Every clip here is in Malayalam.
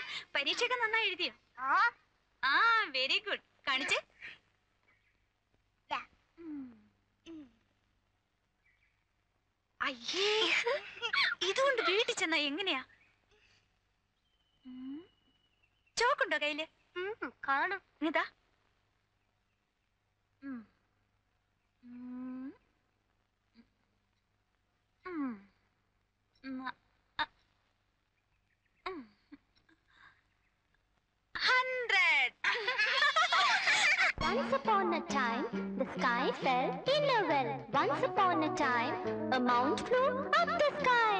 പരീക്ഷയൊക്കെ നന്നായി എഴുതിയോ ആ ആ വെരി ഗുഡ് കാണിച്ചേ ദാ. അയ്യേ ഇതുകൊണ്ട് വീട്ടിൽ ചെന്നാ എങ്ങനെയാ ഉം. ചോക്കുണ്ടോ കയ്യില് ഉം, കാണും ഇതാ ഉം. ഉം. ഉം. ഉം. അ. ഉം. Hundred Once upon a time, the sky fell in a well. Once upon a time, a mount flew up the sky.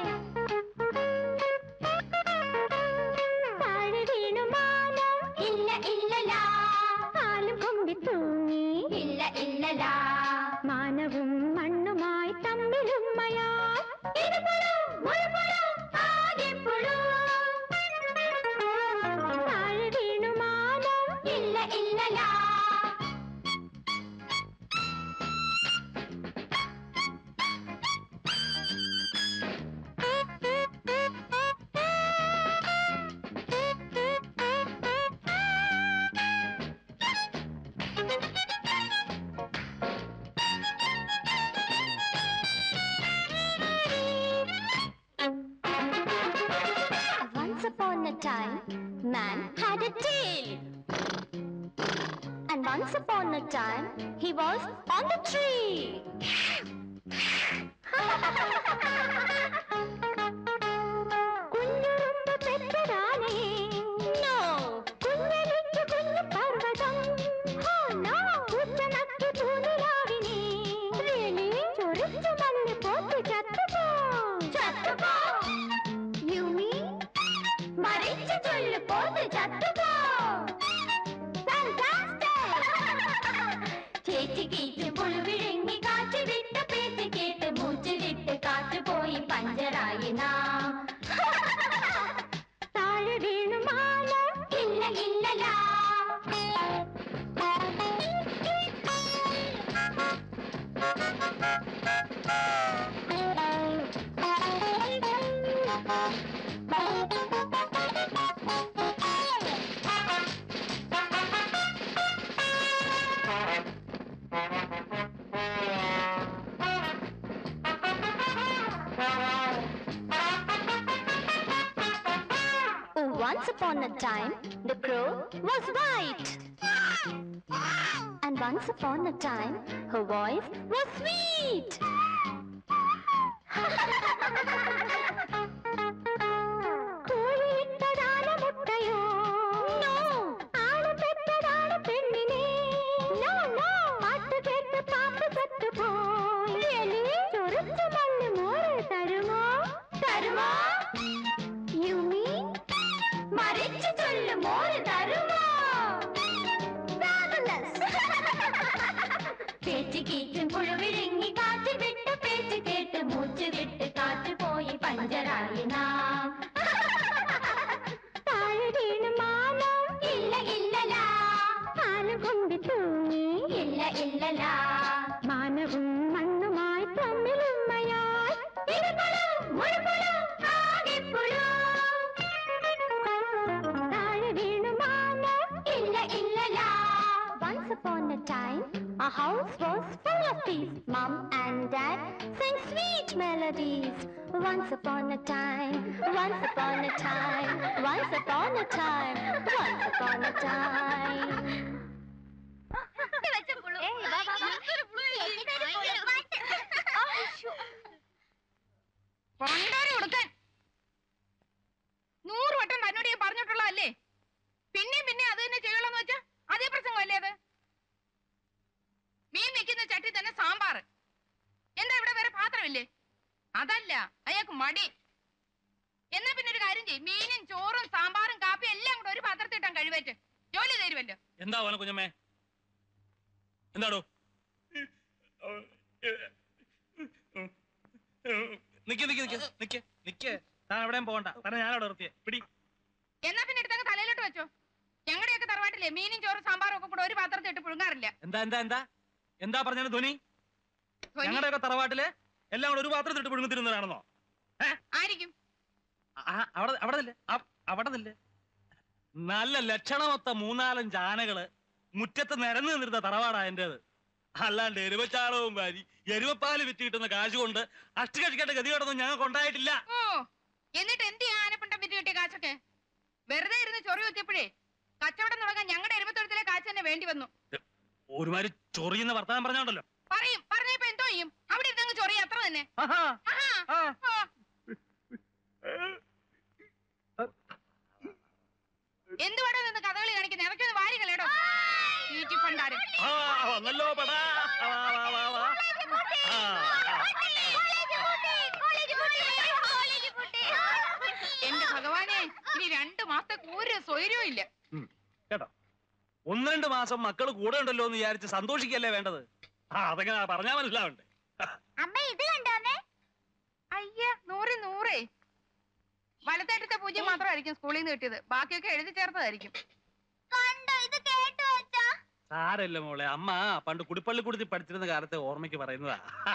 താഴെ വീണു മാനം. ഇല്ല ഇല്ലലാ. കാലും കൊമ്പി തൂങ്ങി. ഇല്ല ഇല്ലലാ. മാനവും മണ്ണുമായി തമ്മിലുമ്മയാ ഇരുപുഴു, മുഴുപുഴു, ആകെപ്പുഴു. താഴെ വീണു മാനം. ഇല്ല ഇല്ലലാ. Once upon a time, man had a tail. And once upon a time, he was on the tree. കുഞ്ഞുറുമ്പ് പെറ്റതാനേ. No. കുഞ്ഞെലിക്ക് കുഞ്ഞു പർവ്വതം. Oh, no. പൂച്ചനക്കി പൂനിലാവിനെ. Really? ചൊറിച്ചു മണ്ണ് പോത്ത് ചത്തുപോ. ചത്തുപോ. You mean? മരിച്ചു ചൊല്ലു പോത്ത് ചത്തുപോ. Fantastic. ചേച്ചി കീച്ചു പുഴുവിഴുങ്ങി കാറ്റ് വിട്ട പേച്ച് കേട്ട് മൂച്ച് വിട്ട് കാറ്റ് പോയി പഞ്ചറായി നാം താഴെ വീണു മാല ഇല്ല ഇല്ലലാ Once upon a time, the crow was white. And once upon a time, her voice was sweet. കോഴിയിട്ടതാണ് മുട്ടയോ? No. ആള് പെറ്റതാണ് പെണ്ണിനെ. No, no. പാട്ട് കേട്ട് പാമ്പ് ചത്തുപോയി. Really? ചൊറിച്ച മണ്ണ് മോര് തരുമോ തരുമോ You mean? മരിച്ചു ചൊല്ലു മോര് തരുമോ Fabulous. പേച്ച് കീച്ചും പുഴുവിഴുങ്ങി കാറ്റ് വിട്ട് പേച്ച് കേട്ട് മൂച്ച് വിട്ട് കാറ്റ് പോയി പഞ്ചറായി നാം താഴെ വീണു മാനം ഇല്ല ഇല്ലലാ കാല് കൊണ്ട് തൂങ്ങി ഇല്ല ഇല്ലലാ മാനവും മണ്ണുമായി തമ്മിലുമ്മയായി ഇരുപുഴു, മുഴുപുഴു, ആകെപ്പുഴു. താഴെ വീണു മാനം ഇല്ല ഇല്ലലാ Once upon a time, our house was full of peace. Mom and Dad sang sweet melodies. Once upon a time, once upon a time, once upon a time, once upon a time. പണ്ടാരി കൊടുക്കാൻ നൂറ് വട്ടം തന്നോട് ഞാൻ പറഞ്ഞിട്ടുള്ളതല്ലേ പിന്നെയും പിന്നെ അത് തന്നെ ചെയ്യണമെന്ന് വെച്ചാ അതേ പ്രസംഗമല്ലേ അത് മീൻ വെക്കുന്ന ചട്ടി തന്നെ സാമ്പാർ എന്താ ഇവിടെ വേറെ പാത്രമില്ലേ അതല്ല അയാൾക്ക് മടി എന്നാ പിന്നെ ഒരു കാര്യം ചെയ്യും മീനും ചോറും സാമ്പാറും കാപ്പിയും എല്ലാം കൂടെ ഒരു പാത്രത്തിൽ ഇട്ടാൻ കഴിവേറ്റ് ജോലി തരുമല്ലോ എന്താ പോനെ കുഞ്ഞമ്മേ എന്താടോ നിക്ക് നിക്ക് നിക്ക് നിക്ക് നിക്ക് താൻ എവിടെയും പോകണ്ട തന്നെ ഞാനവിടെ നിർത്തിയേ പിടി എന്നാ പിന്നെ എടുത്തങ്ങ് തലയിലോട്ട് വെച്ചോ ഞങ്ങളുടെയൊക്കെ തറവാട്ടിലെ മീനും ചോറും സാമ്പാറും ഒക്കെ കൂടെ ഒരു പാത്രത്തിൽ ഇട്ട് പുഴുങ്ങാറില്ല എന്താ എന്താ എന്താ എന്താ പറഞ്ഞാണ് ധ്വനി ധ്വനി? ഞങ്ങളുടെയൊക്കെ തറവാട്ടില് എല്ലാം കൂടെ ഒരു പാത്രത്തിൽ ഇട്ട് പുഴുങ്ങി തിരുന്നതാണെന്നോ ആയിരിക്കും ആ, അവിടെ അവിടെ നില്ല് ആ, അവിടെ നില്ല് നല്ല ലക്ഷണമൊത്ത മൂന്നാലഞ്ച് ആനകള് മുറ്റത്ത് നിരന്നു നിന്നിരുന്ന തറവാടാ എന്റേത് അല്ലാണ്ട് എരുവച്ചാണവും വാരി എരുവപ്പാല് വിറ്റ് കിട്ടുന്ന കാശ് കൊണ്ട് അഷ്ടകഴിക്കേണ്ട ഗതികേടൊന്നും ഞങ്ങൾക്ക് ഉണ്ടായിട്ടില്ല ഓ എന്നിട്ട് എന്ത് ഈ ആനപ്പിണ്ടം വിറ്റ് കിട്ടിയ കാശൊക്കെ വെറുതെ ഇരുന്ന് ചൊറി കുത്തിയപ്പോഴേ കച്ചവടം തുടങ്ങാൻ ഞങ്ങളുടെ എരുപത്തൊഴുത്തിലെ കാശ് തന്നെ വേണ്ടി വന്നു ഒരുമാതിരി ചൊറിയുന്ന വർത്തമാനം പറഞ്ഞോണ്ടല്ലോ പറയും പറഞ്ഞപ്പോ എന്തോ ചെയ്യും അവിടെ ഇരുന്നങ്ങ് ചൊറി അത്ര തന്നെ ആഹാ, ആഹാ, ആ. ആ. എന്തുവാടോ നിന്ന് കഥകളി കാണിക്കുന്നത് ഇറക്കൊന്ന് വാരി കളയടോ തീറ്റി പണ്ടാരും ആ, വന്നല്ലോ പടാ ആ, വാ, വാ, വാ. ആ, ആ. എന്റെ ഭഗവാനെ ഇനി രണ്ടു മാസത്തേക്ക് ഒരു സ്വൈര്യവും ഇല്ല കേട്ടോ ഒന്ന് രണ്ട് മാസം മക്കൾ കൂടെ ഉണ്ടല്ലോ എന്ന് വിചാരിച്ച് സന്തോഷിക്കല്ലേ വേണ്ടത് ആ അതെങ്ങനെ പറഞ്ഞാ മനസ്സിലാവണ്ടേ അമ്മ ഇത് കണ്ടോന്നേ അയ്യ നൂറ് നൂറേ വലത്തേറ്റത്തെ പൂജ്യം മാത്രമായിരിക്കും സ്കൂളിൽ നിന്ന് കിട്ടിയത് ബാക്കിയൊക്കെ എഴുതി ചേർത്തതായിരിക്കും കണ്ടോ ഇത് കേട്ടോ അച്ഛാ സാരല്ല മോളെ അമ്മ പണ്ട് കുടിപ്പള്ളി കുടുത്തി പഠിച്ചിരുന്ന കാലത്തെ ഓർമ്മയ്ക്ക് പറയുന്നതാ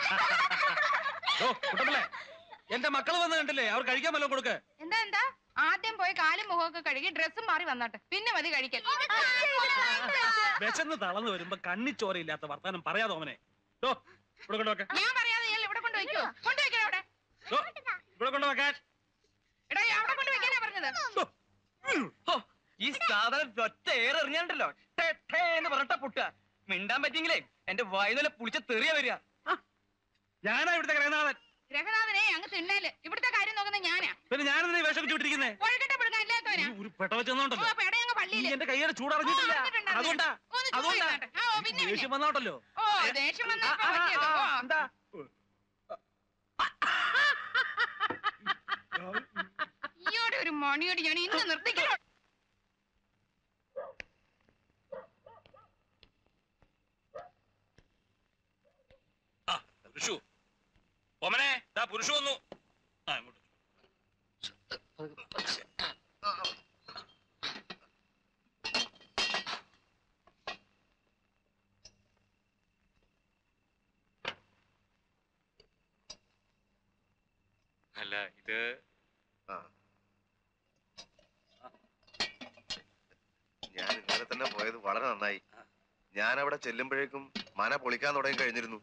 ഓ കുട്ടപ്പിള്ളേ എന്റെ മക്കള് വന്ന് കണ്ടില്ലേ അവർ കഴിക്കാൻ വല്ലതും കൊടുക്ക് എന്താ എന്താ ആദ്യം പോയി കാലും മുഖമൊക്കെ കഴുകി ഡ്രസ്സും മാറി വന്നോട്ടെ പിന്നെ മതി കഴിക്കാൻ വിശന്ന് തളർന്നു വരുമ്പോ കണ്ണിച്ചോരയില്ലാത്ത വർത്താനം പറയാതെ ഓമനെ ഓ ഇവിടെ കൊണ്ടുവെക്ക ഞാൻ പറയാതെ ഇയാൾ ഇവിടെ കൊണ്ടുവയ്ക്കോ കൊണ്ടുവയ്ക്കണോ അവിടെ ഓ, ഇവിടെ കൊണ്ടുവെക്കാൻ എടാ ഈ അവിടെ കൊണ്ടുവയ്ക്കാനാ പറഞ്ഞത് ഹോ, ഈ സാധനം ഒറ്റ ഏറെറിഞ്ഞാണ്ടല്ലോ ടേ ടേ എന്ന് പറഞ്ഞിട്ടാ പൊട്ടുക മിണ്ടാൻ പറ്റിയെങ്കിലേ എന്റെ വായുനില പുളിച്ച തെറിയ വരിക ഞാനാ ഇവിടുത്തെ ഗ്രഹനാഥൻ രഘുനാഥനെ അങ്ങ് തിണ്ണേല് ഇവിടുത്തെ കാര്യം നോക്കുന്നത് ഞാനാ പിന്നെ ഞാനെന്താ ഈ വേഷം ചുട്ടിരിക്കുന്നേ ഒഴുകട്ടെ പിടുക്കാൻ ഇല്ലാത്തവനാ ഒരു പെട്ട വെച്ചെന്നോണ്ടല്ലോ ഓ പെട അങ്ങ് ഈ പള്ളിയില് എന്റെ കൈയുടെ ചൂടറിഞ്ഞിട്ടില്ല ഓ, അറിഞ്ഞിട്ടുണ്ട്, അതുകൊണ്ടാ ഒന്ന് ചൂട് അതുകൊണ്ടാ ചെയ്തോട്ടെ. ആ, ഓ, പിന്നെ, ദേഷ്യം പിന്നെ. വന്നോട്ടല്ലോ ഓ ദേഷ്യം ആ, വന്നപ്പോ ആ, ആ, പറ്റിയത്. ആ, ഓ. എന്താ ഈയോടെ ഒരു മണിയോട് ഞാൻ ഇന്ന് നിർത്തിക്കണം ആ പുരുഷു ഓമനെ ദാ പുരുഷു വന്നു ആ ഇങ്ങോട്ട് അല്ല ഇത് ഞാൻ ഇന്നലെ തന്നെ പോയത് വളരെ നന്നായി ഞാൻ അവിടെ ചെല്ലുമ്പോഴേക്കും മന പൊളിക്കാൻ തുടങ്ങി കഴിഞ്ഞിരുന്നു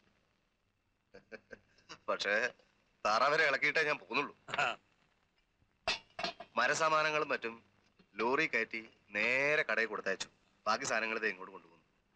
പക്ഷേ തറ വരെ ഇളക്കിയിട്ടേ ഞാൻ പോകുന്നുള്ളൂ ആ. മരസാമാനങ്ങളും മറ്റും ലോറി കയറ്റി നേരെ കടയിൽ കൊടുത്തയച്ചു ബാക്കി സാധനങ്ങൾ ദേ ഇങ്ങോട്ട് കൊണ്ടുപോകുന്നു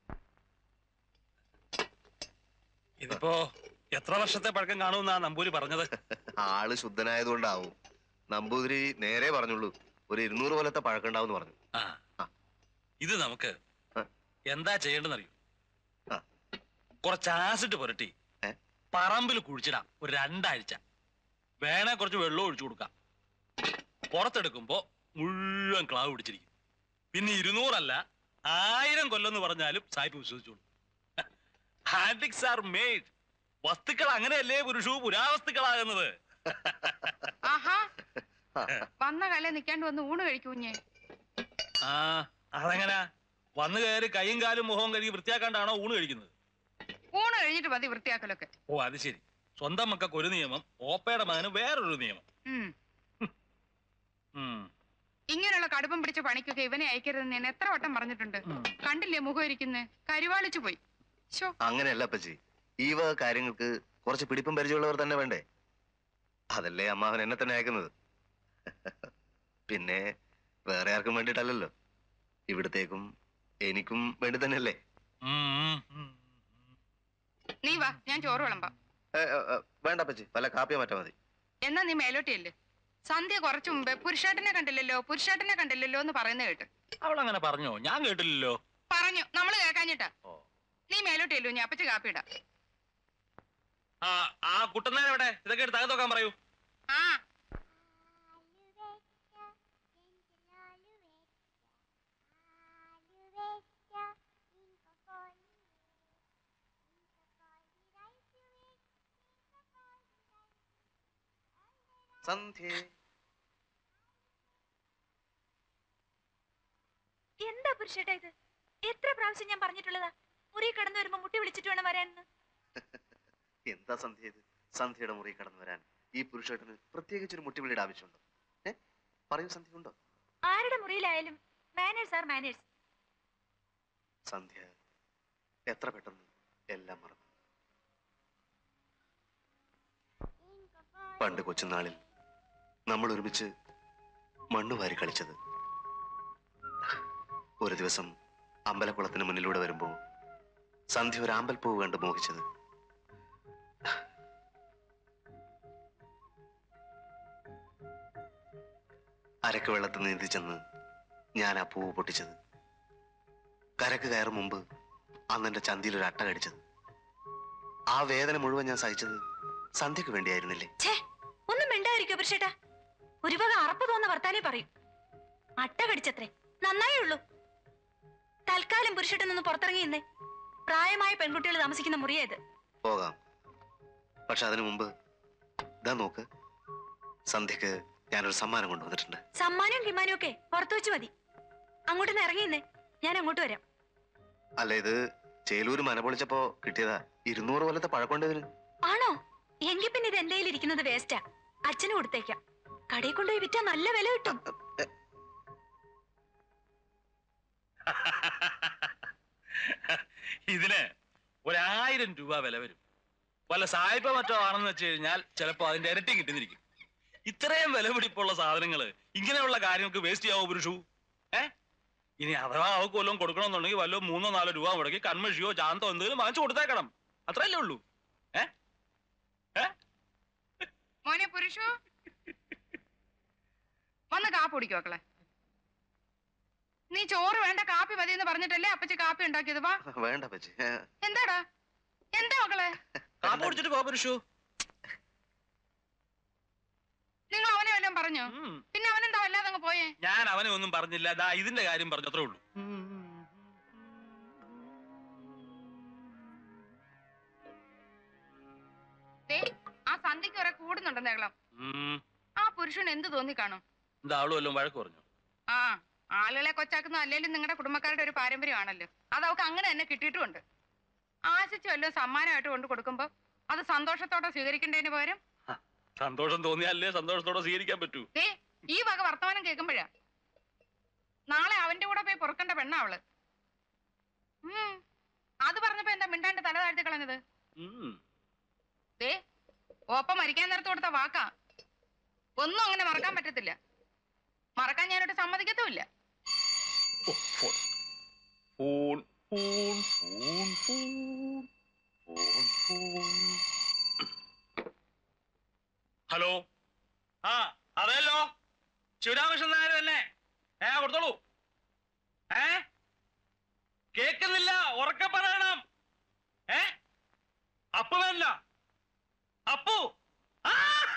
ഇതിപ്പോ എത്ര വർഷത്തെ പഴക്കം കാണുമെന്നാ നമ്പൂരി പറഞ്ഞത് ആള് ശുദ്ധനായതുകൊണ്ടാവും നമ്പൂതിരി നേരെ പറഞ്ഞുള്ളൂ ഒരു ഇരുന്നൂറ് കൊല്ലത്തെ പഴക്കമുണ്ടാവും പറഞ്ഞു ആ ആ. ഇത് നമുക്ക് ആ. എന്താ ചെയ്യേണ്ടെന്നറിയോ ആ. കുറച്ച് ആസിഡ് പുരട്ടി ഏ? പറമ്പിൽ കുഴിച്ചിടാം ഒരു രണ്ടാഴ്ച വേണേ കുറച്ച് വെള്ളം ഒഴിച്ചു കൊടുക്കാം പുറത്തെടുക്കുമ്പോ മുഴുവൻ ക്ലാവ് പിടിച്ചിരിക്കും പിന്നെ ഇരുന്നൂറല്ല ആയിരം കൊല്ലം എന്ന് പറഞ്ഞാലും സായിപ്പ് വിശ്വസിച്ചോളൂ ഹാൻഡിക്സ് ആർ മെയ്ഡ് വസ്തുക്കൾ അങ്ങനെയല്ലേ പുരുഷു പുരാവസ്തുക്കളാകുന്നത് ആഹാ വന്ന കല നിക്കാണ്ട് വന്ന് ഊണ് കഴിക്കൂഞ്ഞേ ആ അതെങ്ങനാ വന്നു കയറി കൈയും കാലും മുഖവും കഴുകി വൃത്തിയാക്കാണ്ടാണോ ഊണ് കഴിക്കുന്നത് ഊണ് കഴിഞ്ഞിട്ട് മതി വൃത്തിയാക്കലൊക്കെ ഓ അത് ശരി സ്വന്തം മക്കൾക്ക് ഒരു നിയമം ഓപ്പയുടെ മകന് വേറൊരു നിയമം ഉം ഉം, ഇങ്ങനെയുള്ള കടുപ്പം പിടിച്ച പണിക്കൊക്കെ ഇവനെ അയക്കരുതെന്ന് ഞാൻ എത്ര വട്ടം പറഞ്ഞിട്ടുണ്ട് ഉം. കണ്ടില്ലേ മുഖം ഇരിക്കുന്നത് കരുവാളിച്ചു പോയി ശോ അങ്ങനെയല്ല അപ്പച്ചി ഈ വക കാര്യങ്ങൾക്ക് കുറച്ച് പിടിപ്പും പരിചയമുള്ളവർ തന്നെ വേണ്ടേ അതല്ലേ അമ്മാവൻ എന്നെ തന്നെ അയക്കുന്നത് പിന്നെ വേറെ ആർക്കും വേണ്ടിയിട്ടല്ലല്ലോ ഇവിടത്തേക്കും എനിക്കും വേണ്ടി തന്നെയല്ലേ ഉം, ഉം, ഉം, ഉം. നീ വാ ഞാൻ ചോറ് വിളമ്പാം ഏ, ഏ, ഏ, വേണ്ട അപ്പച്ചി വല്ല കാപ്പിയോ മറ്റോ മതി എന്നാ നീ മേലോട്ടിയല്ലേ സന്ധ്യ കുറച്ചു മുമ്പേ പുരുഷാട്ടിനെ കണ്ടില്ലല്ലോ പുരുഷാട്ടിനെ കണ്ടില്ലല്ലോ എന്ന് പറയുന്ന കേട്ട് അവളങ്ങനെ പറഞ്ഞോ ഞാൻ കേട്ടില്ലല്ലോ പറഞ്ഞു നമ്മള് കേൾക്കാഞ്ഞിട്ടാ ഓ. നീ മേലോട്ടിയല്ലോ ഞാൻ അപ്പച്ച കാപ്പിയിടാം ആ ആ കുട്ടനാൻ എവിടെ ഇതൊക്കെ എടുത്ത് അകത്തോക്കാൻ പറയൂ ആ സന്ധ്യേ എന്താ പുരുഷേട്ടാ ഇത് എത്ര പ്രാവശ്യം ഞാൻ പറഞ്ഞിട്ടുള്ളതാ മുറി കടന്നു വരുമ്പോ മുട്ടി വിളിച്ചിട്ട് വേണം വരാനെന്ന് എന്താ സന്ധ്യ ഇത് സന്ധ്യയുടെ മുറി കടന്നു വരാൻ ഈ പുരുഷേട്ടന് പ്രത്യേകിച്ച് ഒരു മുട്ടിവിളിയുടെ ആവശ്യമുണ്ടോ ഏ പറയൂ സന്ധ്യ ഉണ്ടോ ആരുടെ മുറിയിലായാലും മാനേഴ്സ് ആർ മാനേഴ്സ് സന്ധ്യ എത്ര പെട്ടെന്ന് എല്ലാം മറന്നു പണ്ട് കൊച്ചുനാളിൽ നമ്മൾ ഒരുമിച്ച് മണ്ണ് വാരി കളിച്ചത് ഒരു ദിവസം അമ്പലക്കുളത്തിന് മുന്നിലൂടെ വരുമ്പോ സന്ധ്യ ഒരു ആമ്പൽപ്പൂവ് കണ്ട് മോഹിച്ചത് അരക്ക് വെള്ളത്തിൽ നീന്തി ചെന്ന് ഞാൻ ആ പൂവ് പൊട്ടിച്ചത് കരക്ക് കയറും മുമ്പ് അന്ന് എന്റെ ചന്തിയിൽ ഒരു അട്ട കടിച്ചത് ആ വേദന മുഴുവൻ ഞാൻ സഹിച്ചത് സന്ധ്യക്ക് വേണ്ടിയായിരുന്നില്ലേ ഛേ ഒന്നും മിണ്ടായിരിക്കോ പുരുഷേട്ടാ ഒരു വക അറപ്പ് തോന്നുന്ന വർത്താനേ പറയും അട്ട കടിച്ചത്രേ നന്നായേ ഉള്ളൂ തൽക്കാലം പുരുഷേട്ടൻ നിന്ന് പുറത്തിറങ്ങി ഇന്നേ പ്രായമായ പെൺകുട്ടികൾ താമസിക്കുന്ന മുറിയേത് പോകാം പക്ഷെ അതിനു മുമ്പ് ഇതാ നോക്ക് സന്ധ്യക്ക് ഞാനൊരു സമ്മാനം കൊണ്ടുവന്നിട്ടുണ്ട് സമ്മാനവും കിമ്മാനും ഒക്കെ പുറത്തു വെച്ച് മതി അങ്ങോട്ടൊന്ന് ഇറങ്ങിയെന്നേ ഞാൻ അങ്ങോട്ട് വരാം അല്ല ഇത് ചേലൂര് മന പൊളിച്ചപ്പോ കിട്ടിയതാ ഇരുന്നൂറ് കൊല്ലത്തെ പഴക്കൊണ്ടതിന് ആണോ എങ്കിൽ പിന്നെ ഇത് എന്റെ ഇരിക്കുന്നത് വേസ്റ്റാ അച്ഛന് കൊടുത്തേക്കാം കടയിൽ കൊണ്ടുപോയി വിറ്റാ നല്ല വില കിട്ടും ഇതിന് ഒരായിരം രൂപ വില വരും വല്ല സായിപ്പ മറ്റോ ആണെന്ന് വെച്ച് കഴിഞ്ഞാൽ ചിലപ്പോ അതിന്റെ ഇരട്ടി കിട്ടുന്നിരിക്കും ഇത്രയും വില പിടിപ്പുള്ള സാധനങ്ങള് ഇങ്ങനെയുള്ള കാര്യങ്ങൾക്ക് വേസ്റ്റ് ചെയ്യാവോ പുരുഷു ഏ ഇനി അഥവാ അവർക്ക് വല്ലതും കൊടുക്കണമെന്നുണ്ടെങ്കിൽ വല്ലോ മൂന്നോ നാലോ രൂപ മുടക്കി കൺമഷിയോ ചാന്തോ എന്തെങ്കിലും വാങ്ങിച്ചു കൊടുത്തേക്കണം അത്രയല്ലേ ഉള്ളൂ ഏ ഏ മോനെ പുരുഷു വന്ന് കാപ്പി കുടിക്കോ മക്കളെ നീ ചോറ് വേണ്ട കാപ്പി മതി എന്ന് പറഞ്ഞിട്ടല്ലേ അപ്പച്ചി കാപ്പി ഉണ്ടാക്കിയത് വാ വേണ്ട പച്ചി ഏ, എന്താടാ എന്താ മക്കളെ കാപ്പ് കുടിച്ചിട്ട് പോ പുരുഷു നിങ്ങൾ അവനെ വല്ലതും പറഞ്ഞോ ഉം. പിന്നെ അവനെന്താ വല്ലാതെ അങ്ങ് പോയേ ഞാൻ അവനെ ഒന്നും പറഞ്ഞില്ല ദാ ഇതിന്റെ കാര്യം പറഞ്ഞു അത്രേ ഉള്ളൂ ദേ, ആ സന്ധ്യക്ക് വരെ കൂടുന്നുണ്ടെന്ന് കേളം ഉം. ആ പുരുഷൻ എന്ത് തോന്നി കാണും എന്താ അവളും വല്ലതും വഴക്ക് പറഞ്ഞു ആ ആളുകളെ കൊച്ചാക്കുന്ന അല്ലേലും നിങ്ങളുടെ കുടുംബക്കാരുടെ ഒരു പാരമ്പര്യമാണല്ലോ അത് അവൾക്ക് അങ്ങനെ തന്നെ കിട്ടിയിട്ടുമുണ്ട് ആശിച്ചു വല്ലതും സമ്മാനമായിട്ട് കൊണ്ട് കൊടുക്കുമ്പോ അത് സന്തോഷത്തോടെ സ്വീകരിക്കേണ്ടതിന് പകരം സന്തോഷം തോന്നിയാലേ സന്തോഷത്തോടെ സ്വീകരിക്കാൻ പറ്റൂ ദേ ഈ വക വർത്തമാനം കേൾക്കുമ്പോഴാ നാളെ അവന്റെ കൂടെ പോയി പൊറുക്കേണ്ട പെണ്ണാ അവള് ഉം. അത് പറഞ്ഞപ്പോ എന്താ മിണ്ടാണ്ട് തല താഴ്ത്തി കളഞ്ഞത് ഉം. ദേ ഓപ്പം മരിക്കാൻ നേരത്ത് കൊടുത്ത വാക്കാ ഒന്നും അങ്ങനെ മറക്കാൻ പറ്റത്തില്ല മറക്കാൻ ഞാനോട്ട് സമ്മതിക്കത്തുമില്ല ഓ, phone. Phone, phone, phone, phone, phone, phone. Hello ആ അതെല്ലോ ശിവരാമകൃഷ്ണൻ നായർ തന്നെ ഏ കൊടുത്തോളൂ ഏ കേക്കുന്നില്ല ഉറക്കെ പറയണം ഏ അപ്പു വേണ്ട അപ്പു ആ!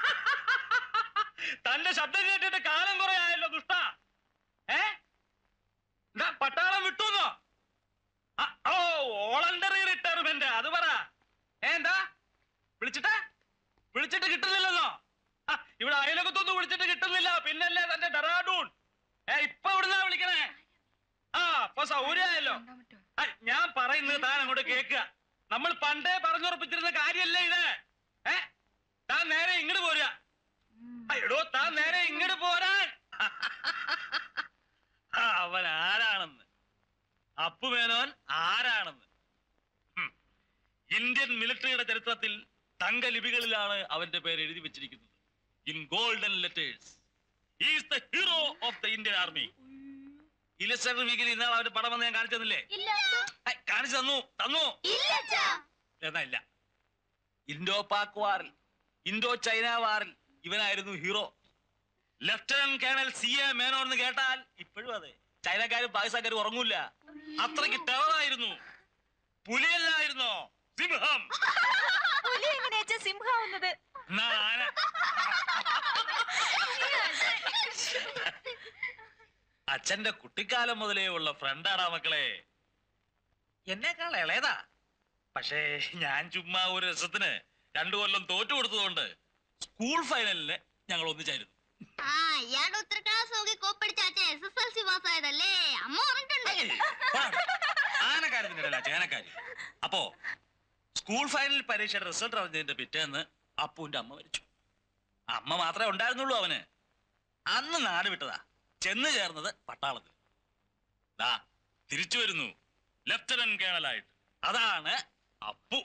തന്റെ ശബ്ദം കേട്ടിട്ട് കാലം കുറെ ആയല്ലോ ദുഷ്ട ഏ എന്താ പട്ടാളം വിട്ടുന്നോ ആ, ഓ വോളണ്ടറി റിട്ടയർമെന്റ് അത് പറ ഏ, എന്താ വിളിച്ചിട്ട് വിളിച്ചിട്ട് കിട്ടുന്നില്ലെന്നോ ആ, ഇവിടെ അയലകത്തൊന്നും വിളിച്ചിട്ട് കിട്ടുന്നില്ല പിന്നല്ലേ തന്റെ ഡെറാഡൂൺ ഏ ഇപ്പൊ ഇവിടുന്നാ വിളിക്കണേ ആ ഇപ്പൊ സൗകര്യമായല്ലോ ആ, ഞാൻ പറയുന്നത് താൻ അങ്ങോട്ട് കേക്കുക നമ്മൾ പണ്ടേ പറഞ്ഞുറപ്പിച്ചിരുന്ന കാര്യല്ലേ ഇത് ഏ താൻ നേരെ ഇങ്ങോട്ട് പോരുക ആ, എടോ താൻ നേരെ ഇങ്ങോട്ട് പോരാൻ ആ, അവൻ ആരാണെന്ന് അപ്പുമേനോൻ ആരാണെന്ന് ഹും. ഇന്ത്യൻ മിലിറ്ററിയുടെ ചരിത്രത്തിൽ തങ്കലിപികളിലാണ് അവന്റെ പേര് എഴുതി വെച്ചിരിക്കുന്നത് in golden letters is the hero of the Indian army illustrated വീക്കിൽ ഇന്നാൾ അവന്റെ പടം വന്ന് ഞാൻ കാണിച്ചു തന്നില്ലേ ഐ, കാണിച്ചു തന്നു തന്നു എന്നാ ഇല്ല ഇൻഡോ പാക് വാറിൽ ഇൻഡോ ചൈന വാറിൽ ഇവനായിരുന്നു hero lieutenant colonel C A Menon എന്ന് കേട്ടാൽ ഇപ്പോഴും അതെ ചൈനക്കാരും പാകിസ്ഥാൻകാരും ഉറങ്ങൂല അത്രയ്ക്ക് ടെററായിരുന്നു പുലിയല്ലായിരുന്നോ സിംഹം പുലി എങ്ങനെയാ സിംഹാവുന്നത് എന്നാ ആന അച്ഛന്റെ കുട്ടിക്കാലം മുതലേ ഉള്ള ഫ്രണ്ടാടാ മക്കളെ എന്നേക്കാൾ ഇളയതാ പക്ഷേ ഞാൻ ചുമ്മാ ഒരു രസത്തിന് രണ്ടു കൊല്ലം തോറ്റു കൊടുത്തതുകൊണ്ട് സ്കൂൾ ഫൈനലിന് ഞങ്ങൾ ഒന്നിച്ചായിരുന്നു ആ ഇയാളുടെ ഉത്തര ക്ലാസ് നോക്കി കോപ്പടിച്ച അച്ഛൻ എസ് എസ് എൽ സി പാസ്സായതല്ലേ അമ്മ പറഞ്ഞിട്ടുണ്ട് ആനക്കാര്യത്തിന്റെ ഇടയിലാ ചേനക്കാരി അപ്പോ സ്കൂൾ ഫൈനൽ പരീക്ഷയുടെ റിസൾട്ട് അറിഞ്ഞതിന്റെ പിറ്റേന്ന് അപ്പുവിന്റെ അമ്മ മരിച്ചു അമ്മ മാത്രമേ ഉണ്ടായിരുന്നുള്ളൂ അവന് അന്ന് നാട് വിട്ടതാ ചെന്ന് ചേർന്നത് പട്ടാളത്തിൽ ദാ തിരിച്ചു വരുന്നു ലെഫ്റ്റനന്റ് കേണലായിട്ട് അതാണ് അപ്പു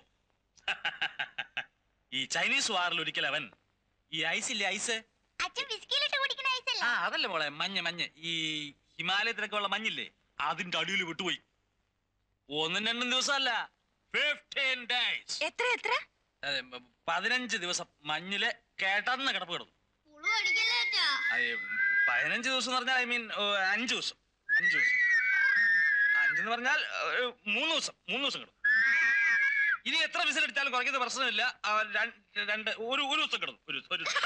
ഈ ചൈനീസ് വാറിൽ ഒരിക്കൽ അവൻ ഈ ഐസ് ഇല്ലേ ഐസ് അച്ഛൻ വിസ്കിയിലിട്ട് കുടിക്കണ ഐസല്ല ആ അതല്ലേ മോളെ മഞ്ഞ് മഞ്ഞ് ഈ ഹിമാലയത്തിലൊക്കെ ഉള്ള മഞ്ഞില്ലേ അതിന്റെ അടിയിൽ വിട്ടുപോയി ഒന്നും രണ്ടും ദിവസമല്ല ഫിഫ്റ്റീൻ ഡേയ്സ് എത്ര എത്ര പതിനഞ്ച് ദിവസം മഞ്ഞില് കേട്ടന്ന് കിടപ്പ് കിടന്നു പുളു അടിക്കല്ലേ അച്ഛാ അത് പതിനഞ്ച് ദിവസം എന്ന് പറഞ്ഞാൽ ഐ മീൻ അഞ്ച് ദിവസം അഞ്ച് ദിവസം അഞ്ചെന്ന് പറഞ്ഞാൽ ഒരു മൂന്ന് ദിവസം മൂന്ന് ദിവസം കിടന്നു ഇനി എത്ര വിസിൽ അടിച്ചാലും കുറയ്ക്കുന്ന പ്രശ്നമില്ല ആ, രണ്ട് രണ്ട് ഒരു ഒരു ദിവസം കിടന്നു ഒരു ദിവസം, ഒരു ദിവസം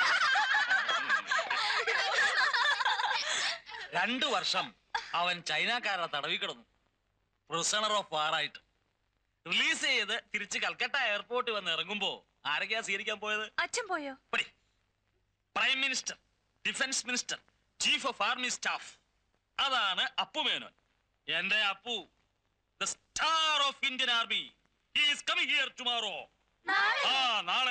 രണ്ടു വർഷം അവൻ ചൈനക്കാരുടെ തടവി കിടന്നു പ്രിസണർ ഓഫ് വാറായിട്ട് റിലീസ് ചെയ്ത് തിരിച്ച് കൽക്കട്ട എയർപോർട്ടിൽ വന്ന് ഇറങ്ങുമ്പോ ആരൊക്കെയാ സ്വീകരിക്കാൻ പോയത് അച്ഛൻ പോയോ പടി. Prime minister defence minister chief of army staff അതാണ് അപ്പു മേനോൻ എന്റെ Appu the star of Indian army is coming here tomorrow ആ നാളെ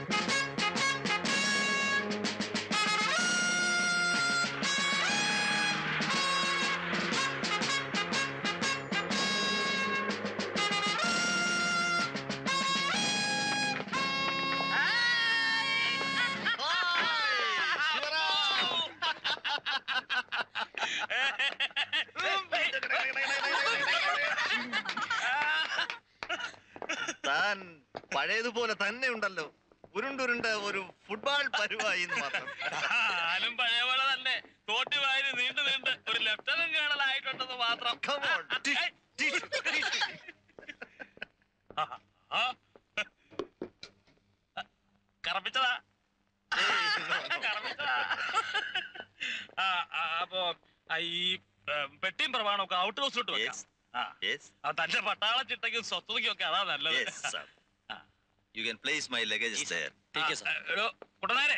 താൻ പഴയതുപോലെ തന്നെ ഉണ്ടല്ലോ ഉരുണ്ടുരുണ്ട ഒരു ഫുട്ബോൾ പരുവായി എന്ന് മാത്രം ആലും പഴയ പോലെ തന്നെ തോട്ടുവാരി നീണ്ടു നീണ്ട് ഒരു ലെഫ്റ്റനന്റ് കേണൽ ആയിട്ടുണ്ടെന്ന് മാത്രം Come on, tish, tish, tish. ആ, ആ. കറപ്പിച്ചതാ കറപ്പിച്ചതാ ആ, ആ, അപ്പോ ആ, ഈ ഏ, പെട്ടിയും പ്രമാണമൊക്കെ ഔട്ട് ഹൗസിലോട്ട് വെക്കാം Yes. ആ Yes, ആ, തന്റെ പട്ടാള ചിട്ടയ്ക്കും സ്വസ്ഥതയ്ക്കും ഒക്കെ അതാ നല്ലത് yes, sir. ആ. You can place my luggage there. ആ, എടോ, കുട്ടനാരെ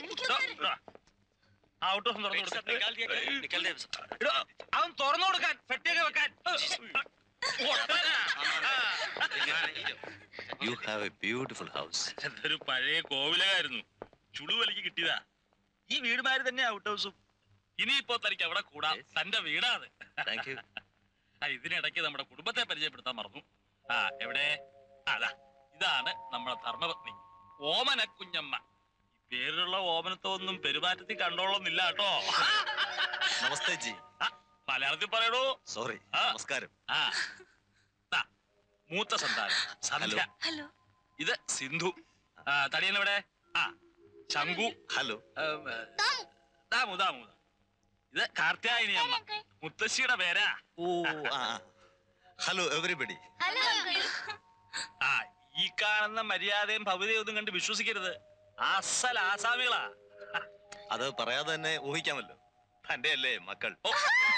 ഔട്ട് ഹൗസ് തുറന്നു കൊടുക്കാൻ എടോ, അവൻ തുറന്നു കൊടുക്കാൻ പെട്ടിയൊക്കെ വെക്കാൻ കുട്ടനാ. ആ. You have a beautiful house. എന്തൊരു പഴയ കോവിലകായിരുന്നു ചുടുവലിക്ക് കിട്ടിയതാ ഈ വീടുമാര് തന്നെ ഔട്ട് ഹൗസും ഇനിയിപ്പോ തനിക്ക് അവിടെ കൂടാം Yes. തന്റെ വീടാത് Thank you. ആ, ഇതിനിടയ്ക്ക് നമ്മുടെ കുടുംബത്തെ പരിചയപ്പെടുത്താൻ മറന്നു ആ എവിടെ ആ, അതാ ഇതാണ് നമ്മുടെ ധർമ്മപത്നി ഓമന കുഞ്ഞമ്മ ഈ പേരിലുള്ള ഓമനത്വമൊന്നും പെരുമാറ്റത്തിൽ കണ്ടോളന്നില്ല കേട്ടോ നമസ്തേ ജി ആ, മലയാളത്തിൽ പറയണോ സോറി ആ. നമസ്കാരം ആ ദാ, മൂത്ത സന്താനം സന്ധ്യ ഹലോ ഇത് സിന്ധു ആ, തടിയൻ എവിടെ ആ ശംഖു ഹലോ ഉം, ഏ, ദാമു ദാമു ഇത് കാർത്യായനി അമ്മ മുത്തശ്ശിയുടെ പേരാ ഓ ആ ഹലോ എവറിബഡി ഹലോ ആ ഈ കാണുന്ന മര്യാദയും ഭവ്യതയും ഒന്നും കണ്ട് വിശ്വസിക്കരുത് അസൽ ആസാമികളാ അത് പറയാതെ തന്നെ ഊഹിക്കാമല്ലോ തന്റെ അല്ലേ മക്കൾ ഓ.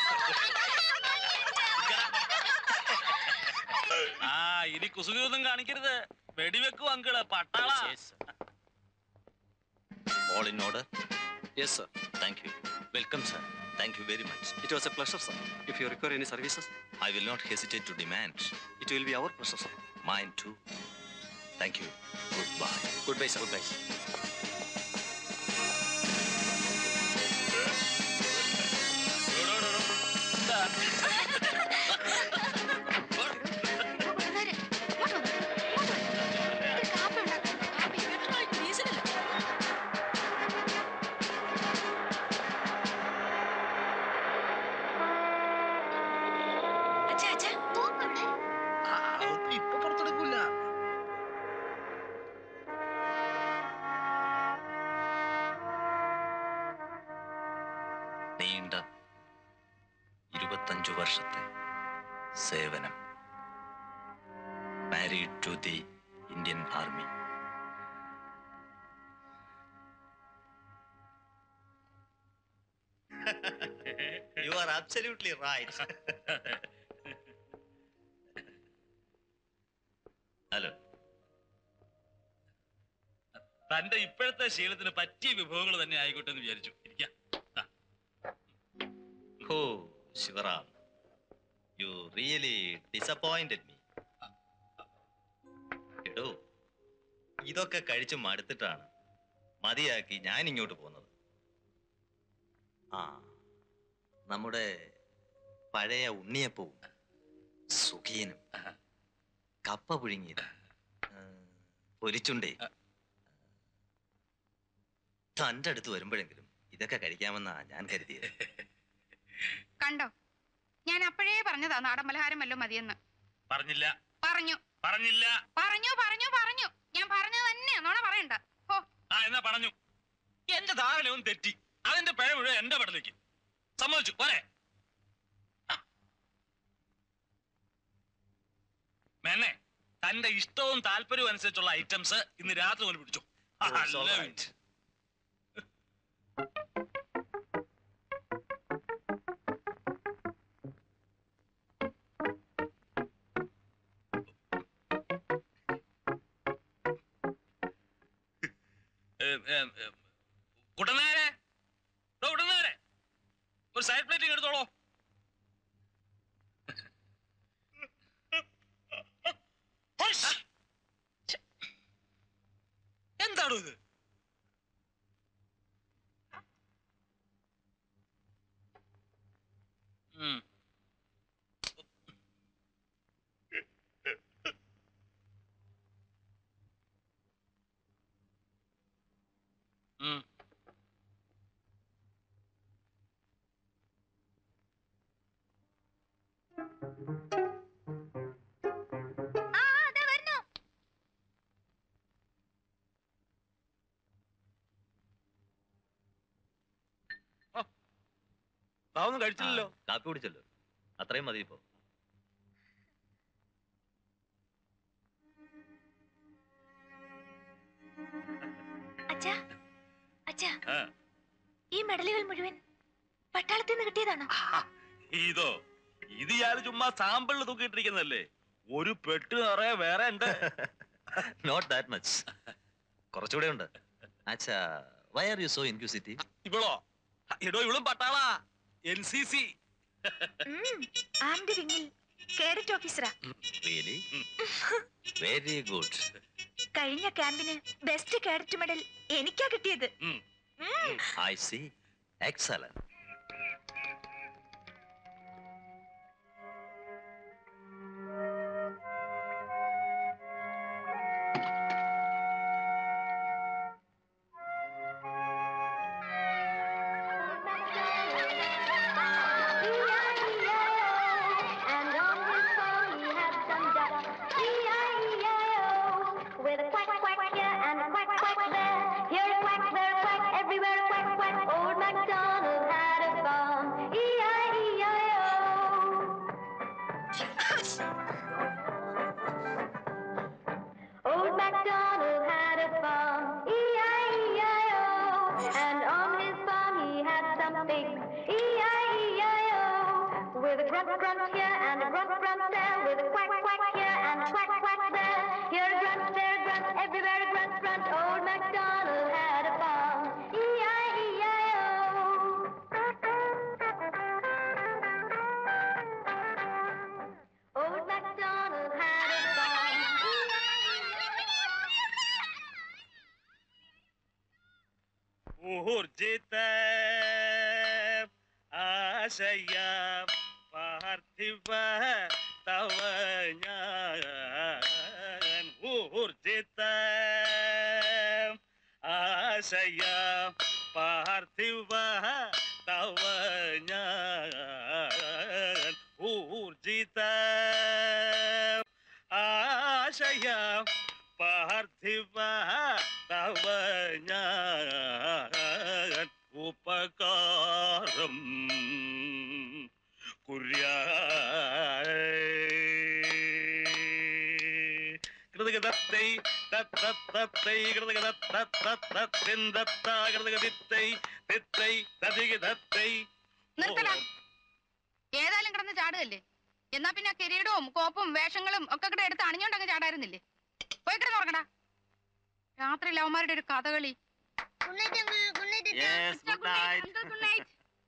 ആ ഇനി കുസുകൊന്നും കാണിക്കരുത് വെടിവെക്കും അങ്കിള് പട്ടാള all in order Yes, sir. Thank you Welcome, sir. Thank you very much It was a pleasure, sir. If you require any services, I will not hesitate to demand it will be our pleasure, sir. Mine to thank you good bye Goodbye, sir. Goodbye. അച്ഛാ അച്ഛാ ഇപ്പൊ പുറത്തെടുക്കൂല നീണ്ട ഇരുപത്തഞ്ചു വർഷത്തെ സേവനം married to the Indian army you are absolutely right hello തന്റെ ഇപ്പോഴത്തെ ശീലത്തിന് പറ്റിയ വിഭവങ്ങൾ തന്നെ ആയിക്കോട്ടെ എന്ന് വിചാരിച്ചു ഇരിക്കാം ആ, ഓ Sivaram you really disappointed me എടോ ഇതൊക്കെ കഴിച്ച് മടുത്തിട്ടാണ് മതിയാക്കി ഞാൻ ഇങ്ങോട്ട് പോകുന്നത് ആ നമ്മുടെ പഴയ ഉണ്ണിയപ്പവും സുഖീനും കപ്പ പുഴുങ്ങിയത് പൊരിച്ചുണ്ടേ തൻ്റെ അടുത്ത് വരുമ്പോഴെങ്കിലും ഇതൊക്കെ കഴിക്കാമെന്നാ ഞാൻ കരുതിയത് കണ്ടോ ഞാൻ അപ്പോഴേ പറഞ്ഞതാ നാടൻ പലഹാരം വല്ലതും മതിയെന്ന് പറഞ്ഞില്ല പറഞ്ഞു പറഞ്ഞില്ല പറഞ്ഞു പറഞ്ഞു പറഞ്ഞു ഞാൻ പറഞ്ഞത് തന്നെയാ നോണ പറയണ്ട ഓ ആ എന്നാ പറഞ്ഞു എന്റെ ധാരണയും തെറ്റി അതിന്റെ പിഴ മുഴുവൻ എന്റെ പടലേക്ക് സമ്മതിച്ചു പോരെ ആ. മേന്നെ തന്റെ ഇഷ്ടവും താല്പര്യവും അനുസരിച്ചുള്ള ഐറ്റംസ് ഇന്ന് രാത്രി മുതൽ പിടിച്ചു Oh, it's all right. കുട്ടനേരെ കുട്ടനേരെ ഒരു സൈഡ് പ്ലേറ്റിംഗ് എടുത്തോളൂ ഹുഷ്. ഛെ. എന്താണോ ഇത് ഉം. ഉം. ആ അതാ വരുന്നു അതൊന്നും കഴിച്ചില്ലല്ലോ ആ, കാപ്പി കുടിച്ചല്ലോ അത്രയും മതി ഇപ്പോ അച്ഛാ അച്ഛാ ആ. ഈ മെഡലുകൾ മുഴുവൻ പട്ടാളത്തിൽ നിന്ന് കിട്ടിയതാണോ ഇതോ ഇത് ഇയാള് ചുമ്മാ സാമ്പിളിൽ തൂക്കിയിട്ടിരിക്കുന്നല്ലേ ഒരു പെട്ട് നിറയെ വേറെ ഉണ്ട് നോട്ട് ദാറ്റ് മച്ച് കുറച്ചുകൂടെ ഉണ്ട് അച്ഛാ why are you so inquisitive ഇവളോ എടോ ഇവളും പട്ടാളാ എൻ സി സി ആംഡ് വിങ്ങിൽ കേഡറ്റ് ഓഫീസറാ റിയലി വെരി ഗുഡ് കഴിഞ്ഞ ക്യാമ്പിന് ബെസ്റ്റ് കേഡറ്റ് മെഡൽ എനിക്കാ കിട്ടിയത് ഉം. I see excellent And on his phone he had some ducks. E-I-E-I-O. With a quack, quack, here and a quack, quack there. Here a quack, there a quack, everywhere a quack, quack. Old MacDonald had a farm. E-I-E-I-O. Old MacDonald had a farm, E-I-E-I-O. And on his farm he had some pigs, E-I-E-I-O. With a grunt grunt here and a grunt grunt there, with a quack quack here and a quack quack there. Here a grunt, there a grunt, everywhere a grunt grunt. Old MacDonald had a farm, E-I-E-I-O. Old MacDonald had a farm. ഊർജിത ആശയ പാർത്ഥിവ തവ ഞാൻ ഊർജിത ആശയ പാർത്ഥിവ തവ ഞാൻ ഊർജിത ആശയ പാർത്ഥിവ തവ ഞാൻ ഉപകാരം കുര്യാ കൃതകതത്തൈ തത്തത്തത്തൈ കൃതകതത്തത്തത്തത്തിന്തത്ത കൃതകതിത്തൈ തിത്തൈ തതികതത്തൈ നിർത്തടാ ഏതായാലും കിടന്ന് ചാടുകല്ലേ എന്നാ പിന്നെ ആ കിരീടവും കോപ്പും വേഷങ്ങളും ഒക്കെ കൂടെ എടുത്ത് അണിഞ്ഞോണ്ടങ്ങ് ചാടായിരുന്നില്ലേ പോയി കിടന്ന് ഉറങ്ങടാ രാത്രി ലവന്മാരുടെ ഒരു Kathakali Yes, good night. Uncle, good night.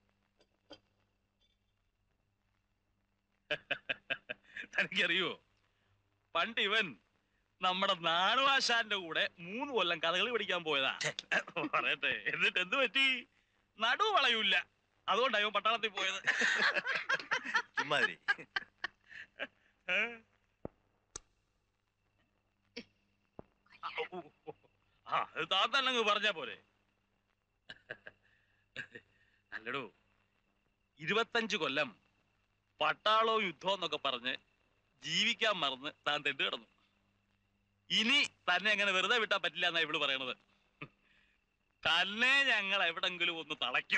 തനിക്കറിയോ പണ്ട് ഇവൻ നമ്മുടെ നാടുവാശാന്റെ കൂടെ മൂന്ന് കൊല്ലം കഥകളി പഠിക്കാൻ പോയതാ പറയട്ടെ എന്നിട്ട് എന്ത് പറ്റി നടു വളയൂല അതുകൊണ്ടാണ് ഇവൻ പട്ടാളത്തിൽ പോയത് ചുമ്മാതിരി ഏ? ആ, ഓ, ഓ, ഓ. ആ അത് താൻ തന്നെ അങ്ങ് പറഞ്ഞാ പോരെ അല്ലടോ ഇരുപത്തഞ്ച് കൊല്ലം പട്ടാളോ യുദ്ധം എന്നൊക്കെ പറഞ്ഞ് ജീവിക്കാൻ മറന്ന് താൻ തെണ്ടു കിടന്നു ഇനി തന്നെ അങ്ങനെ വെറുതെ വിട്ടാൻ പറ്റില്ല എന്നാ ഇവള് പറയണത് തന്നെ ഞങ്ങൾ എവിടെങ്കിലും ഒന്ന് തളയ്ക്കും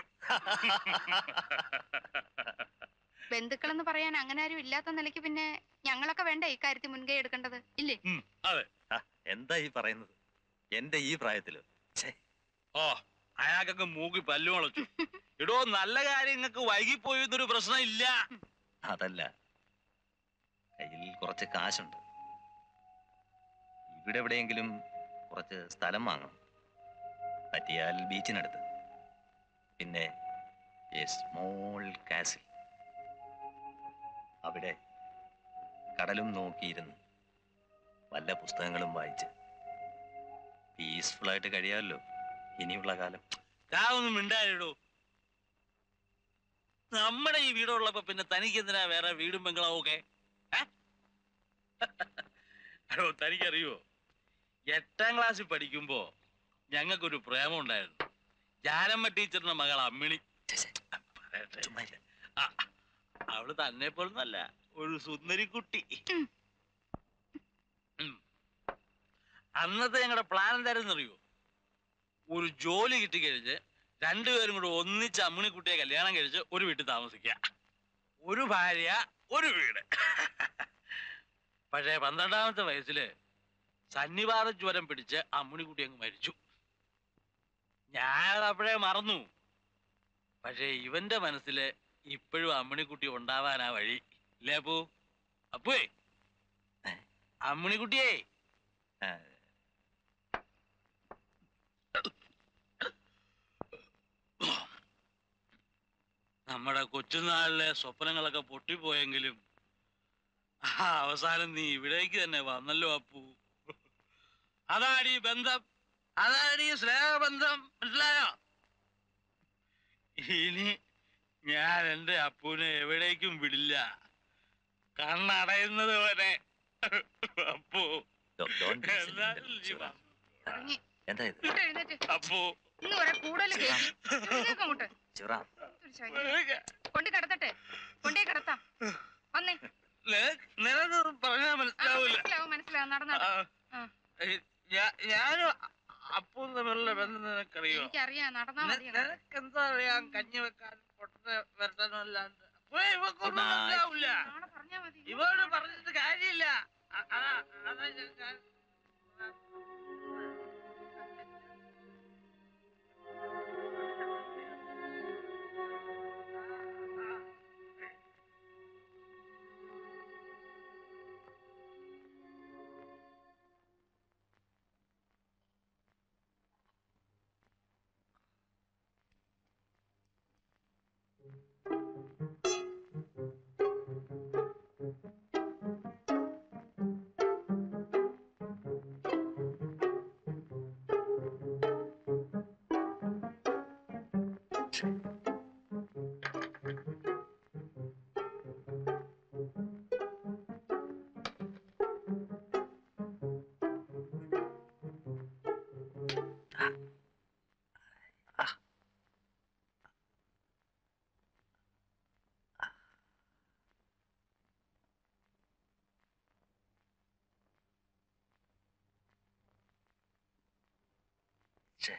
ബന്ധുക്കളെന്ന് പറയാൻ അങ്ങനെ ആരും ഇല്ലാത്ത നിലയ്ക്ക് പിന്നെ ഞങ്ങളൊക്കെ വേണ്ടേ ഇക്കാര്യത്തിൽ മുൻകൈ എടുക്കേണ്ടത് ഇല്ലേ ഉം, അതെ ആ, എന്താ ഈ പറയുന്നത് എന്റെ ഈ പ്രായത്തില് ഛേ, ഓ അയാൾക്കൊക്കെ മൂക്കി പല്ലു മുളച്ചു ഇടോ നല്ല കാര്യങ്ങൾക്ക് വൈകിപ്പോയി എന്നൊരു പ്രശ്നം ഇല്ല അതല്ല കയ്യിൽ കുറച്ച് കാശുണ്ട് ഇവിടെ എവിടെയെങ്കിലും കുറച്ച് സ്ഥലം വാങ്ങണം പറ്റിയാൽ ബീച്ചിനടുത്ത് പിന്നെ എ സ്മോൾ കാസിൽ അവിടെ കടലും നോക്കിയിരുന്ന് വല്ല പുസ്തകങ്ങളും വായിച്ച് പീസ്ഫുൾ ആയിട്ട് കഴിയാമല്ലോ ഇനിയുള്ള കാലം ഞാൻ ഒന്നും മിണ്ടായിടോ നമ്മുടെ ഈ വീടുള്ളപ്പോ പിന്നെ തനിക്ക് എന്തിനാ വേറെ വീടും ബംഗ്ലാവും ഒക്കെ ഏ? അടോ തനിക്കറിയോ എട്ടാം ക്ലാസ്സിൽ പഠിക്കുമ്പോ ഞങ്ങൾക്കൊരു പ്രേമം ഉണ്ടായിരുന്നു ജാനമ്മ ടീച്ചറിന്റെ മകൾ അമ്മിണി ഛെ, ഛെ, പറയട്ടെ. ചുമ്മാ ഇരി. ആ, അവള് തന്നെ പോലൊന്നല്ല ഒരു സുന്ദരി കുട്ടി ഉം. അന്നത്തെ ഞങ്ങളുടെ പ്ലാൻ എന്തായിരുന്നു അറിയോ ഒരു ജോലി കിട്ടിക്കഴിഞ്ഞ് രണ്ടുപേരും കൂടെ ഒന്നിച്ച് അമ്മിണിക്കുട്ടിയെ കല്യാണം കഴിച്ച് ഒരു വീട്ടിൽ താമസിക്കുക ഒരു ഭാര്യ ഒരു വീട് പക്ഷേ പന്ത്രണ്ടാമത്തെ വയസ്സില് സന്നിവാദ ജ്വരം പിടിച്ച് അമ്മിണിക്കുട്ടി അങ്ങ് മരിച്ചു ഞാൻ അപ്പോഴേ മറന്നു പക്ഷേ ഇവന്റെ മനസ്സില് ഇപ്പോഴും അമ്മിണിക്കുട്ടി ഉണ്ടാവാനാ വഴി ഇല്ലേ അപ്പു അപ്പുവേ ഏ? അമ്മിണിക്കുട്ടിയേ ആ, നമ്മുടെ കൊച്ചുനാളിലെ സ്വപ്നങ്ങളൊക്കെ പൊട്ടിപ്പോയെങ്കിലും ആ അവസാനം നീ ഇവിടേക്ക് തന്നെ വന്നല്ലോ അപ്പു അതാണ് ഈ ബന്ധം അതാണ് ഈ സ്നേഹബന്ധം മനസ്സിലായോ ഇനി ഞാൻ എന്റെ അപ്പുവിനെ എവിടേക്കും വിടില്ല കണ്ണടയുന്നത് വരെ അപ്പു don't- don't be എന്നാലും sentimental, നീ ശിവ. വാ. ഇറങ്ങി എന്താ ഇത് ഇങ്ങോട്ട് എഴുന്നേറ്റ് അപ്പു ഇന്ന് കുറെ കൂടുതൽ കേൾക്കും എഴുന്നേക്ക് അങ്ങോട്ട് ശിവറാം ഒരു ശല്യം. കൊണ്ട് കിടത്തട്ടെ കൊണ്ടേ കിടത്താം വന്നേ നിനക്ക് നിനക്ക് പറഞ്ഞാൽ ആ, മനസ്സിലാവൂല മനസ്സിലാവും മനസ്സിലാവും നടന്ന ആ, ആ. ഏ, ഞാ- ഞാനും അപ്പവും തമ്മിലുള്ള ബന്ധം നിനക്കറിയോ എനിക്കറിയാം നടന്നാ മതി അങ്ങോട്ട്. നിനക്ക് എന്താ അറിയാം കഞ്ഞി വെക്കാനും പൊട്ടനെ വരട്ടാനും അല്ലാണ്ട് അപ്പൊ ഇവക്കൊന്നും Good night. മനസ്സിലാവൂല നാളെ പറഞ്ഞാ മതി ഇവോട് പറഞ്ഞിട്ട് കാര്യമില്ല അ- അതാ അതാ ഞാൻ- ഞാൻ- ഛേ.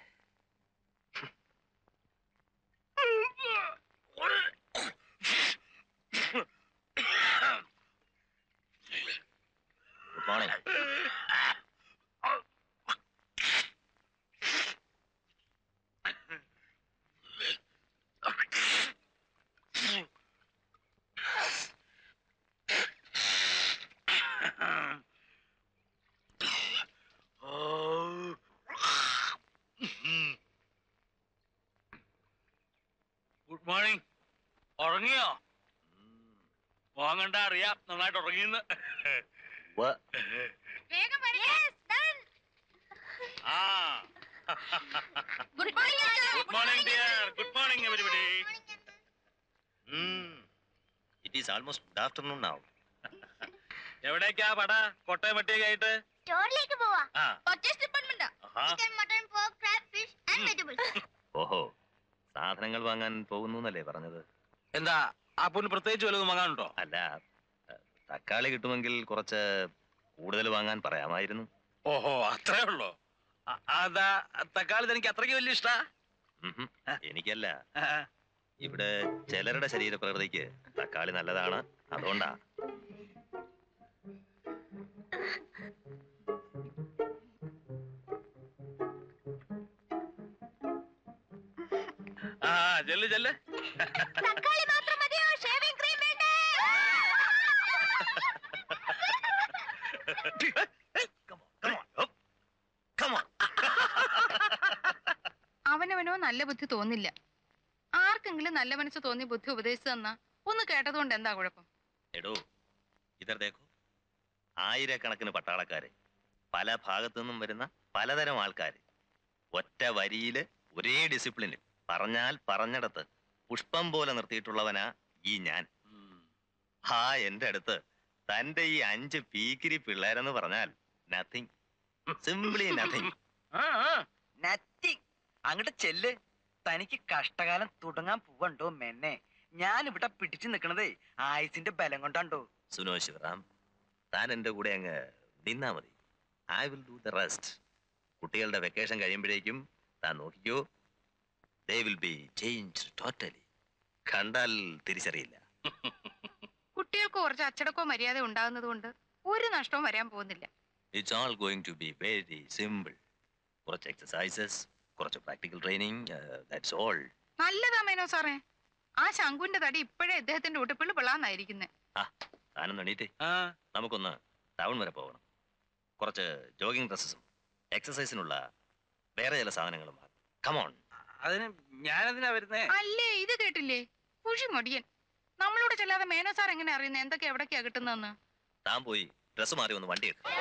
ഗുഡ് മോർണിംഗ് ഗുഡ് മോർണിംഗ് ഉറങ്ങിയോ പോകണ്ട അറിയാം നന്നായിട്ട് ഉറങ്ങിയെന്ന് വേഗം വരൂ. ആ good morning good morning dear good morning everybody it is almost good afternoon നാവും എവിടേക്കാ പട കൊട്ടയം വെട്ടിയൊക്കെ ആയിട്ട് സ്റ്റോറിലേക്ക് പോവാ ആ പർച്ചേസ് ഡിപ്പാർട്ട്മെന്റ് ആഹാ. Chicken mutton pork crab fish and vegetables ഓഹോ സാധനങ്ങൾ വാങ്ങാൻ പോകുന്നു എന്നല്ലേ പറഞ്ഞത് എന്താ അപ്പൂന് പ്രത്യേകിച്ച് വല്ലതും വാങ്ങാനുണ്ടോ അല്ല ഏഹ്, തക്കാളി കിട്ടുമെങ്കിൽ കുറച്ച് കൂടുതൽ വാങ്ങാൻ പറയാമായിരുന്നു ഓഹോ അത്രേ ഉള്ളോ അ- അതാ തക്കാളി തനിക്ക് അത്രയ്ക്ക് വലിയ ഇഷ്ടാ ഉഹും, എനിക്കല്ല ഇവിടെ ചിലരുടെ ശരീരപ്രകൃതിക്ക് തക്കാളി നല്ലതാണ് അതുകൊണ്ടാ ആ ചെല്ല് ചെല്ല് തക്കാളി മാത്രം മതിയോ ഷേവിംഗ് ക്രീം വേണ്ടേ അവനവനോ നല്ല ബുദ്ധി തോന്നില്ല ആർക്കെങ്കിലും നല്ല മനസ്സ് തോന്നി ബുദ്ധി ഉപദേശിച്ചു തന്നാ ഒന്ന് കേട്ടതുകൊണ്ട് എന്താ കുഴപ്പം എടോ ഇതർ ദേഖോ ആയിരക്കണക്കിന് പട്ടാളക്കാര് പല ഭാഗത്തു നിന്നും വരുന്ന പലതരം ആൾക്കാര് ഒറ്റ വരിയില് ഒരേ ഡിസിപ്ലിനിൽ പറഞ്ഞാൽ പറഞ്ഞിടത്ത് പുഷ്പം പോലെ നിർത്തിയിട്ടുള്ളവനാ ഈ ഞാൻ ആ എന്റെ അടുത്ത് തന്റെ ഈ അഞ്ച് പീക്കിരി പിള്ളേരെന്ന് പറഞ്ഞാൽ നത്തിങ് സിംപ്ലി നത്തിങ് നത്തിങ് അങ്ങോട്ട് ചെല്ല് തനിക്ക് കഷ്ടകാലം തുടങ്ങാൻ പോവണ്ടോ മെന്നെ ഞാൻ ഇവിടെ പിടിച്ചു നിക്കണതേ ആയുസിന്റെ ബലം കൊണ്ടാണ്ടോ സുനോ ശിവറാം താൻ എന്റെ കൂടെ അങ്ങ് നിന്നാ മതി I will do the rest കുട്ടികളുടെ വെക്കേഷൻ കഴിയുമ്പോഴേക്കും താൻ നോക്കിക്കോ they will be change totally കണ്ടാൽ തിരിച്ചറിയില്ല കുട്ടികൾക്ക് കുറച്ച് അച്ചടക്കോ മര്യാദ ഉണ്ടാകുന്നത് കൊണ്ട് ഒരു നഷ്ടവും വരാൻ പോകുന്നില്ല it's all going to be very simple കുറച്ച് എക്സസൈസസ് കുറച്ച് പ്രാക്ടിക്കൽ ട്രെയിനിങ് ദാറ്റ്സ് ഓൾ നല്ലതാ മേനോ സാറേ ആ ശങ്കുവിന്റെ തടി ഇപ്പോഴേ ഇദ്ദേഹത്തിന്റെ ഉടുപ്പിള്ളി പിള്ളാന്നായിരിക്കുന്നേ താനൊന്ന് എണീറ്റേ ആ നമുക്കൊന്ന് ടൗൺ വരെ പോകണം കുറച്ച് ജോഗിങ് ഡ്രസ്സസും എക്സസൈസിനുള്ള വേറെ ചില സാധനങ്ങളും കമോൺ അതിന് ഞാനെന്തിനാ വരുന്നേ അല്ലേ ഇത് കേട്ടില്ലേ കുഴി മടിയൻ നമ്മളോട് ചെല്ലാതെ മേനോ സാർ എങ്ങനെ അറിയുന്നത് എന്തൊക്കെ എവിടൊക്കെയാ കിട്ടുന്നതെന്ന് താൻ പോയി ഡ്രസ്സ് മാറി ഒന്ന് വണ്ടി എടുക്കും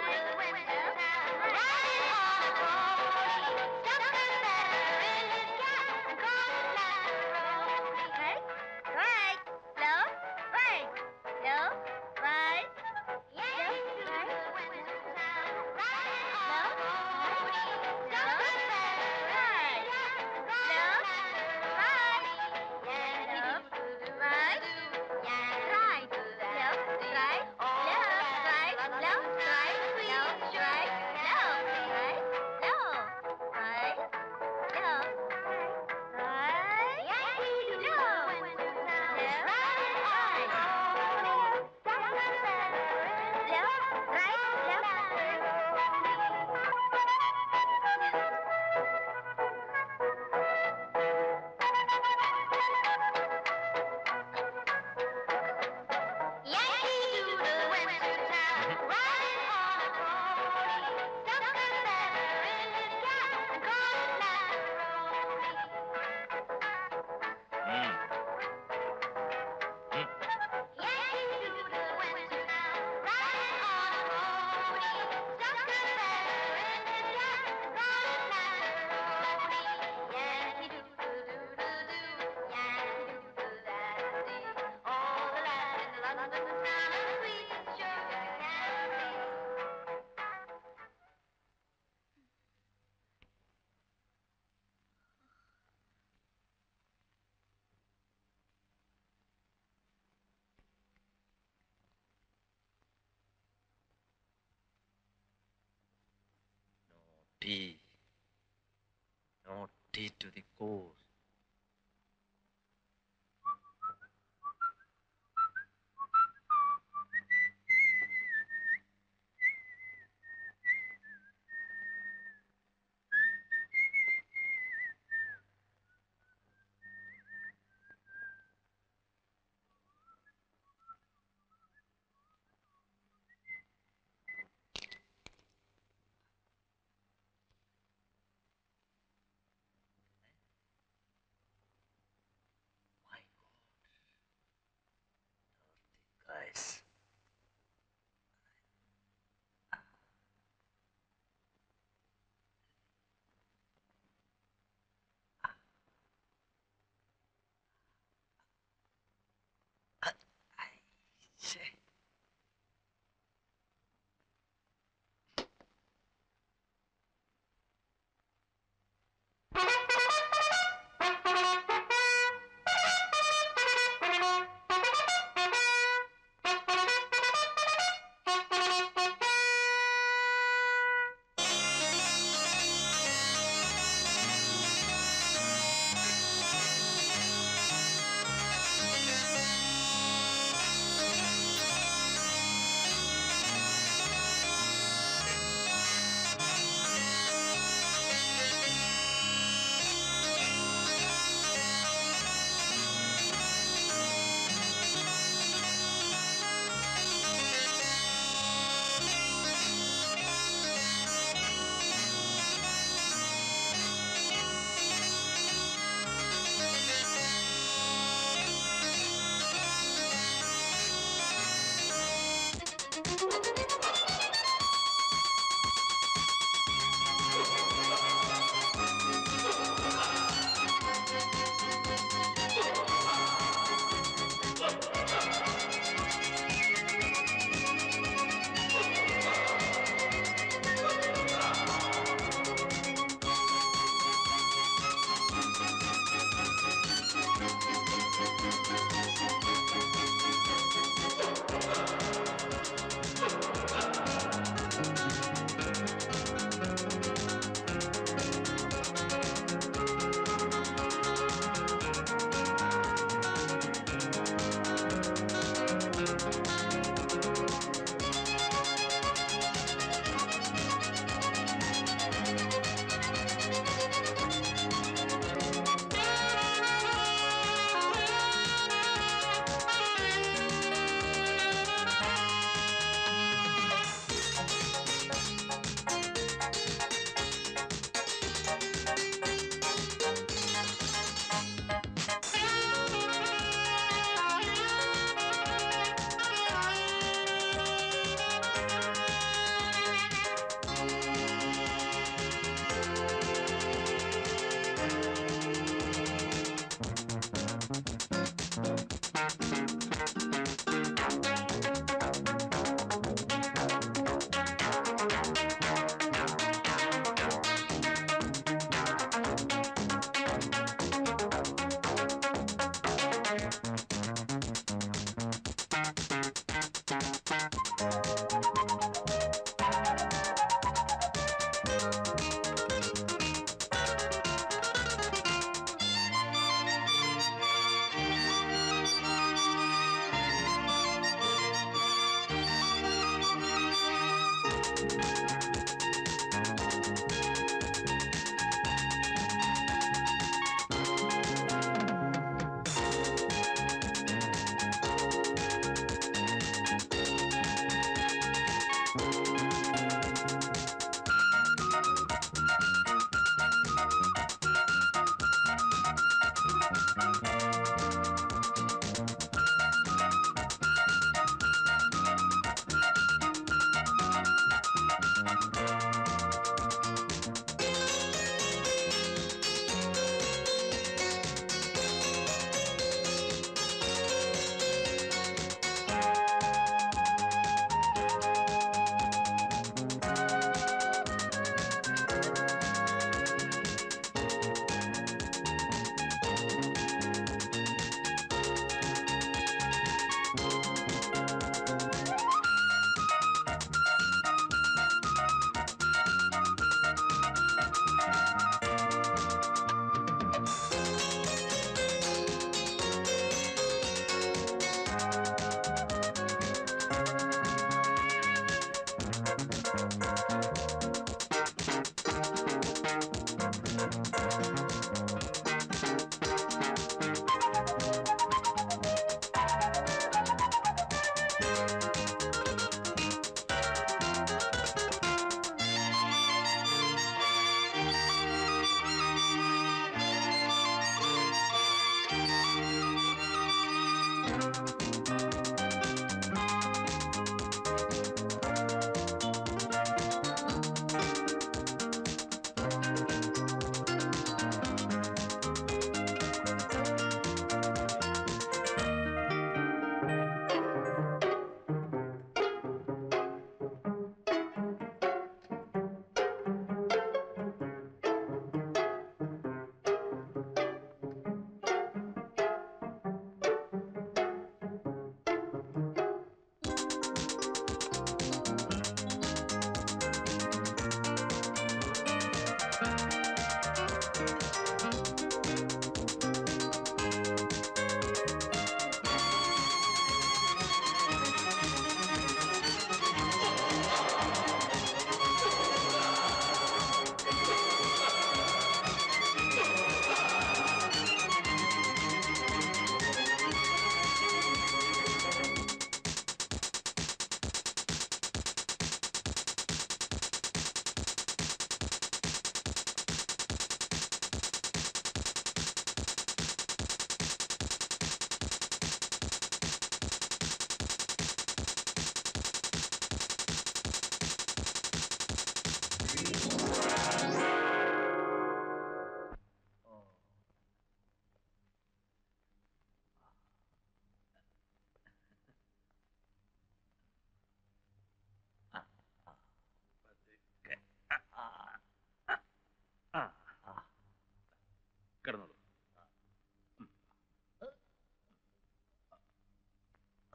Naughty. Naughty to the core.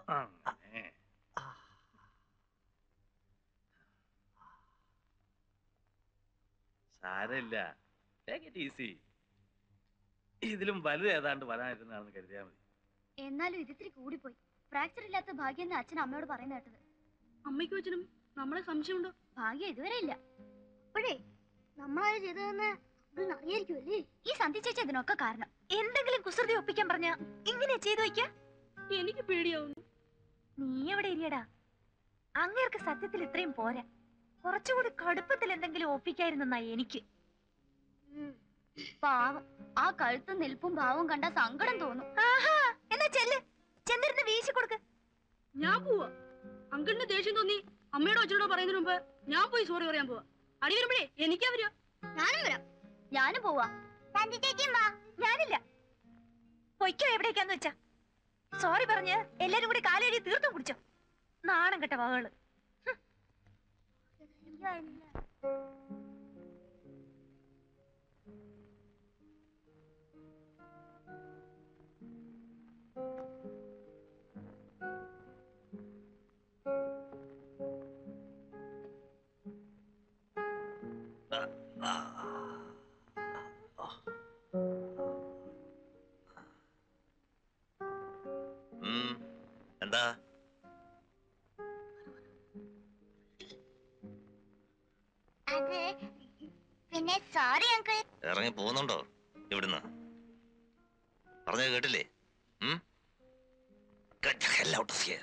അങ്ങനെ. സാരമില്ല ടേക്ക് ഇറ്റ് ഈസി ഇതിലും വലുത് ഏതാണ്ട് വരാനിരുന്നാണെന്ന് കരുതിയാൽ മതി എന്നാലും ഇതിത്തിരി കൂടിപ്പോയി ഫ്രാക്ചർ ഇല്ലാത്ത ഭാഗ്യം അച്ഛൻ അമ്മയോട് പറയുന്ന കേട്ടത് അമ്മയ്ക്കും അച്ഛനും നമ്മളെ സംശയമുണ്ടോ ഭാഗ്യം ഇതുവരെ ഇല്ല അപ്പോഴേ നമ്മളത് ചെയ്തതെന്ന് അറിയായിരിക്കുമല്ലേ ഈ സന്ധി ചേച്ചി ഇതിനൊക്കെ കാരണം എന്തെങ്കിലും കുസൃതി ഒപ്പിക്കാൻ പറഞ്ഞ ഇങ്ങനെ ചെയ്തു വയ്ക്ക എനിക്ക് പേടിയാവുന്നു നീ എവിടെ ഇരിയടാ അങ്ങേർക്ക് സത്യത്തിൽ ഇത്രയും പോരാ കുറച്ചുകൂടി കടുപ്പത്തിൽ എന്തെങ്കിലും ഒപ്പിക്കായിരുന്നാ എനിക്ക് പാവം ആ കഴുത്തും നിൽപ്പും ഭാവവും കണ്ട സങ്കടം തോന്നും ആഹാ എന്നാ ചെല്ല് ചെന്നിരുന്ന് വീശി കൊടുക്ക് ഞാൻ പോവാ അങ്കിളിന് ദേഷ്യം തോന്നി അമ്മയോടോ അച്ഛനോടോ പറയുന്നതിന് മുമ്പ് ഞാൻ പോയി സോറി പറയാൻ പോവാ അടി വരുമ്പോഴേ എനിക്കാ വരിക ഞാനും വരാം ഞാനും പോവാ സന്ധി ചേച്ചിയും വാ ഞാനില്ല പൊയ്ക്കോ എവിടേക്കാന്ന് വെച്ചാ സോറി പറഞ്ഞ് എല്ലാരും കൂടി കാലെഴുതി തീർത്തും കുടിച്ചോ നാണം കെട്ട വകകള് ഉം. എന്താ അത് പിന്നെ സോറി അങ്കിൾ ഇറങ്ങി പോകുന്നുണ്ടോ ഇവിടുന്ന് പറഞ്ഞത് കേട്ടില്ലേ ഉം? Get the hell out of here.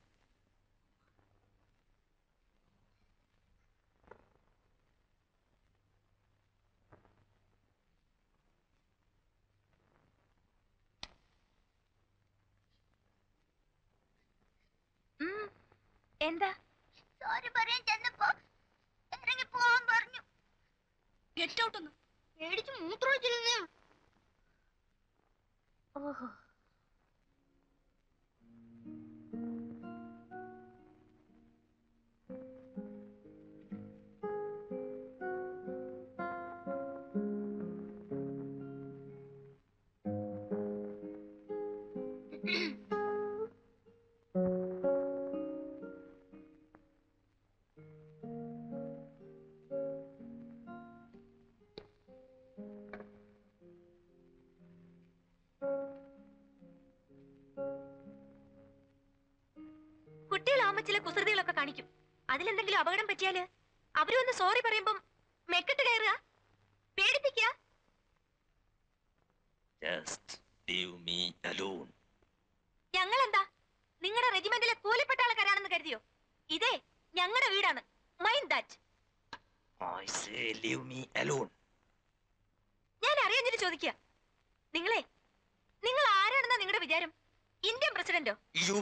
ഉം. എന്താ സോറി പറയാൻ ചെന്നപ്പോ ഇറങ്ങി പോവാൻ പറഞ്ഞു ഗെറ്റ് ഔട്ട് ഒന്ന് പേടിച്ച് മൂത്രമൊഴിച്ചിരുന്ന ഓഹോ കുട്ടികളാവുമ്പോ ചില കുസൃതികളൊക്കെ കാണിക്കും അതിലെന്തെങ്കിലും അപകടം പറ്റിയാല് അവരും ഒന്ന് സോറി പറയുമ്പം മെക്കിട്ട് കയറുക പേടിപ്പിക്കുക Just leave me alone. ഞങ്ങളെന്താ നിങ്ങളുടെ റെജിമെന്റിലെ കൂലിപ്പെട്ടാളക്കാരാണെന്ന് കരുതിയോ ഇതേ ഞങ്ങളുടെ വീടാണ് mind that I say leave me alone. ഞാൻ അറിയാഞ്ഞിട്ട് ചോദിക്കുക നിങ്ങളെ നിങ്ങൾ ആരാണെന്നാ നിങ്ങളുടെ വിചാരം ഇന്ത്യൻ പ്രസിഡന്റോ You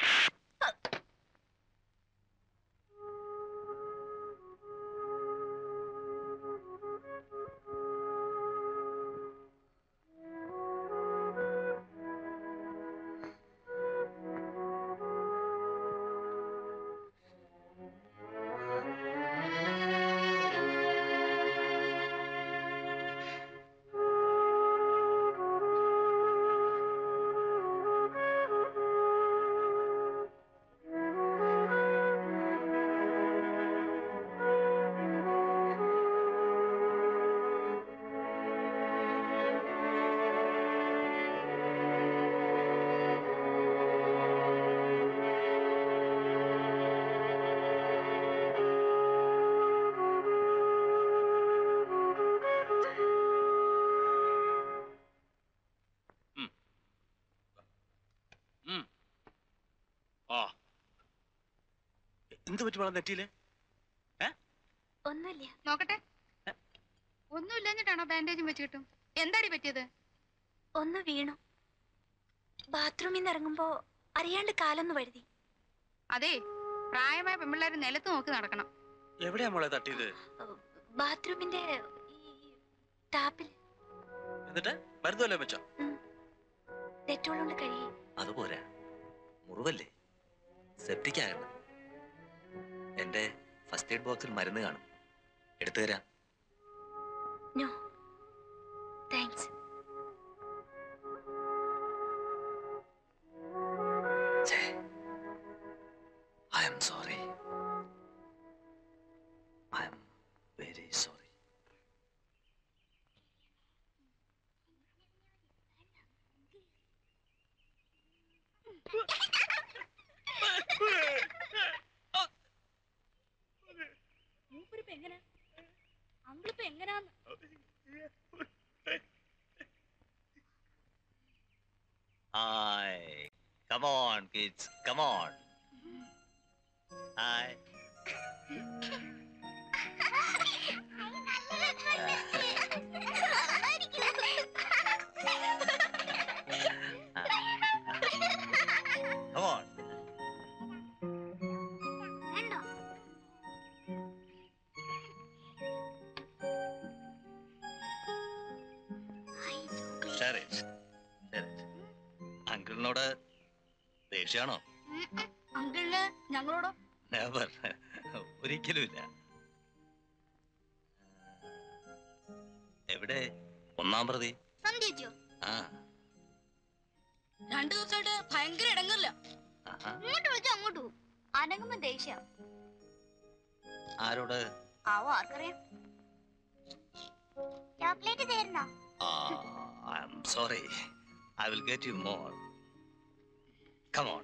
ആ എന്ത് പറ്റി വളർന്ന നെറ്റിയില് ഒന്നുമില്ല നോക്കട്ടെ ഒന്നും ഇല്ലഞ്ഞിട്ടാണോ ബാൻഡേജും വെച്ച് കിട്ടും എന്താടി പറ്റിയത് ഒന്ന് വീണു ബാത്റൂമിൽ നിന്ന് ഇറങ്ങുമ്പോ അറിയാണ്ട് കാലൊന്ന് വഴുതി അതെ പ്രായമായ പെമ്പിള്ളേർ നിലത്ത് നോക്കി നടക്കണം എവിടെയാ മോളെ തട്ടിയത് ബാത്റൂമിന്റെ ഈ ടാപ്പിൽ എന്നിട്ട് മരുന്ന് വല്ലതും വെച്ചോ ഡെറ്റോൾ കൊണ്ട് കഴുകി അതുപോരാ മുറിവല്ലേ സെപ്റ്റിക് ആകണം എന്റെ ഫസ്റ്റ് എയ്ഡ് ബോക്സിൽ മരുന്ന് കാണും എടുത്തു തരാം നോ താങ്ക്സ് ഛേ, sorry I'm very sorry മൂപ്പരിപ്പോ എങ്ങനെ അങ്കിളിപ്പോ എങ്ങനാന്ന് Hi. Come on, kids. Come on. Hi. Come on. Share it. Share it. അങ്കിളിനോട് ദേഷ്യാണോ അങ്കിളിന് ഞങ്ങളോടോ നെവർ ഒരിക്കലുമില്ല എവിടെ ഒന്നാം പ്രതി സന്ധ്യച്ചോ ആ രണ്ടു ദിവസമായിട്ട് ഭയങ്കര ഇടങ്ങല്ല ആഹാ. ഇങ്ങോട്ട് വിളിച്ചോ അങ്ങോട്ട് പോകും അനങ്ങുമ്പോ ദേഷ്യ ആരോട് ആവോ ആർക്കറിയാം ചോക്ലേറ്റ് തീർന്നോ I M sorry I will get you more come on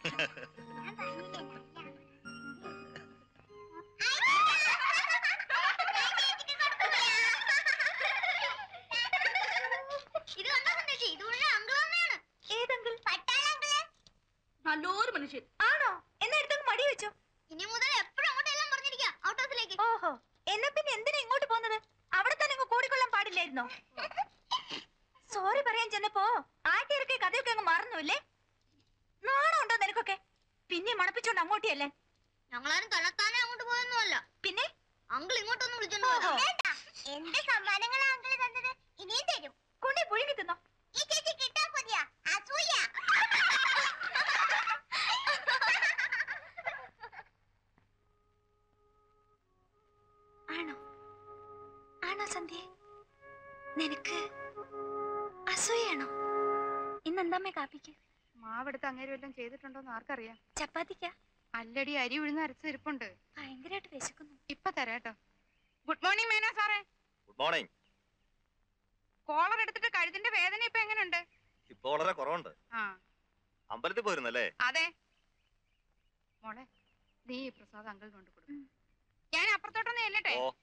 ഇത് കണ്ടോ സന്ദേശി ഇത് മുഴുവൻ അങ്കിൾ അമ്മയാണ് ഏതെങ്കിൽ പട്ടാള അങ്കിള് നല്ലൊരു മനുഷ്യൻ ആണോ എന്നാ എടുത്തൊക്കെ മടി വെച്ചോ ഇനി മുതൽ എപ്പോഴും അങ്ങോട്ടെല്ലാം പറഞ്ഞിരിക്കാം ഔട്ട് ഹൗസിലേക്ക് ഓഹോ എന്നാ പിന്നെ എന്തിനാ ഇങ്ങോട്ട് പോകുന്നത് അവിടെ തന്നെ അങ്ങ് കൂടിക്കൊള്ളാൻ പാടില്ലായിരുന്നോ സോറി പറയാൻ ചെന്നപ്പോ ആട്ടിയിറക്കിയ കഥയൊക്കെ അങ്ങ് മറന്നുല്ലേ നാണം ഉണ്ടോ നിനക്കൊക്കെ പിന്നെ മണപ്പിച്ചോണ്ട് അങ്ങോട്ടിയല്ലേ ഞങ്ങളാരും തലത്താനെ അങ്ങോട്ട് പോയൊന്നുമല്ല പിന്നെ അങ്കിൾ ഇങ്ങോട്ടൊന്ന് വിളിച്ചോണ്ട് ഓഹോ. പോയതാ. എന്ത് സമ്മാനങ്ങളാ അങ്കിൾ തന്നത് ഇനിയും തരും കൊണ്ടേ പുഴുങ്ങി തിന്നോ ഈ ചേച്ചി കിട്ടാൻ കൊതിയാ അസൂയ ആണോ ആണോ സന്ധ്യ നിനക്ക് അസൂയാണോ ഇന്നെന്താമ്മേ കാപ്പിക്ക് മാവെടുത്ത് അങ്ങേര് വല്ലതും ചെയ്തിട്ടുണ്ടോന്ന് ആർക്കറിയാം ചപ്പാത്തിക്ക അല്ലടി അരി ഉഴുന്ന് അരച്ച് ഇരിപ്പുണ്ട് ഭയങ്കരമായിട്ട് വിശക്കുന്നു ഇപ്പൊ തരാട്ടോ ഗുഡ് മോർണിംഗ് മേന സാറേ ഗുഡ് മോർണിംഗ് കോളർ എടുത്തിട്ട് കഴുത്തിന്റെ വേദന ഇപ്പൊ എങ്ങനെയുണ്ട് ഇപ്പൊ വളരെ കുറവുണ്ട് ആ അമ്പലത്തിൽ പോയിരുന്നല്ലേ അതെ മോളെ നീ ഈ പ്രസാദ് അങ്കിൾ കൊണ്ട് കൊടുക്കും ഞാൻ അപ്പുറത്തോട്ടൊന്ന് ചെല്ലട്ടെ ഓ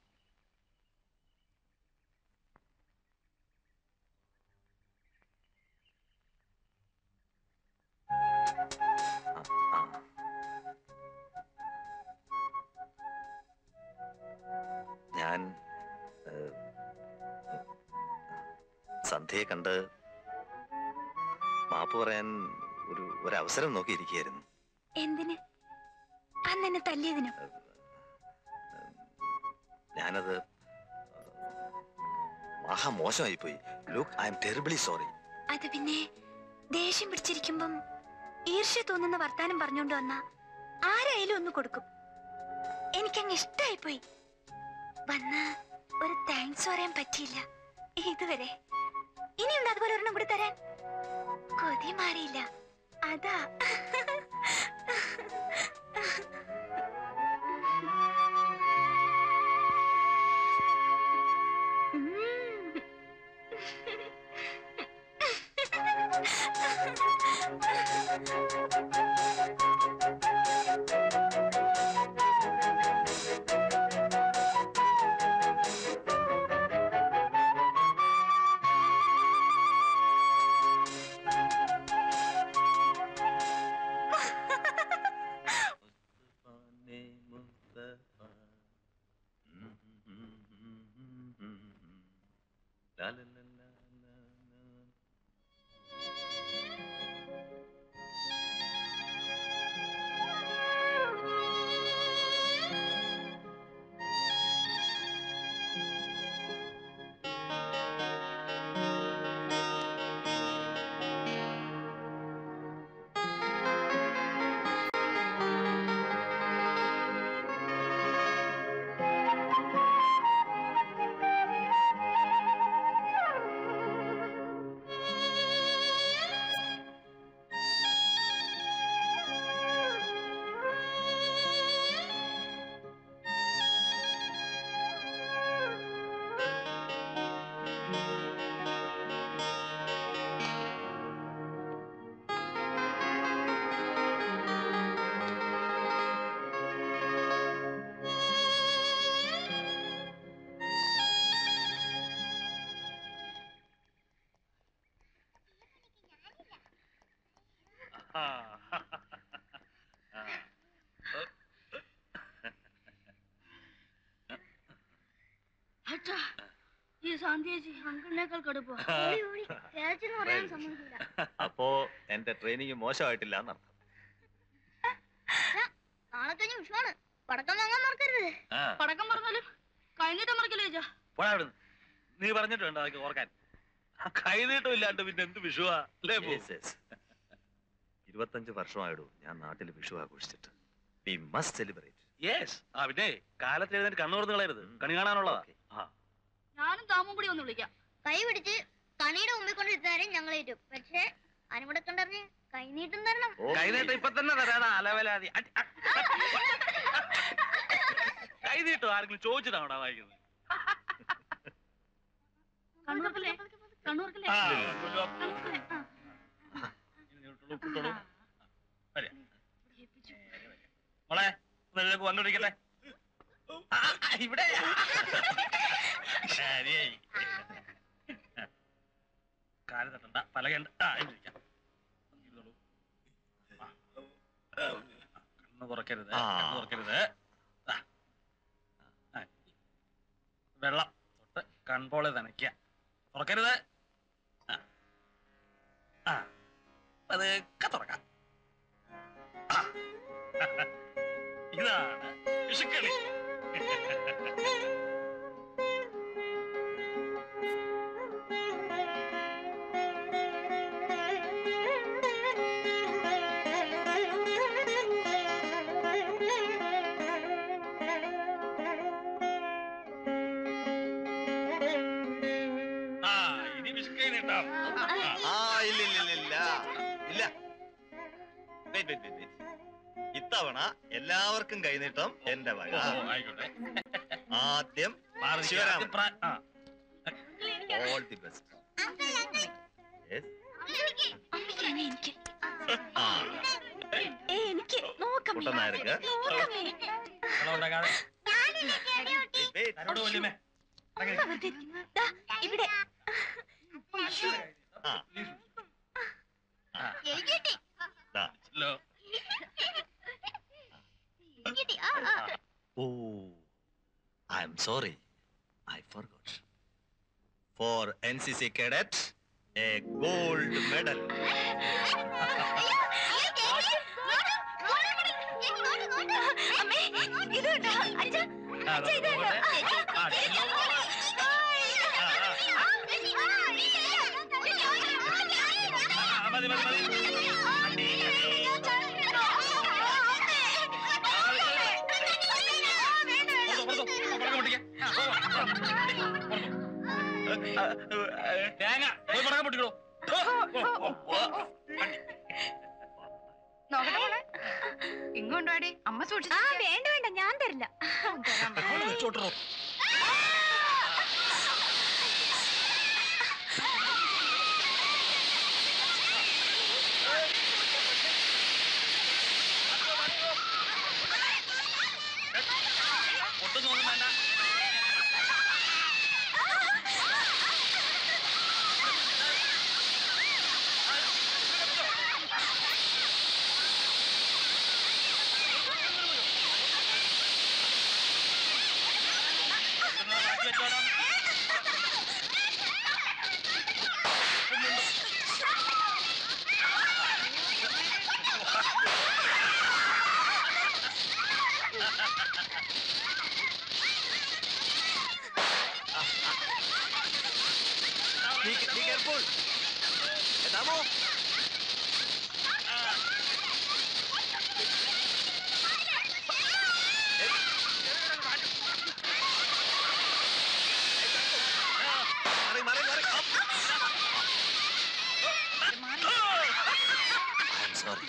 ആ, ആ. ഞാൻ ഏഹ്, സന്ധ്യയെ കണ്ട് മാപ്പ് പറയാൻ ഒരു ഒരവസരം നോക്കിയിരിക്കുകയായിരുന്നു എന്തിന് അന്ന് എന്നെ തല്ലിയതിനോ ഞാനത് മഹാ മോശമായിപ്പോയി look I'm terribly sorry അത് പിന്നെ ദേഷ്യം പിടിച്ചിരിക്കുമ്പം ഈർഷ്യ തോന്നുന്ന വർത്താനം പറഞ്ഞുകൊണ്ട് വന്ന ആരായാലും ഒന്ന് കൊടുക്കും എനിക്കങ്ങ് ഇഷ്ടായിപ്പോയി വന്ന് ഒരു താങ്ക്സ് പറയാൻ പറ്റിയില്ല ഇതുവരെ ഇനിയുണ്ട് അതുപോലെ ഒരെണ്ണം കൂടി തരാൻ കൊതി മാറിയില്ല അതാ ഉം. ഈ ശാന്തി ചേച്ചി അങ്കിളിനേക്കാൾ കടുപ്പ പറയാൻ സമ്മതിക്കില്ല അപ്പോ എന്റെ ട്രെയിനിങ് മോശമായിട്ടില്ല എന്നർത്ഥം നാളെ കഴിഞ്ഞ വിഷുവാണ് പടക്കം വാങ്ങാൻ മറക്കരുത് ആ പടക്കം പറഞ്ഞാലും കഴിഞ്ഞിട്ട് മറക്കില്ല ചേച്ചാ പോടാ അവിടുന്ന് നീ പറഞ്ഞിട്ടുണ്ട് അതൊക്കെ ഓർക്കാൻ കൈനീട്ടം ഇല്ലാണ്ട് പിന്നെ എന്ത് വിഷുവാ അല്ലേ പോ? Yes, yes. ഇരുപത്തഞ്ച് വർഷമായിടൂ ഞാൻ നാട്ടിൽ വിഷു ആഘോഷിച്ചിട്ട് വി മസ്റ്റ് സെലിബ്രേറ്റ് യെസ് ആ പിന്നെ കാലത്ത് എഴുന്നേറ്റ് കണ്ണു തുറന്ന് കളയരുത് കണി കാണാനുള്ളതാ Okay. ആ ഞാനും താമും കൂടി ഒന്ന് വിളിക്കാം കൈ പിടിച്ച് കണിയുടെ മുമ്പിൽ കൊണ്ട് ഇരുത്താരും ഞങ്ങൾ ഏറ്റും പക്ഷേ അതിനും കൂടെ കണ്ടറിഞ്ഞ് കൈ നീട്ടും തരണം കൈനീട്ടം ഇപ്പൊ തന്നെ തരാനാ അലവലാതി അടി, അ- കൈനീട്ടം ആരെങ്കിലും ചോദിച്ചിട്ടാണോടാ വായിക്കുന്നത് കണ്ണൂർക്കല്ലേ കണ്ണൂർക്കല്ലേ ആ, കൊണ്ടുവാ. ഇങ്ങോട്ടോളൂ, ഇങ്ങോട്ടോളൂ. വരിക. മോളെ ഒന്ന് എഴുന്നേക്ക് വന്നോണ്ടിരിക്കട്ടെ ആ, ആ, ഇവിടെ ശരിയായി കാല് തട്ടണ്ട പലകയുണ്ട് ആ എഴുതിരിക്കാം ഇരുന്നോളൂ. ആ. കണ്ണ് തുറക്കരുത് ആ. കണ്ണ് തുറക്കരുത് ആ. ആ. വെള്ളം തൊട്ട് കൺപോളെ നനയ്ക്കുക തുറക്കരുത് ആ. ആ പതുക്കെ തുറക്കാം ആ. ഇതാണ് വിഷുക്കണി ആ ഇനി വിഷുക്കൈ നീട്ടാം ആ ഇല്ല ഇല്ല ഇല്ല ഇല്ല ഇല്ല Wait, wait, wait, wait. ഇത്തവണ എല്ലാവർക്കും കൈനീട്ടം എന്റെ വക ഓ, ആയിക്കോട്ടെ ആദ്യം മാറി നിൽക്കുക. ശിവരാമൻ. ആദ്യം പ്രാ- ആ. ഓൾ ദി ബെസ്റ്റ് അമ്മയ്ക്കാണ് എനിക്ക് ആ ഏ എനിക്ക് നോക്കാം കുട്ടനായർക്ക് നോക്കാമേ വെള്ളം ഉണ്ടാക്കാതെ Wait, wait. ആരോട് വല്യമ്മേ? അമ്മ വെറുതെ ഇരിക്ക്. ദാ, ഇവിടെ ആ ആ, ദാ. ലോ. ഓ I M sorry I forgot for N C C cadet a gold medal അമ്മേ ഇത് കണ്ടോ അച്ഛാ ആ, അച്ഛാ ഇത് കണ്ടോ ആ, ചെല്ലോ മോളെ. ആ, മതി, മതി, മതി. അടി, പുറത്തോ, പുറത്തോ. പടക്കം പൊട്ടിക്ക്. ആ, പോ, പോ. പുറത്തോ. തേങ്ങ പോയി പടക്കം പൊട്ടിക്കോ നോക്കട്ടെ മോളെ ഇങ്ങോട്ട് വാടി അമ്മ ആ സൂക്ഷിച്ചു വേണ്ട വേണ്ട ഞാൻ തരില്ല ചോട്ടോ ഒട്ടും ഒന്നും വേണ്ട ഒട്ടും മാറ്റി വെച്ചോണം. Be, be careful. Damo. Mari, mari, mari. Up. I'm sorry.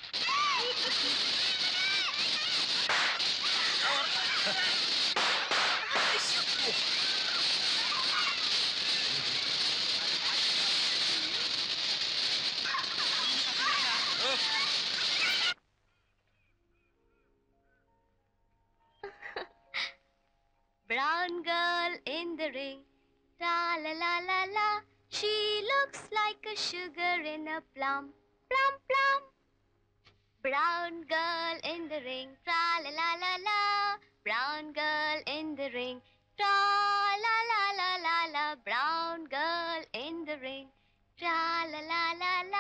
Brown girl in the ring, tra la la la la. She looks like a sugar in a plum, plum plum. Brown girl in the ring, tra la la la la. Brown girl in the ring, tra la la la la la. the rain. Tra la la la la.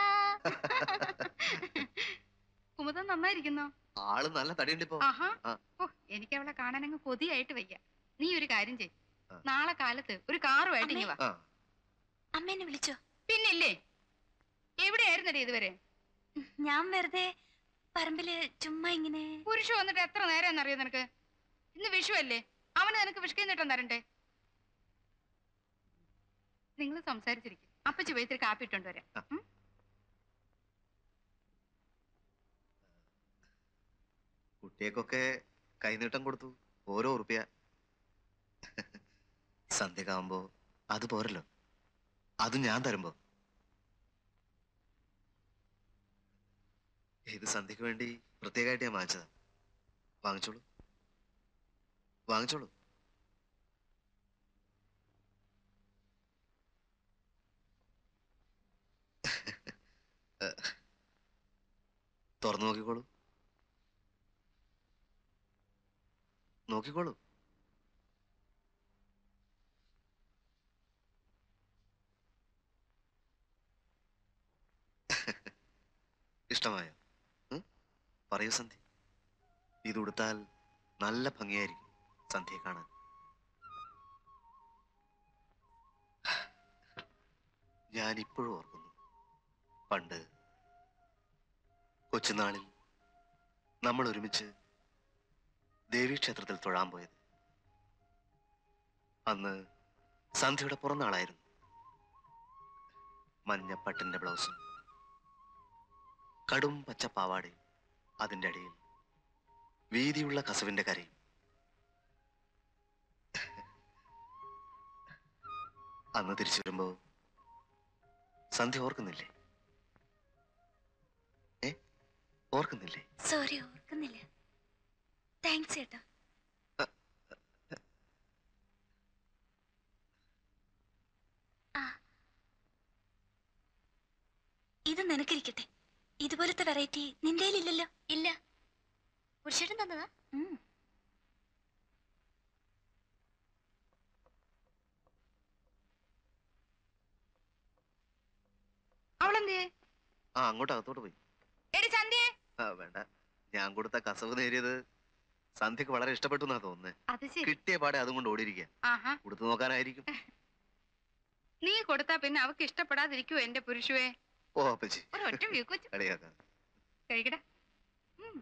കുമുദം നന്നായിരിക്കുന്നോ ആള് നല്ല തടിയുണ്ട് ഇപ്പൊ ആഹാ ആ. ഓ എനിക്ക് അവളെ കാണാൻ അങ്ങ് കൊതിയായിട്ട് വയ്യ നീ ഒരു കാര്യം ചെയ് ആ. നാളെ കാലത്ത് ഒരു കാറുമായിട്ട് ഇങ്ങ് വാ ആ അമ്മേനെ വിളിച്ചോ പിന്നില്ലേ എവിടെയായിരുന്നടി ഇതുവരെ ഞാൻ വെറുതെ പറമ്പില് ചുമ്മാ ഇങ്ങനെ പുരുഷ വന്നിട്ട് എത്ര നേരം എന്നറിയോ നിനക്ക് ഇന്ന് വിഷു അല്ലേ അവന് നിനക്ക് വിഷ്കിന്നിട്ടും തരണ്ടേ നിങ്ങൾ സംസാരിച്ചിരിക്കും അപ്പച്ചി പോയി ഇത്തിരി കാപ്പി ഇട്ടോണ്ട് വരാം ആ. ഉം? കുട്ടിയേക്കൊക്കെ കൈനീട്ടം കൊടുത്തു ഓരോ ഉറുപ്പ്യ സന്ധ്യക്കാവുമ്പോ അത് പോരല്ലോ അത് ഞാൻ തരുമ്പോ ഇത് സന്ധ്യക്ക് വേണ്ടി പ്രത്യേകമായിട്ട് ഞാൻ വാങ്ങിച്ചതാ വാങ്ങിച്ചോളൂ വാങ്ങിച്ചോളൂ തുറന്നു നോക്കിക്കോളൂ നോക്കിക്കോളൂ ഇഷ്ടമായോ ഉം? പറയൂ സന്ധ്യ ഇത് ഉടുത്താൽ നല്ല ഭംഗിയായിരിക്കും സന്ധ്യയെ കാണാൻ ഞാൻ ഇപ്പോഴും ഓർക്കുന്നു പണ്ട് കൊച്ചുനാളിൽ നമ്മൾ ഒരുമിച്ച് ദേവീക്ഷേത്രത്തിൽ തൊഴാൻ പോയത് അന്ന് സന്ധ്യയുടെ പുറന്നാളായിരുന്നു മഞ്ഞപ്പട്ടിന്റെ ബ്ലൗസും കടും പച്ച പാവാടയും അതിന്റെ അടിയിൽ വീതിയുള്ള കസവിന്റെ കരയും അന്ന് തിരിച്ചു വരുമ്പോ സന്ധ്യ ഓർക്കുന്നില്ലേ ഏ ഓർക്കുന്നില്ലേ സോറി ഓർക്കുന്നില്ല താങ്ക്സ് ചേട്ടാ ആ ഇത് നിനക്കിരിക്കട്ടെ ഇതുപോലത്തെ വെറൈറ്റി നിന്റെ ഇല്ലല്ലോ ഇല്ല പുരുഷേട്ടൻ തന്നതാ അവളെന്തേ ആ അങ്ങോട്ട് അകത്തോട്ട് പോയി എടി ചന്തിയെ ആ വേണ്ട ഞാൻ കൊടുത്ത കസവ് നേരിയത് സന്ധ്യക്ക് വളരെ ഇഷ്ടപ്പെട്ടു എന്നാ തോന്നുന്നത് അത് ശരി കിട്ടിയ പാടെ അതും കൊണ്ട് ഓടിയിരിക്കുക ആഹാ കൊടുത്തു നോക്കാനായിരിക്കും നീ കൊടുത്താ പിന്നെ അവക്ക് ഇഷ്ടപ്പെടാതിരിക്കുവോ എന്റെ പുരുഷുവേ ഓ അപ്പച്ചി ഒരൊറ്റ വീക്കൊച്ചു കളിയാക്കാം കഴിക്കട്ടെ ഉം.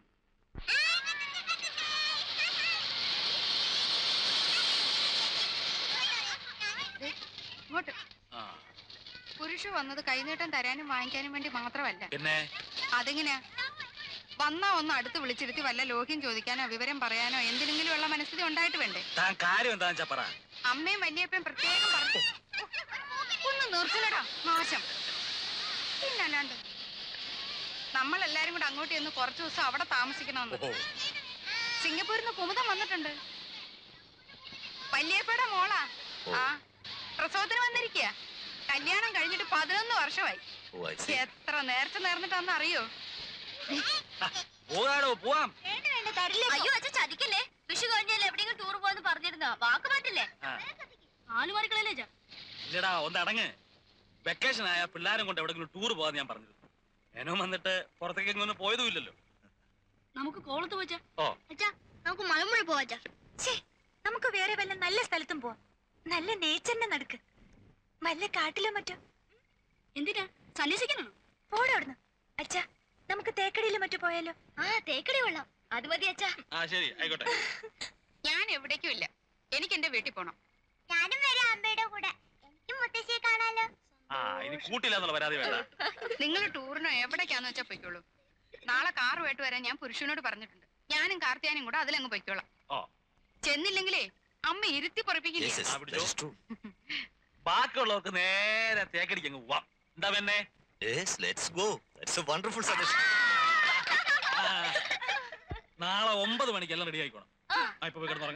ദേ, ഇങ്ങോട്ട് ആ പുരുഷ വന്നത് കൈനീട്ടം തരാനും വാങ്ങിക്കാനും വേണ്ടി മാത്രമല്ല പിന്നെ അതെങ്ങനെയാ വന്നാ ഒന്ന് അടുത്ത് വിളിച്ചിരുത്തി വല്ല ലോഹ്യം ചോദിക്കാനോ വിവരം പറയാനോ എന്തിനെങ്കിലും ഉള്ള മനസ്ഥിതി ഉണ്ടായിട്ട് വേണ്ടേ താൻ കാര്യം എന്താന്ന് വെച്ചാ പറ അമ്മയും വല്യപ്പയും പ്രത്യേകം പറഞ്ഞു ഒന്ന് നിർത്തലടാ നാശം പിന്നല്ലാണ്ട് നമ്മളെല്ലാരും കൂടെ അങ്ങോട്ട് ചെന്ന് കുറച്ചു ദിവസം അവിടെ താമസിക്കണമെന്ന് ഓഹോ സിംഗപ്പൂരിൽ നിന്ന് കുമുദം വന്നിട്ടുണ്ട് വല്യപ്പയുടെ മോളാ ഓ. ആ പ്രസവത്തിന് വന്നിരിക്കുക കല്യാണം കഴിഞ്ഞിട്ട് പതിനൊന്ന് വർഷമായി ഓ ഐ സി എത്ര നേരത്തെ നേർന്നിട്ടാന്ന് അറിയോ പോകാടോ പോവാം അയ്യോ അച്ഛൻ ചതിക്കല്ലേ വിഷു കഴിഞ്ഞാൽ എവിടെയെങ്കിലും ടൂർ പോവാന്ന് പറഞ്ഞിരുന്ന വാക്ക് മാറ്റില്ലേ ആ. ആലുമാറിക്കളല്ലേ ചാ ഇല്ലടാ ഒന്ന് അടങ്ങ് വെക്കേഷൻ ആയ പിള്ളേരും കൊണ്ട് എവിടെങ്കിലും ടൂർ പോകാൻ ഞാൻ പറഞ്ഞത് ഞാനും വന്നിട്ട് പുറത്തേക്ക് എങ്ങൊന്നും പോയതും ഇല്ലല്ലോ നമുക്ക് കോളത്ത് വെച്ചാ ഓ അച്ഛാ നമുക്ക് മലമ്പുഴ പോവാച്ചാ ഛേ നമുക്ക് വേറെ വല്ല നല്ല സ്ഥലത്തും പോവാം നല്ല നേച്ചറിന്റെ നടുക്ക് വല്ല കാട്ടിലോ മറ്റോ എന്തിനാ സന്യസിക്കണോ പോടെ അവിടുന്ന് അച്ഛാ നമുക്ക് തേക്കടിയിലോ മറ്റോ പോയാലോ ആ തേക്കടി കൊള്ളാം അത് മതി അച്ഛാ ആ ശരി ആയിക്കോട്ടെ ഞാൻ എവിടേക്കും ഇല്ല എനിക്ക് എന്റെ വീട്ടിൽ പോണം ഞാനും വരാം അമ്മയുടെ കൂടെ എനിക്ക് മുത്തശ്ശിയെ കാണാലോ ആ ഇനി കൂട്ടില്ല എന്നുള്ള പരാതി വേണ്ട നിങ്ങൾ ടൂറിനോ എവിടേക്കാന്ന് വെച്ചാ പൊയ്ക്കോളൂ നാളെ കാറുമായിട്ട് വരാൻ ഞാൻ പുരുഷനോട് പറഞ്ഞിട്ടുണ്ട് ഞാനും കാർത്തിയാനും കൂടെ അതിലങ്ങ് പൊയ്ക്കോളാം ഓ ചെന്നില്ലെങ്കിലേ അമ്മ ഇരുത്തി പൊറപ്പിക്കില്ല Yes, yes, ആ, that പിടിച്ചോ. is true. ബാക്കിയുള്ളവർക്ക് നേരെ തേക്കടിക്ക് അങ്ങ് പോവാം എന്താ പിന്നെ Yes, let's go. That's a wonderful suggestion. ആ, നാളെ ഒമ്പത് മണിക്ക് എല്ലാം റെഡി ആയിക്കോണം ആ ഇപ്പൊ പോയി കിടന്നുറങ്ങ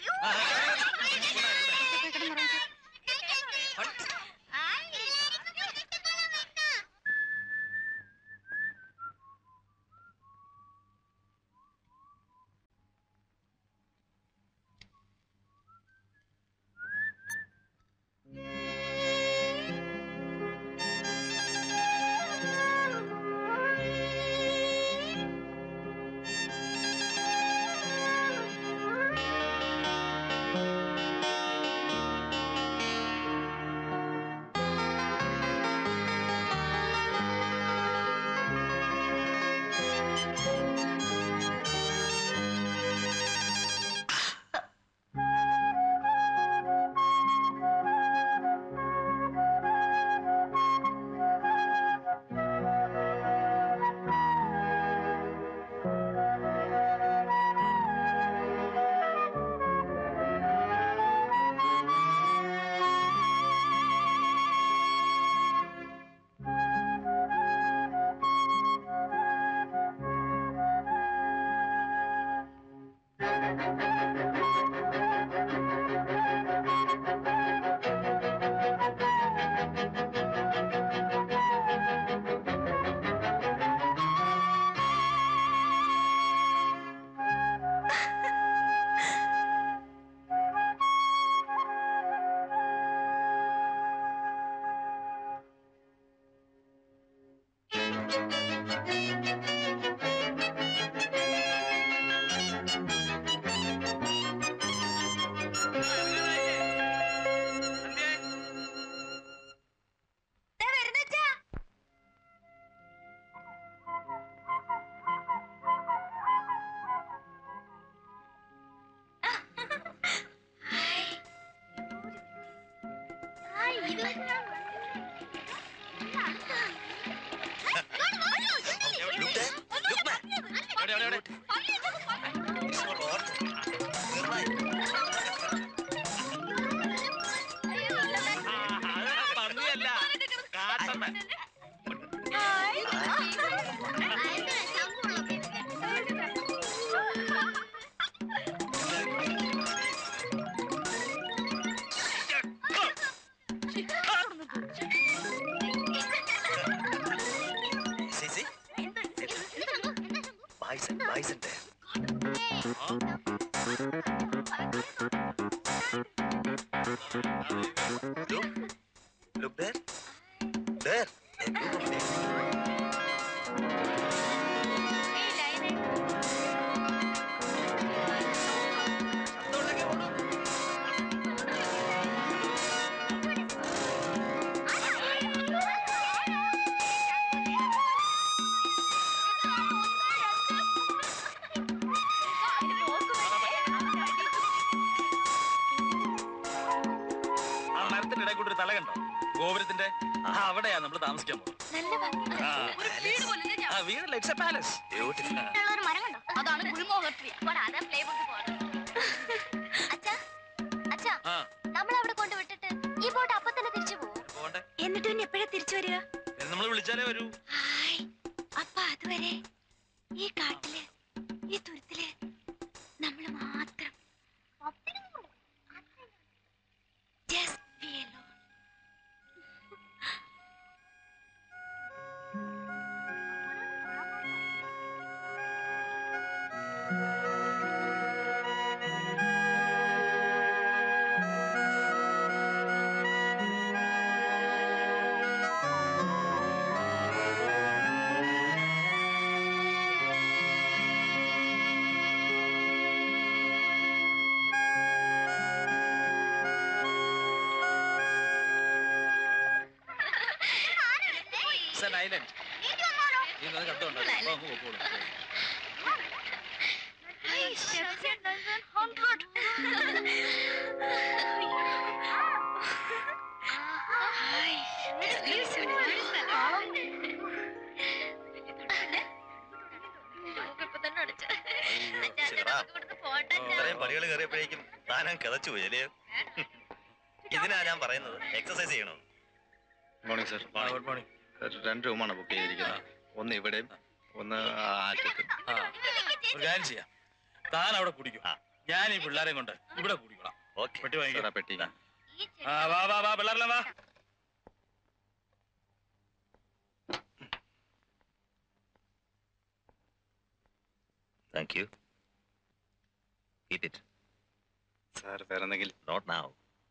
പോയി കിടന്നുറങ്ങിക്കോ. എവിടെ, എവിടെ, എവിടെ? ആ, അത് പന്നിയല്ല കാട്ടമ്മ See, see? Bison, bison there. Look, look there. There. A group of them. ആ മരത്തിന്റെ ഇടയിൽ കൂടി ഒരു തല കണ്ടോ ഗോപുരത്തിന്റെ ആ, അവിടെയാ നമ്മൾ താമസിക്കാൻ പോകുന്നത് നല്ല ഭംഗി ആ. വീട് പോലും ഞാൻ ആ വീടല്ല ഇറ്റ്സ് എ പാലസ് Beautiful. ഒരു മരം കണ്ടോ അതാണ് ഗുൽമോഹർ ട്രീ അതാ പ്ലേ ബുക്ക് അച്ഛാ അച്ഛാ ആ നമ്മൾ അവിടെ കൊണ്ട് വിട്ടിട്ട് ഈ ബോട്ട് അപ്പൊ തന്നെ തിരിച്ചു പോകും പോകണ്ടേ എന്നിട്ട് പിന്നെ എപ്പോഴാ തിരിച്ചു വരിക നമ്മൾ വിളിച്ചാലേ വരൂ ഹായ് അപ്പൊ അതുവരെ ഈ കാട്ടില് ഈ തുരുത്തില് നമ്മൾ മാത്രം Just be alone. It's an island നീ അത് കണ്ടുണ്ടോ അപ്പൊ അങ്ങ് പോക്കോളൂ ചേടാ, ഇത്രയും പടികൾ കയറിയപ്പോഴേക്കും താനം കിതച്ചു പോയി അല്ലേ ഇതിനാ ഞാൻ പറയുന്നത് എക്സസൈസ് ചെയ്യണം മോർണിംഗ് സർ ഗുഡ് മോർണിംഗ് രണ്ട് റൂമാണ് ബുക്ക് ചെയ്തിരിക്കുന്നത് ഒന്ന് ഇവിടെയും ഒന്ന് ആ അറ്റത്തും ആ ഒരു കാര്യം ചെയ്യാം താൻ അവിടെ കുടിക്കും ആ. ഞാൻ ഈ പിള്ളേരെ കൊണ്ട് ഇവിടെ കുടിക്കണം ഓക്കെ പെട്ടി വാങ്ങിക്കാം സാർ ആ പെട്ടി ആ വാ വാ വാ പിള്ളേരെല്ലാം വാ thank you keep it sir വേറെ എന്തെങ്കിലും നോട്ട് നാവ്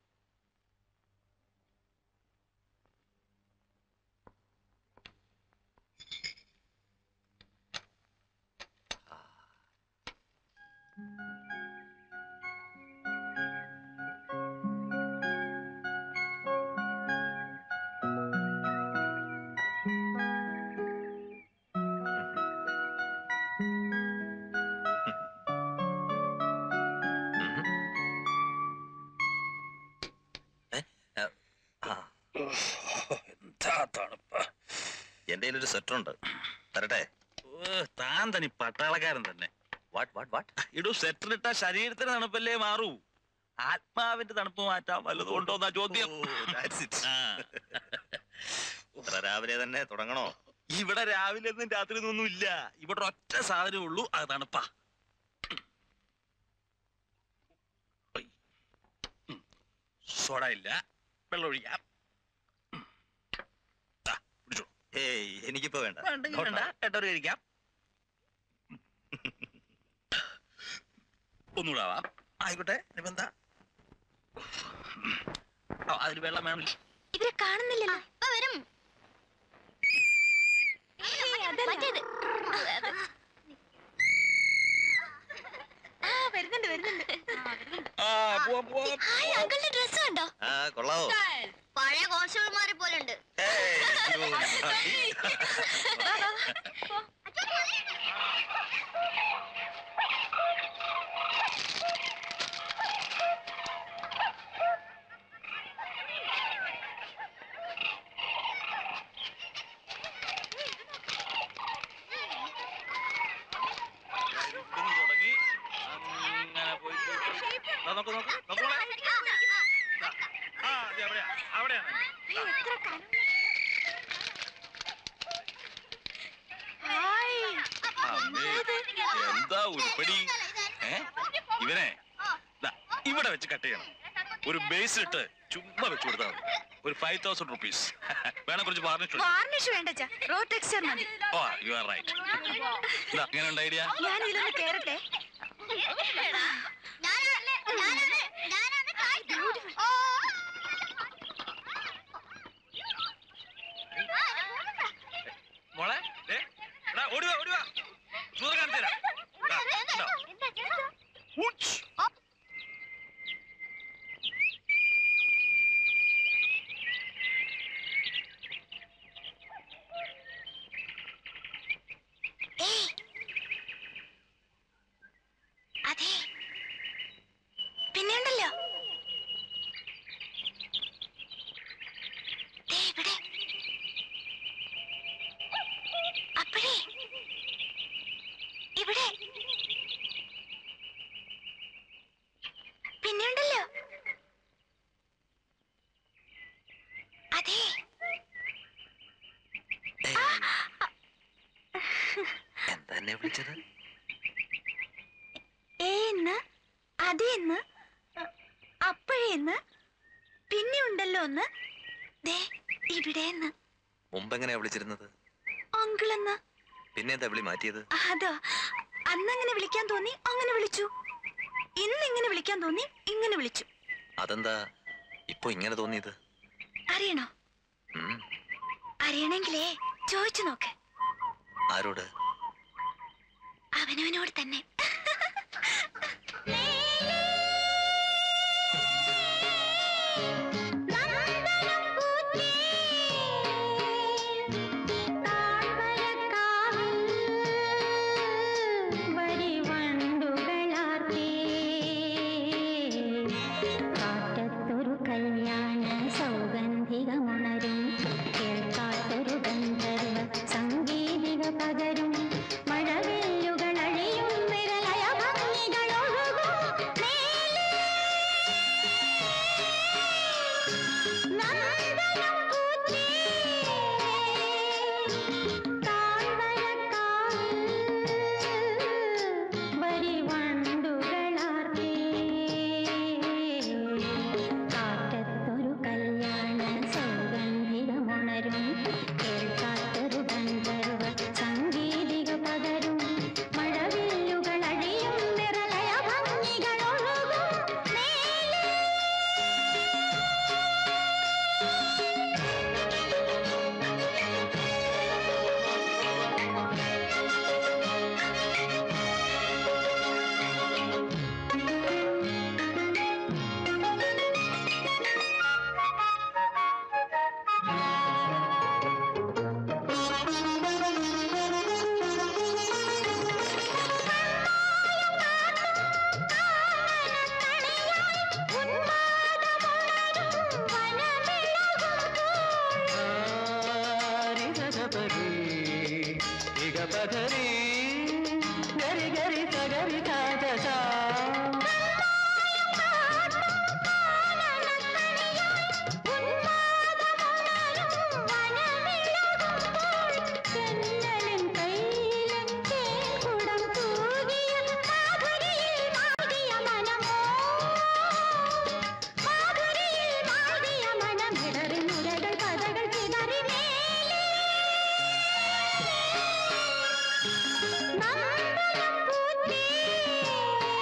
എന്താ തണുപ്പ് എന്റെ ഒരു സ്വെറ്റർ ഉണ്ട് തരട്ടെ ഓ, താൻ തനി പട്ടാളക്കാരൻ തന്നെ വാട്ട് വാട്ട് വാട്ട് ഇടൂ സെറ്ററിട്ട ശരീരത്തിന് തണുപ്പല്ലേ മാറൂ ആത്മാവിന്റെ തണുപ്പ് മാറ്റാൻ വല്ലതും ഉണ്ടോ എന്നാ ചോദ്യം ആ. ഇത്ര രാവിലെ തന്നെ തുടങ്ങണോ ഇവിടെ രാവിലെ ഒന്നും രാത്രി ഒന്നും ഇല്ല ഇവിടെ ഒറ്റ സാധനമേ ഉള്ളൂ അത് തണുപ്പാ ഉയ്. ഉം. സോഡ ഇല്ല വെള്ളം ഒഴിക്കാം ഉം. ദാ, പിടിച്ചോ. ഏയ് എനിക്കിപ്പോ വേണ്ട വേണ്ടെങ്കിൽ Not വേണ്ട now. ഏട്ടൊരു കഴിക്കാം ഒന്നുകൂടെ ആവാം ആയിക്കോട്ടെ ഇനിയിപ്പോ എന്താ ഓ, അതിന് വെള്ളം വേണം ഇവരെ കാണുന്നില്ലല്ലോ ഇപ്പൊ വരും മറ്റേത് ആ വരുന്നുണ്ട് വരുന്നുണ്ട് ആ പോവാം പോവാം ഹായ് അങ്കിളിന്റെ ഡ്രസ് കണ്ടോ ആ കൊള്ളാവോ പഴയ കോൺസ്റ്റബിൾമാരെ പോലെ ഉണ്ട് Hey, you naughty. അങ്ങനെ പോയി ദാ നോക്ക് നോക്ക് നോക്ക് മോളെ. ദാ. ആ അതെ അവിടെയാ അവിടെയാണ് അയ്യോ, എത്ര കനം. ഹായ്. അമ്മേ, എന്താ ഉരുപ്പടി ഏ ഇവനെ ദാ, ഇവിടെ വെച്ച് കട്ട് ചെയ്യണം ഒരു ബേസ് ഇട്ട് ചുമ്മാ വെച്ച് കൊടുത്താൽ മതി ഒരു ഫൈവ് തൗസൻഡ് റുപ്പീസ് വേണം കുറച്ച് വാർണിഷ് വാർണിഷ് വേണ്ട അച്ഛാ റോ ടെക്സ്ചർ മതി ഓ യു ആർ റൈറ്റ് ഇങ്ങനെ ഉണ്ട് ഐഡിയ ഞാൻ ഇതിലൊന്ന് കേറട്ടെ മോളെ ദേ, എടാ, ഓടി വാ ഓടി വാ ചൂറ് കാണിച്ചു തരാം ദാ, ഇണ്ടോ? ഉച്ച്. അതെ പിന്നെ ഉണ്ടല്ലോ ദേ ഇവിടെ അപ്പഴേ ഇവിടെ പിന്നെ ഉണ്ടല്ലോ അതെ എന്താ എന്നെ വിളിച്ചത് ഏന്ന് അതേന്ന് അപ്പോഴേന്ന് പിന്നെ ഉണ്ടല്ലോ ഒന്ന് ദേ ഇവിടെന്ന് മുമ്പ് എങ്ങനെയാ വിളിച്ചിരുന്നത് അങ്കിളെന്ന് പിന്നെ എന്താ വിളി മാറ്റിയത് അതോ അന്നങ്ങനെ വിളിക്കാൻ തോന്നി അങ്ങനെ വിളിച്ചു ഇന്ന് ഇങ്ങനെ വിളിക്കാൻ തോന്നി ഇങ്ങനെ വിളിച്ചു അതെന്താ ഇപ്പൊ ഇങ്ങനെ തോന്നിയത് അറിയണോ ഉം, അറിയണെങ്കിലേ ചോദിച്ചു നോക്ക് ആരോട് അവനവനോട് തന്നെ കാറ്റത്തൊരു കല്യാണ സൗഗന്ധികമുണരും കേൾക്കാത്തൊരു ഗന്ധർവ സംഗീതിക പകരും മഴവില്ലുകൾ അഴിയും വിരലയ ഭംഗികളൊഴുകും മേലെ നന്ദനം പൂത്തേ കാറ്റത്തൊരു കല്യാണ സൗഗന്ധികമുണരും കേൾക്കാത്തൊരു ഗന്ധർവ സംഗീതിക പകരും മഴവില്ലുകൾ അഴിയും വിരലയ ഭംഗികളൊഴുകും മേലെ ും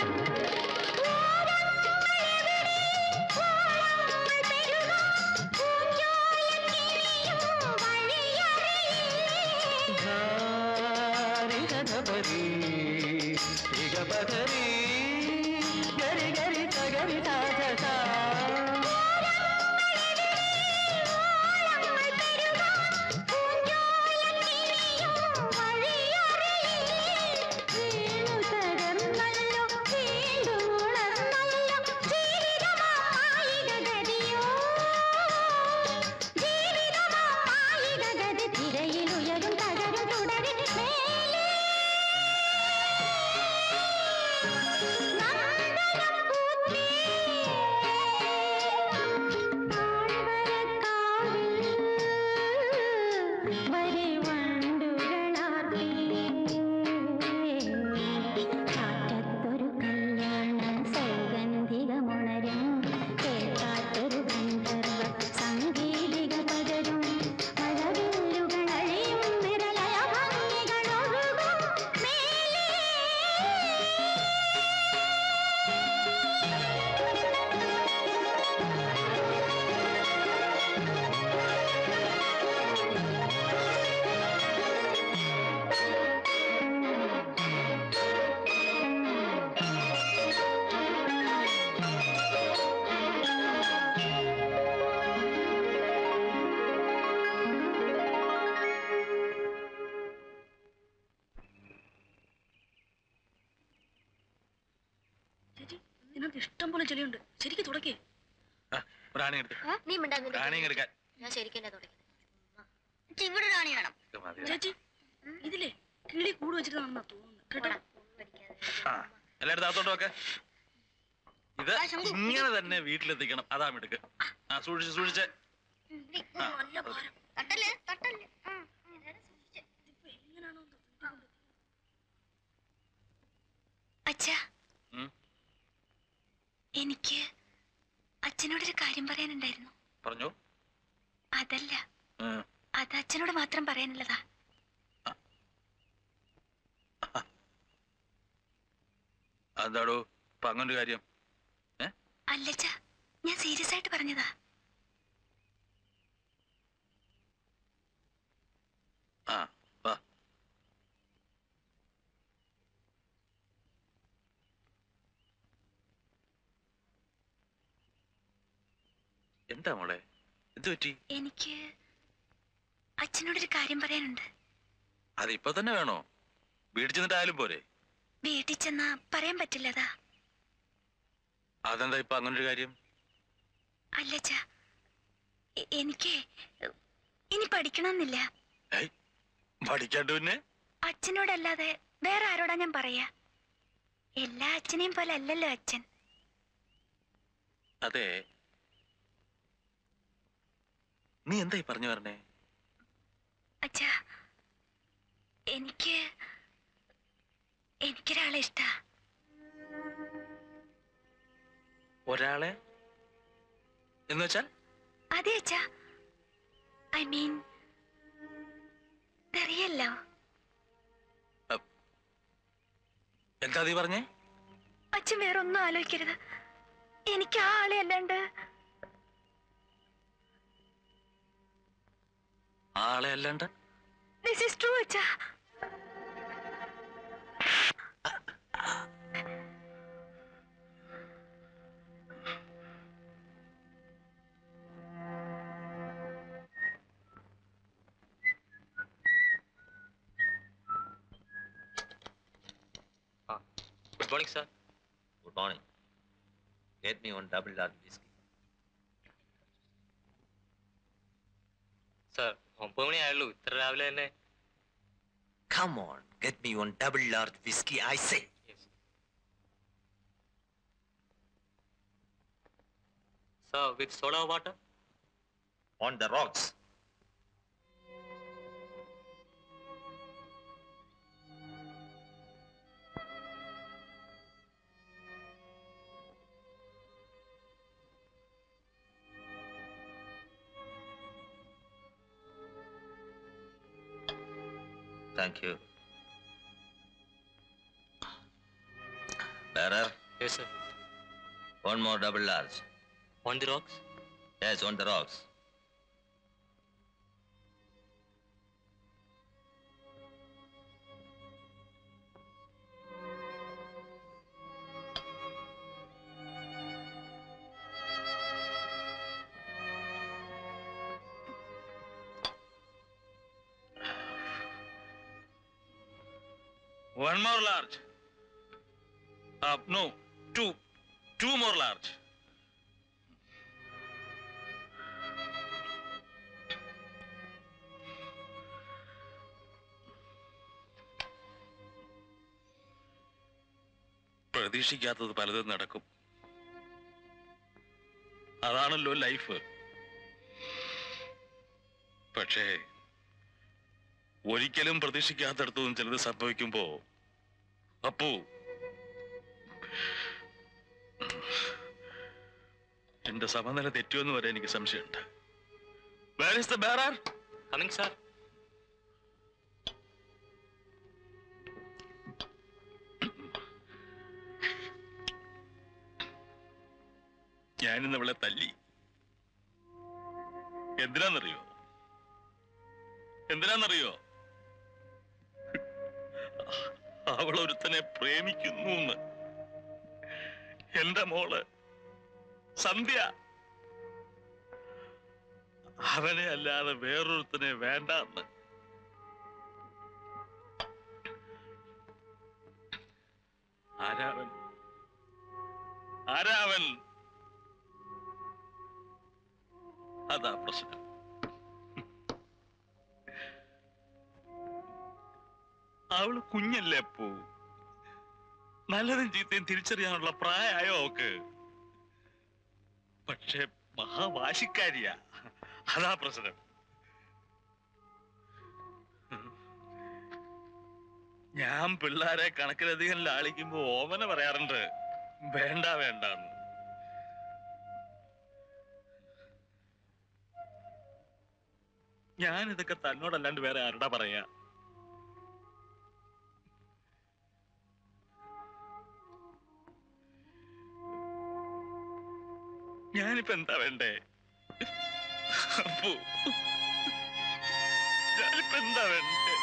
തിരയിലുയരും തകരും തുടരും മേലെ കാറ്റത്തൊരു കല്യാണ സൗഗന്ധികമുണരും കേൾക്കാത്തൊരു ഗന്ധർവ സംഗീതിക പകരും മഴവില്ലുകൾ അഴിയും വിരലയ ഭംഗികളൊഴുകും മേലേ ചേച്ചി ഇതിനകത്ത് ഇഷ്ടം പോലെ ചെളിയുണ്ട് ശരിക്കും തുടക്കേ പ്രാണി എടുത്ത് നീ മിണ്ടാതിരി. പ്രാണി എടുക്കാൻ ഞാൻ ശരിക്കും തന്നെ തുടങ്ങി ഇവിടെ റാണി വേണം ഇത് മതി. ചേച്ചി ഇതില്ലേ കിളി കൂട് വെച്ചിട്ടാണെന്നാ തോന്നുന്നു കേട്ടോ ആ എല്ലായിടത്തും അകത്തോട്ട് വെക്കെ ഇത് ഇങ്ങനെ തന്നെ വീട്ടിലെത്തിക്കണം അതാ മിടുക്ക് ആ സൂക്ഷിച്ച് സൂക്ഷിച്ച് ആ, തട്ടല്ലേ തട്ടല്ലേ അച്ഛാ ഉം. എനിക്ക് അച്ഛനോടൊരു കാര്യം പറയാനുണ്ടായിരുന്നു പറഞ്ഞോ അതല്ല ഉം. അത് അച്ഛനോട് മാത്രം പറയാനുള്ളതാ അതെന്താടോ ഇപ്പൊ അങ്ങനൊരു കാര്യം അല്ലച്ച ഞാൻ സീരിയസ് ആയിട്ട് പറഞ്ഞതാ ആ വാ എന്താ മോളെ എന്ത് പറ്റി എനിക്ക് അച്ഛനോടൊരു കാര്യം പറയാനുണ്ട് അതിപ്പോ തന്നെ വേണോ വീട്ടിൽ ചെന്നിട്ടായാലും പോരെ വീട്ടിൽ ചെന്നാ പറയാൻ പറ്റില്ലതാ അതെന്താ ഇപ്പൊ അങ്ങനൊരു കാര്യം അല്ലച്ച എനിക്ക് ഇനി പഠിക്കണമെന്നില്ല ഏയ് പഠിക്കാണ്ട് പിന്നെ അച്ഛനോടല്ലാതെ വേറെ ആരോടാ ഞാൻ പറയാ എല്ലാ അച്ഛനെയും പോലെ അല്ലല്ലോ അച്ഛൻ അതെ നീ എന്തായി പറഞ്ഞു പറഞ്ഞേ അച്ഛാ എനിക്ക് എനിക്കൊരാളെ ഇഷ്ടാ ഒരാളെ എന്ന് വെച്ചാൽ അതെ അച്ഛാ ഐ മീൻ അറിയല്ലോ എന്താ നീ പറഞ്ഞേ അച്ഛൻ വേറെ ഒന്നും ആലോചിക്കരുത് എനിക്ക് ആ ആളെ അല്ലാണ്ട് ആളെ അല്ലാണ്ട് ദിസ് ഇസ് ട്രൂ അച്ഛാ good morning sir good morning get me on double large whisky sir ഒമ്പത് മണി ആയുള്ളൂ ഇത്ര രാവിലെ തന്നെ come on get me on double large whisky I say sir with soda water on the rocks thank you Bearer, Yes, sir. one more double large. On the rocks? Yes, on the rocks. One more large. Uh, no, two. Two more large. പ്രതീക്ഷിക്കാത്തത് പലതും നടക്കും അതാണല്ലോ ലൈഫ് പക്ഷേ ഒരിക്കലും പ്രതീക്ഷിക്കാത്തടത്തും ചിലത് സംഭവിക്കുമ്പോ അപ്പു എന്റെ സമനില തെറ്റുമെന്ന് വരെ എനിക്ക് സംശയമുണ്ട് Where is the bearer? Coming, sir. ഞാനിന്ന് അവളെ തല്ലി എന്തിനാന്നറിയോ എന്തിനാന്നറിയോ അവൾ ഒരുത്തനെ പ്രേമിക്കുന്നു എന്ന് എന്റെ മോള് സന്ധ്യ അവനെ അല്ലാതെ വേറൊരുത്തനെ വേണ്ട എന്ന് ആരാവൻ ആരാവൻ അതാ പ്രശ്നം അവള് കുഞ്ഞല്ലേ അപ്പോ നല്ലതും ചീത്തയും തിരിച്ചറിയാനുള്ള പ്രായമായോ അവക്ക് പക്ഷെ മഹാവാശിക്കാരിയാ അതാ പ്രശ്നം ഞാൻ പിള്ളാരെ കണക്കിലധികം ലാളിക്കുമ്പോ ഓമന പറയാറുണ്ട് വേണ്ട വേണ്ടെന്ന് ഞാൻ ഇതൊക്കെ തന്നോടല്ലാണ്ട് വേറെ ആരുടെ പറയാ ഞാനിപ്പോ എന്താ വേണ്ടേ അപ്പു ഞാനിപ്പോ എന്താ വേണ്ടേ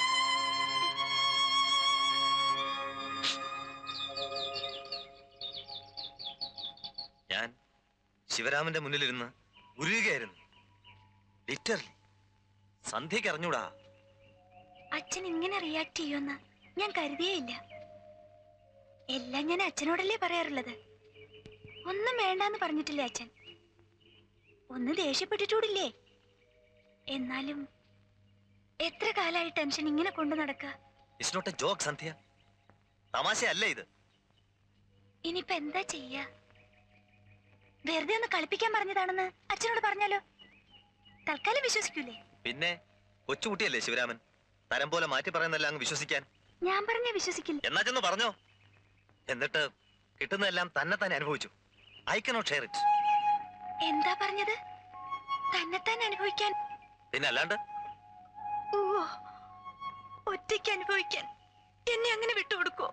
ഞാൻ ശിവരാമന്റെ മുന്നിലിരുന്ന് ഉരുകയായിരുന്നു ലിറ്ററലി സന്ധ്യക്ക് അറിഞ്ഞൂടാ അച്ഛൻ ഇങ്ങനെ റിയാക്ട് ചെയ്യുമെന്ന് ഞാൻ കരുതിയേയില്ല എല്ലാം ഞാൻ അച്ഛനോടല്ലേ പറയാറുള്ളത് ഒന്നും വേണ്ടാന്ന് പറഞ്ഞിട്ടില്ലേ അച്ഛൻ ഒന്ന് ദേഷ്യപ്പെട്ടിട്ടൂടില്ലേ എന്നാലും എത്ര കാലായി ടെൻഷൻ ഇങ്ങനെ കൊണ്ടു നടക്കുക it's not a joke Sandhya തമാശയല്ല ഇത് ഇനിയിപ്പോ എന്താ ചെയ്യാ വെറുതെ ഒന്ന് കളിപ്പിക്കാൻ പറഞ്ഞതാണെന്ന് അച്ഛനോട് പറഞ്ഞാലോ തൽക്കാലം വിശ്വസിക്കൂലേ പിന്നെ കൊച്ചുകുട്ടിയല്ലേ ശിവരാമൻ തരം പോലെ മാറ്റി പറയുന്നതെല്ലാം അങ്ങ് വിശ്വസിക്കാൻ ഞാൻ പറഞ്ഞ വിശ്വസിക്കില്ല എന്നാ ചെന്ന് പറഞ്ഞോ എന്നിട്ട് കിട്ടുന്നതെല്ലാം തന്നെ തന്നെ അനുഭവിച്ചു ഐ കനോട്ട് ഷെയർ ഇറ്റ് എന്താ പറഞ്ഞത് തന്നെത്താൻ അനുഭവിക്കാൻ പിന്നെ അല്ലാണ്ട് ഓ ഒറ്റയ്ക്ക് അനുഭവിക്കാൻ എന്നെ അങ്ങനെ വിട്ടുകൊടുക്കോ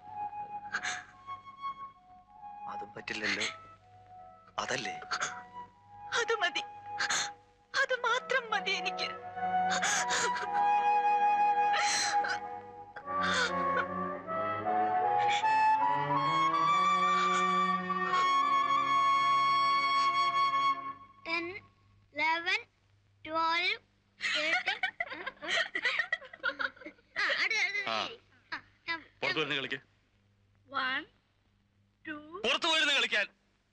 അതും പറ്റില്ലല്ലോ അതല്ലേ അത് മതി അത് മാത്രം മതി എനിക്ക് ടെൻ ലെവൻ ട്വൽവ് ആ. പുറത്തു വരുന്ന കളിക്ക് വൺ ടു പുറത്തു പോയിരുന്ന് കളിക്കാൻ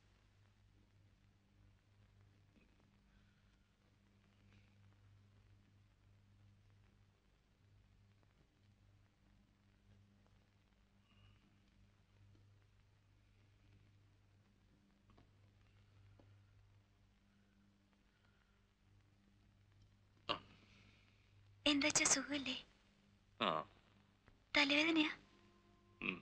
എന്താ വെച്ചാ സുഖമില്ലേ ആ തലവേദനയാ ഉം.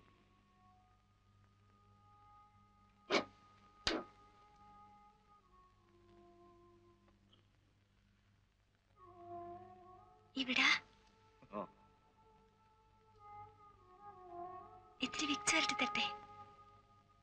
ഇവിടാ ആ. ഇത്തിരി വിക്സ് വരട്ടി തരട്ടെ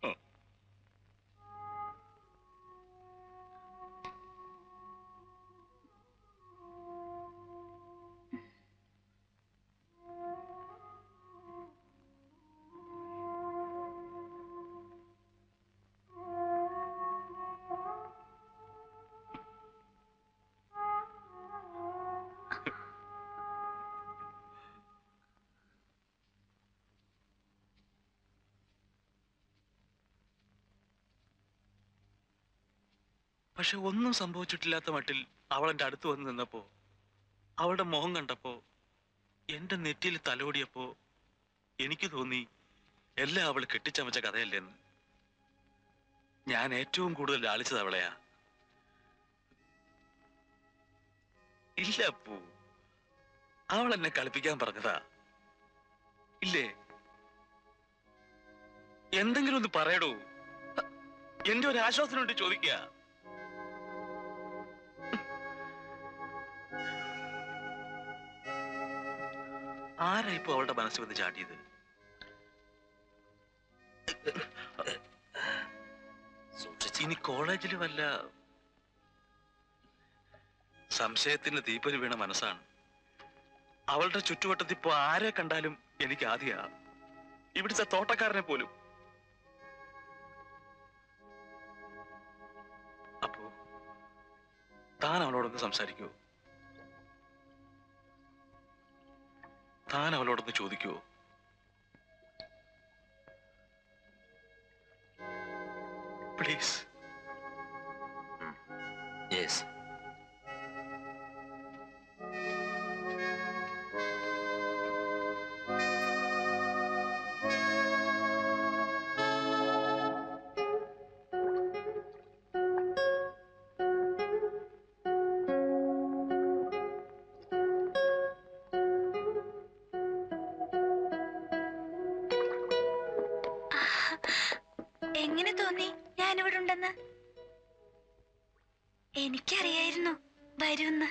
പക്ഷെ ഒന്നും സംഭവിച്ചിട്ടില്ലാത്ത മട്ടിൽ അവൾ എൻ്റെ അടുത്ത് വന്ന് നിന്നപ്പോ അവളുടെ മുഖം കണ്ടപ്പോ എന്റെ നെറ്റിയിൽ തലോടിയപ്പോ എനിക്ക് തോന്നി എല്ലാം അവൾ കെട്ടിച്ചമച്ച കഥയല്ലെന്ന് ഞാൻ ഏറ്റവും കൂടുതൽ ലാളിച്ചത് അവളെയാ ഇല്ല അപ്പു അവൾ എന്നെ കളിപ്പിക്കാൻ പറഞ്ഞതാ ഇല്ലേ എന്തെങ്കിലും ഒന്ന് പറയടൂ എന്റെ ഒരു ആശ്വാസത്തിന് വേണ്ടി ചോദിക്കുക ആരാ ഇപ്പൊ അവളുടെ മനസ്സിൽ വന്ന് ചാടിയത് ഇനി കോളേജിൽ വല്ല സംശയത്തിന് തീപ്പൊരി വീണ മനസ്സാണ് അവളുടെ ചുറ്റുവട്ടത്തിൽ ഇപ്പൊ ആരെ കണ്ടാലും എനിക്ക് ആദ്യ ഇവിടുത്തെ തോട്ടക്കാരനെ പോലും അപ്പോ താൻ അവളോടൊന്ന് സംസാരിക്കുവോ താൻ അവളോടൊന്ന് ചോദിക്കുവോ പ്ലീസ് യെസ് എങ്ങനെ തോന്നി ഞാനിവിടെ ഉണ്ടെന്ന് എനിക്കറിയായിരുന്നു വരുമെന്ന്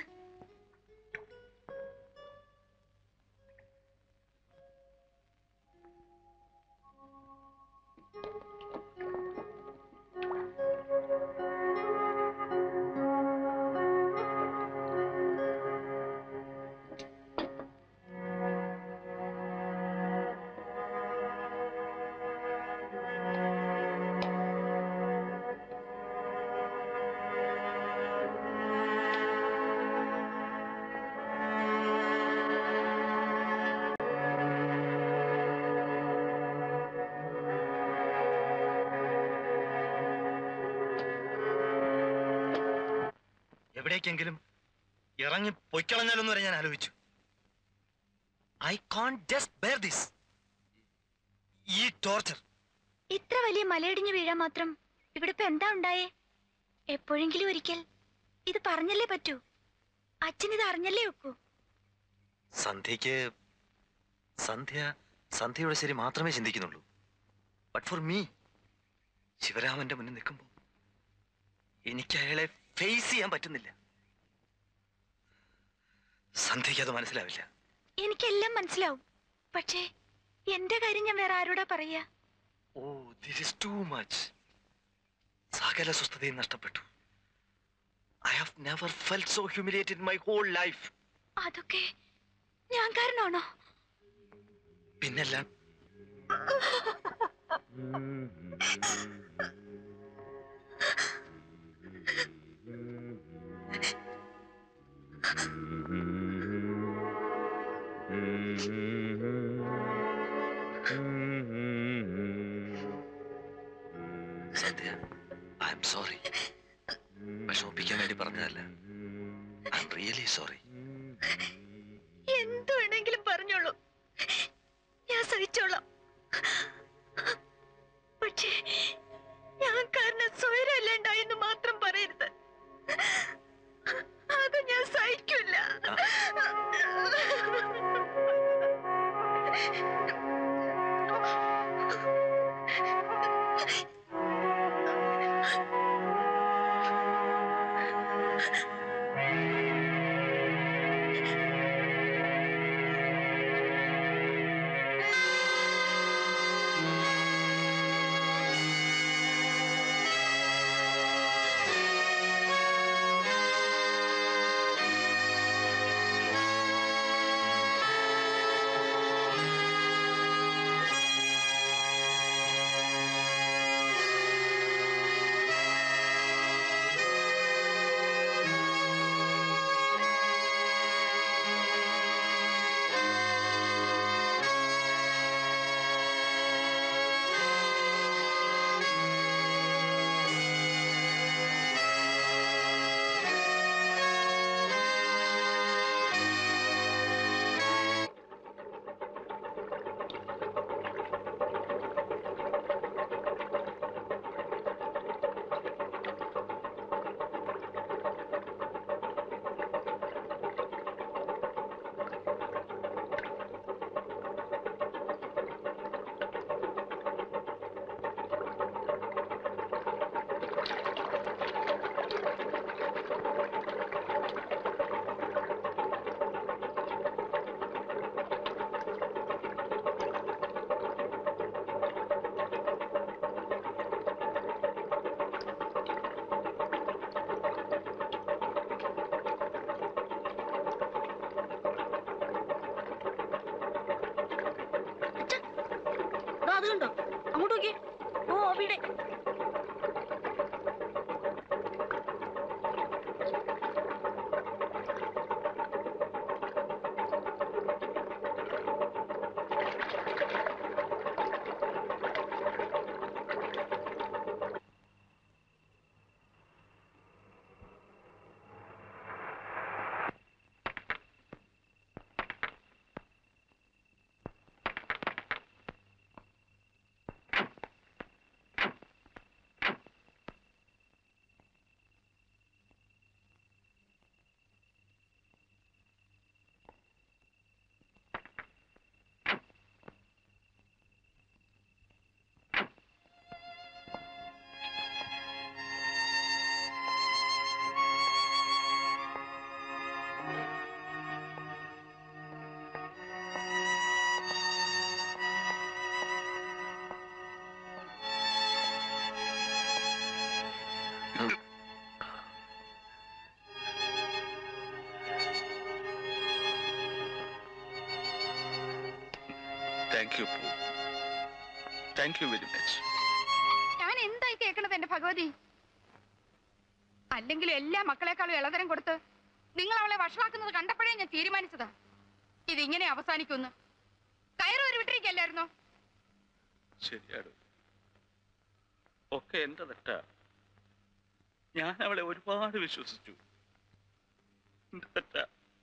എവിടേക്കെങ്കിലും ഇറങ്ങി പൊയ്ക്കളഞ്ഞാലൊന്നും വരെ ഞാൻ ആലോചിച്ചു I can't just bear this ഈ ടോർച്ചർ ഇത്ര വലിയ മലയിടിഞ്ഞു വീഴാൻ മാത്രം ഇവിടെ ഇപ്പൊ എന്താ ഉണ്ടായേ എപ്പോഴെങ്കിലും ഒരിക്കൽ ഇത് പറഞ്ഞല്ലേ പറ്റൂ അച്ഛൻ ഇത് അറിഞ്ഞല്ലേ വെക്കൂ സന്ധ്യക്ക് സന്ധ്യ സന്ധ്യയുടെ ശരി മാത്രമേ ചിന്തിക്കുന്നുള്ളൂ ബട്ട് ഫോർ മീ ശിവരാമന്റെ മുന്നിൽ നിൽക്കുമ്പോൾ എനിക്ക് അയാളെ ഫേസ് ചെയ്യാൻ പറ്റുന്നില്ല സന്ധ്യയ്ക്ക് അത് മനസ്സിലാവില്ല എനിക്കെല്ലാം മനസ്സിലാവും പക്ഷേ എന്റെ കാര്യം ഞാൻ വേറെ ആരോടാ പറയാ oh this is too much സകല സ്വസ്ഥതയും നഷ്ടപ്പെട്ടു I have never felt so humiliated my whole life അതൊക്കെ ഞാൻ കാരണമാണോ പിന്നെല്ലാം സന്ധ്യ ഐ എം സോറി വിഷമിപ്പിക്കാൻ വേണ്ടി പറഞ്ഞതല്ല ഐ എം റിയലി സോറി എന്ത് വേണമെങ്കിലും പറഞ്ഞോളൂ ഞാൻ സഹിച്ചോളാം പക്ഷേ ഞാൻ കാരണം സ്വയരല്ലാണ്ടായെന്ന് മാത്രം പറയരുത് അത് ഞാൻ സഹിക്കില്ല ആ അത് കണ്ടോ അങ്ങോട്ട് നോക്കിയേ ഓ അവിടെ thank you thank you very much ഞാൻ എന്തായി കേൾക്കണത് എന്റെ ഭഗവതി അല്ലെങ്കിലും എല്ലാ മക്കളെക്കാളും ഇളതരം കൊടുത്ത് നിങ്ങൾ അവളെ വഷളാക്കുന്നത് കണ്ടപ്പോഴേ ഞാൻ തീരുമാനിച്ചതാ ഇതിങ്ങനെ അവസാനിക്കുമെന്ന് കയറ് ഒരു വിട്ടിരിക്കല്ലായിരുന്നോ ശരിയാണ് ഒക്കെ എന്റെ തെറ്റാ ഞാൻ അവളെ ഒരുപാട് വിശ്വസിച്ചു എന്റെ തെറ്റാ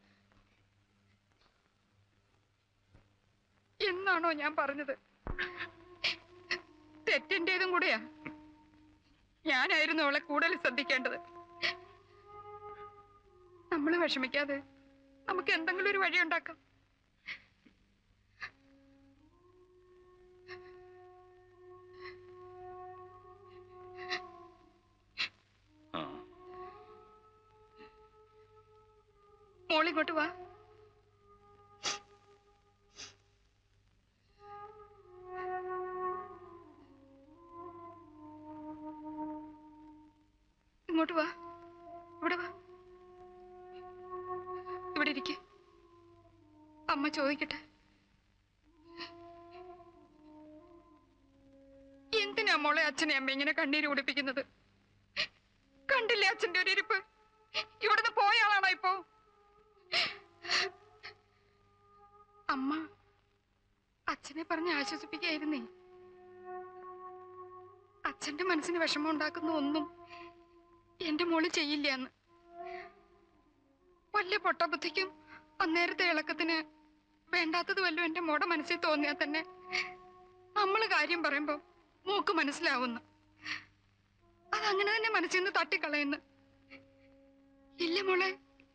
എന്നാണോ ഞാൻ പറഞ്ഞത് തെറ്റിന്റേതും കൂടെയാ ഞാനായിരുന്നു അവളെ കൂടുതൽ ശ്രദ്ധിക്കേണ്ടത് നമ്മൾ വിഷമിക്കാതെ നമുക്ക് എന്തെങ്കിലും ഒരു വഴി ഉണ്ടാക്കാം ആ മോളിങ്ങോട്ട് വാ ഇങ്ങോട്ട് വാ ഇവിടെ വാ ഇവിടെ ഇരിക്കെ അമ്മ ചോദിക്കട്ടെ എന്തിനാ മോളെ അച്ഛനെ അമ്മ ഇങ്ങനെ കണ്ണീര് കുടിപ്പിക്കുന്നത് കണ്ടില്ലേ അച്ഛന്റെ ഒരു ഇരിപ്പ് ഇവിടുന്ന് പോയ ആളാണോ ഇപ്പോ അമ്മ അച്ഛനെ പറഞ്ഞ് ആശ്വസിപ്പിക്കായിരുന്നേ അച്ഛന്റെ മനസ്സിന് വിഷമം ഉണ്ടാക്കുന്ന ഒന്നും എന്റെ മോള് ചെയ്യില്ല എന്ന് വല്ല പൊട്ടബുദ്ധിക്കും അന്നേരത്തെ ഇളക്കത്തിന് വേണ്ടാത്തത് വല്ലതും എന്റെ മോടെ മനസ്സിൽ തോന്നിയാൽ തന്നെ നമ്മള് കാര്യം പറയുമ്പോ മൂക്ക് മനസ്സിലാവുന്നു അതങ്ങനെ തന്നെ മനസ്സിൽ നിന്ന് തട്ടിക്കളയുന്നു ഇല്ല മോളെ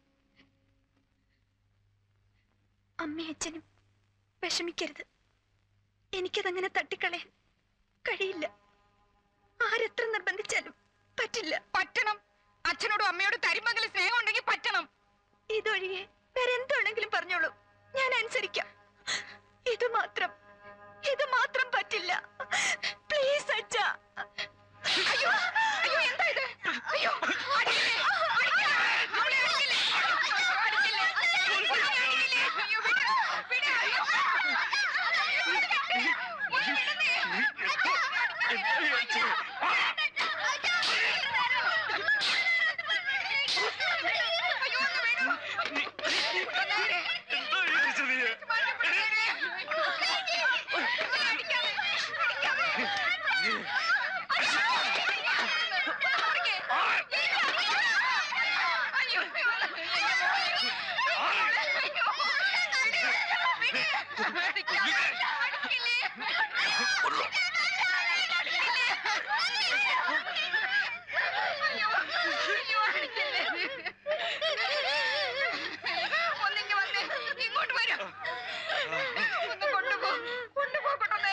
അമ്മയും അച്ഛനും വിഷമിക്കരുത് എനിക്കതങ്ങനെ തട്ടിക്കളയാൻ കഴിയില്ല ആരെത്ര നിർബന്ധിച്ചാലും പറ്റില്ല പറ്റണം അച്ഛനോടും അമ്മയോടും തരിമകളി സ്നേഹം ഉണ്ടെങ്കിൽ പറ്റണം ഇതൊഴികെ വേറെ എന്താണെങ്കിലും പറഞ്ഞോളൂ ഞാൻ അനുസരിക്കാം ഇത് മാത്രം ഇത് മാത്രം പറ്റില്ല പ്ലീസ് അച്ഛ അയ്യോ അയ്യോ എന്താ ഇത് അയ്യോ അടിക്കില്ലേ, അടിക്കില്ലേ, അവളെ അടിക്കില്ലേ, അടിക്കില്ലേ, അടിക്കില്ലേ, അയ്യോ, വിട്, വിട്, അയ്യോ. ഒന്ന് വിടുന്നേ. അയ്യോ, ഒന്ന് വിടൂ. കൊല്ലാതെ. അടിക്കാതെ, അടിക്കാതെ. ഒന്നിങ്ങ് വന്നേ ഇങ്ങോട്ട് വരും ഒന്ന് കൊണ്ടുപോ കൊണ്ടുപോ കൊണ്ടുവന്നേ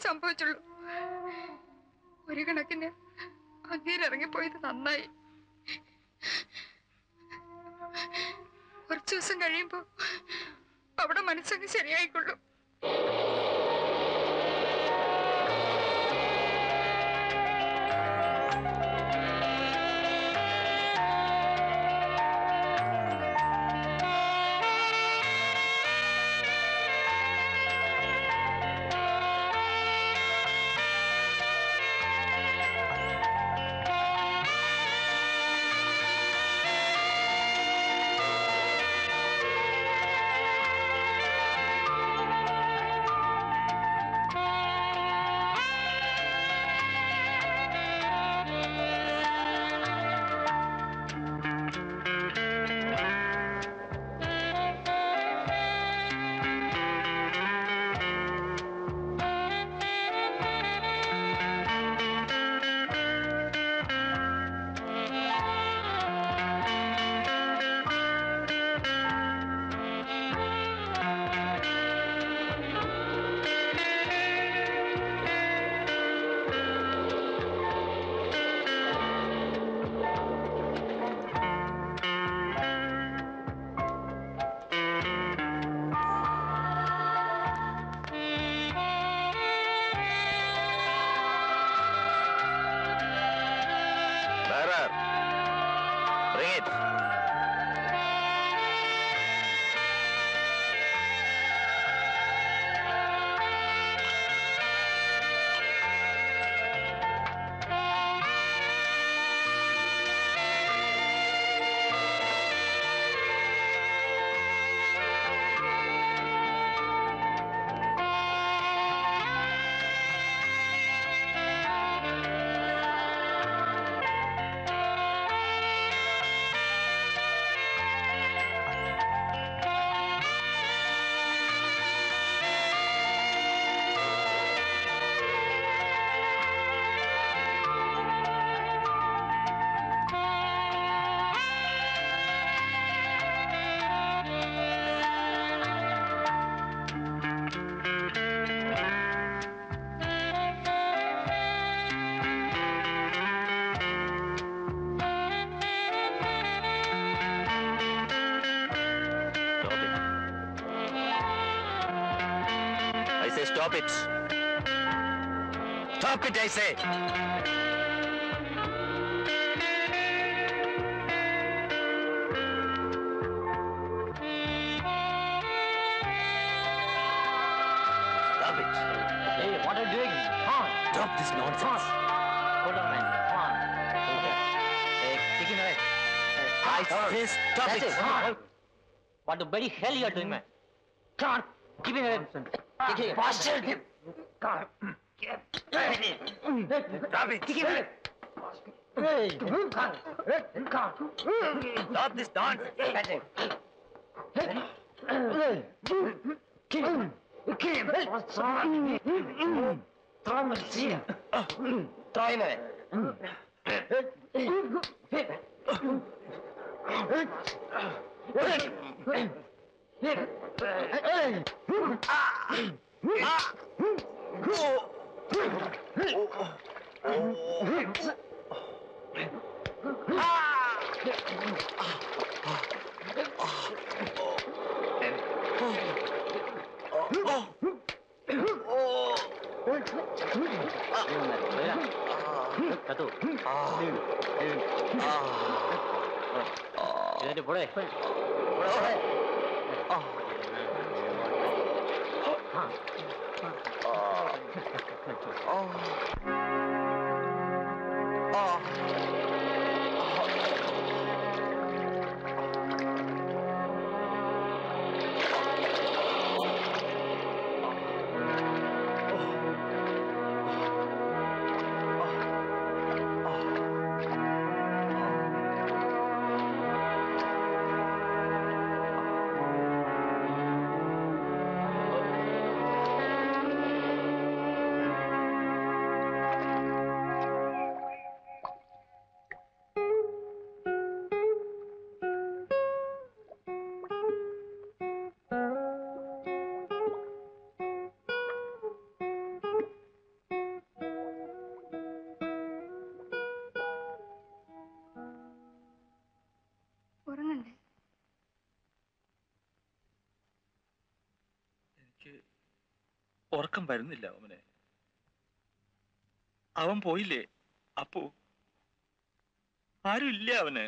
സംഭവിച്ചുള്ളൂ ഒരു കണക്കിന് അങ്ങേര് ഇറങ്ങിപ്പോയത് നന്നായി കുറച്ചു ദിവസം കഴിയുമ്പോ അവിടെ മനസ്സങ്ങ് ശരിയായിക്കൊള്ളും Bearer, bring it. Stop it. I say stop it. Stop it, I say. Stop it. Hey, what are you doing? Come on. Stop this nonsense. Hold on, man. Come on. Okay. Hey, take him away. I say stop That's it. it. Come on. What the bloody hell you are doing, man? Come on. Keep him away. Take him. Bastard. Come on. Stop it. Take him away. Hey, come on. Come on. Stop this nonsense. That's it. Kill him. Kill him. Throw him in the sea. Throw him away. Satu. Jadi boleh. ഉറക്കം വരുന്നില്ല അവനെ അവൻ പോയില്ലേ അപ്പോ ആരും ഇല്ല അവന്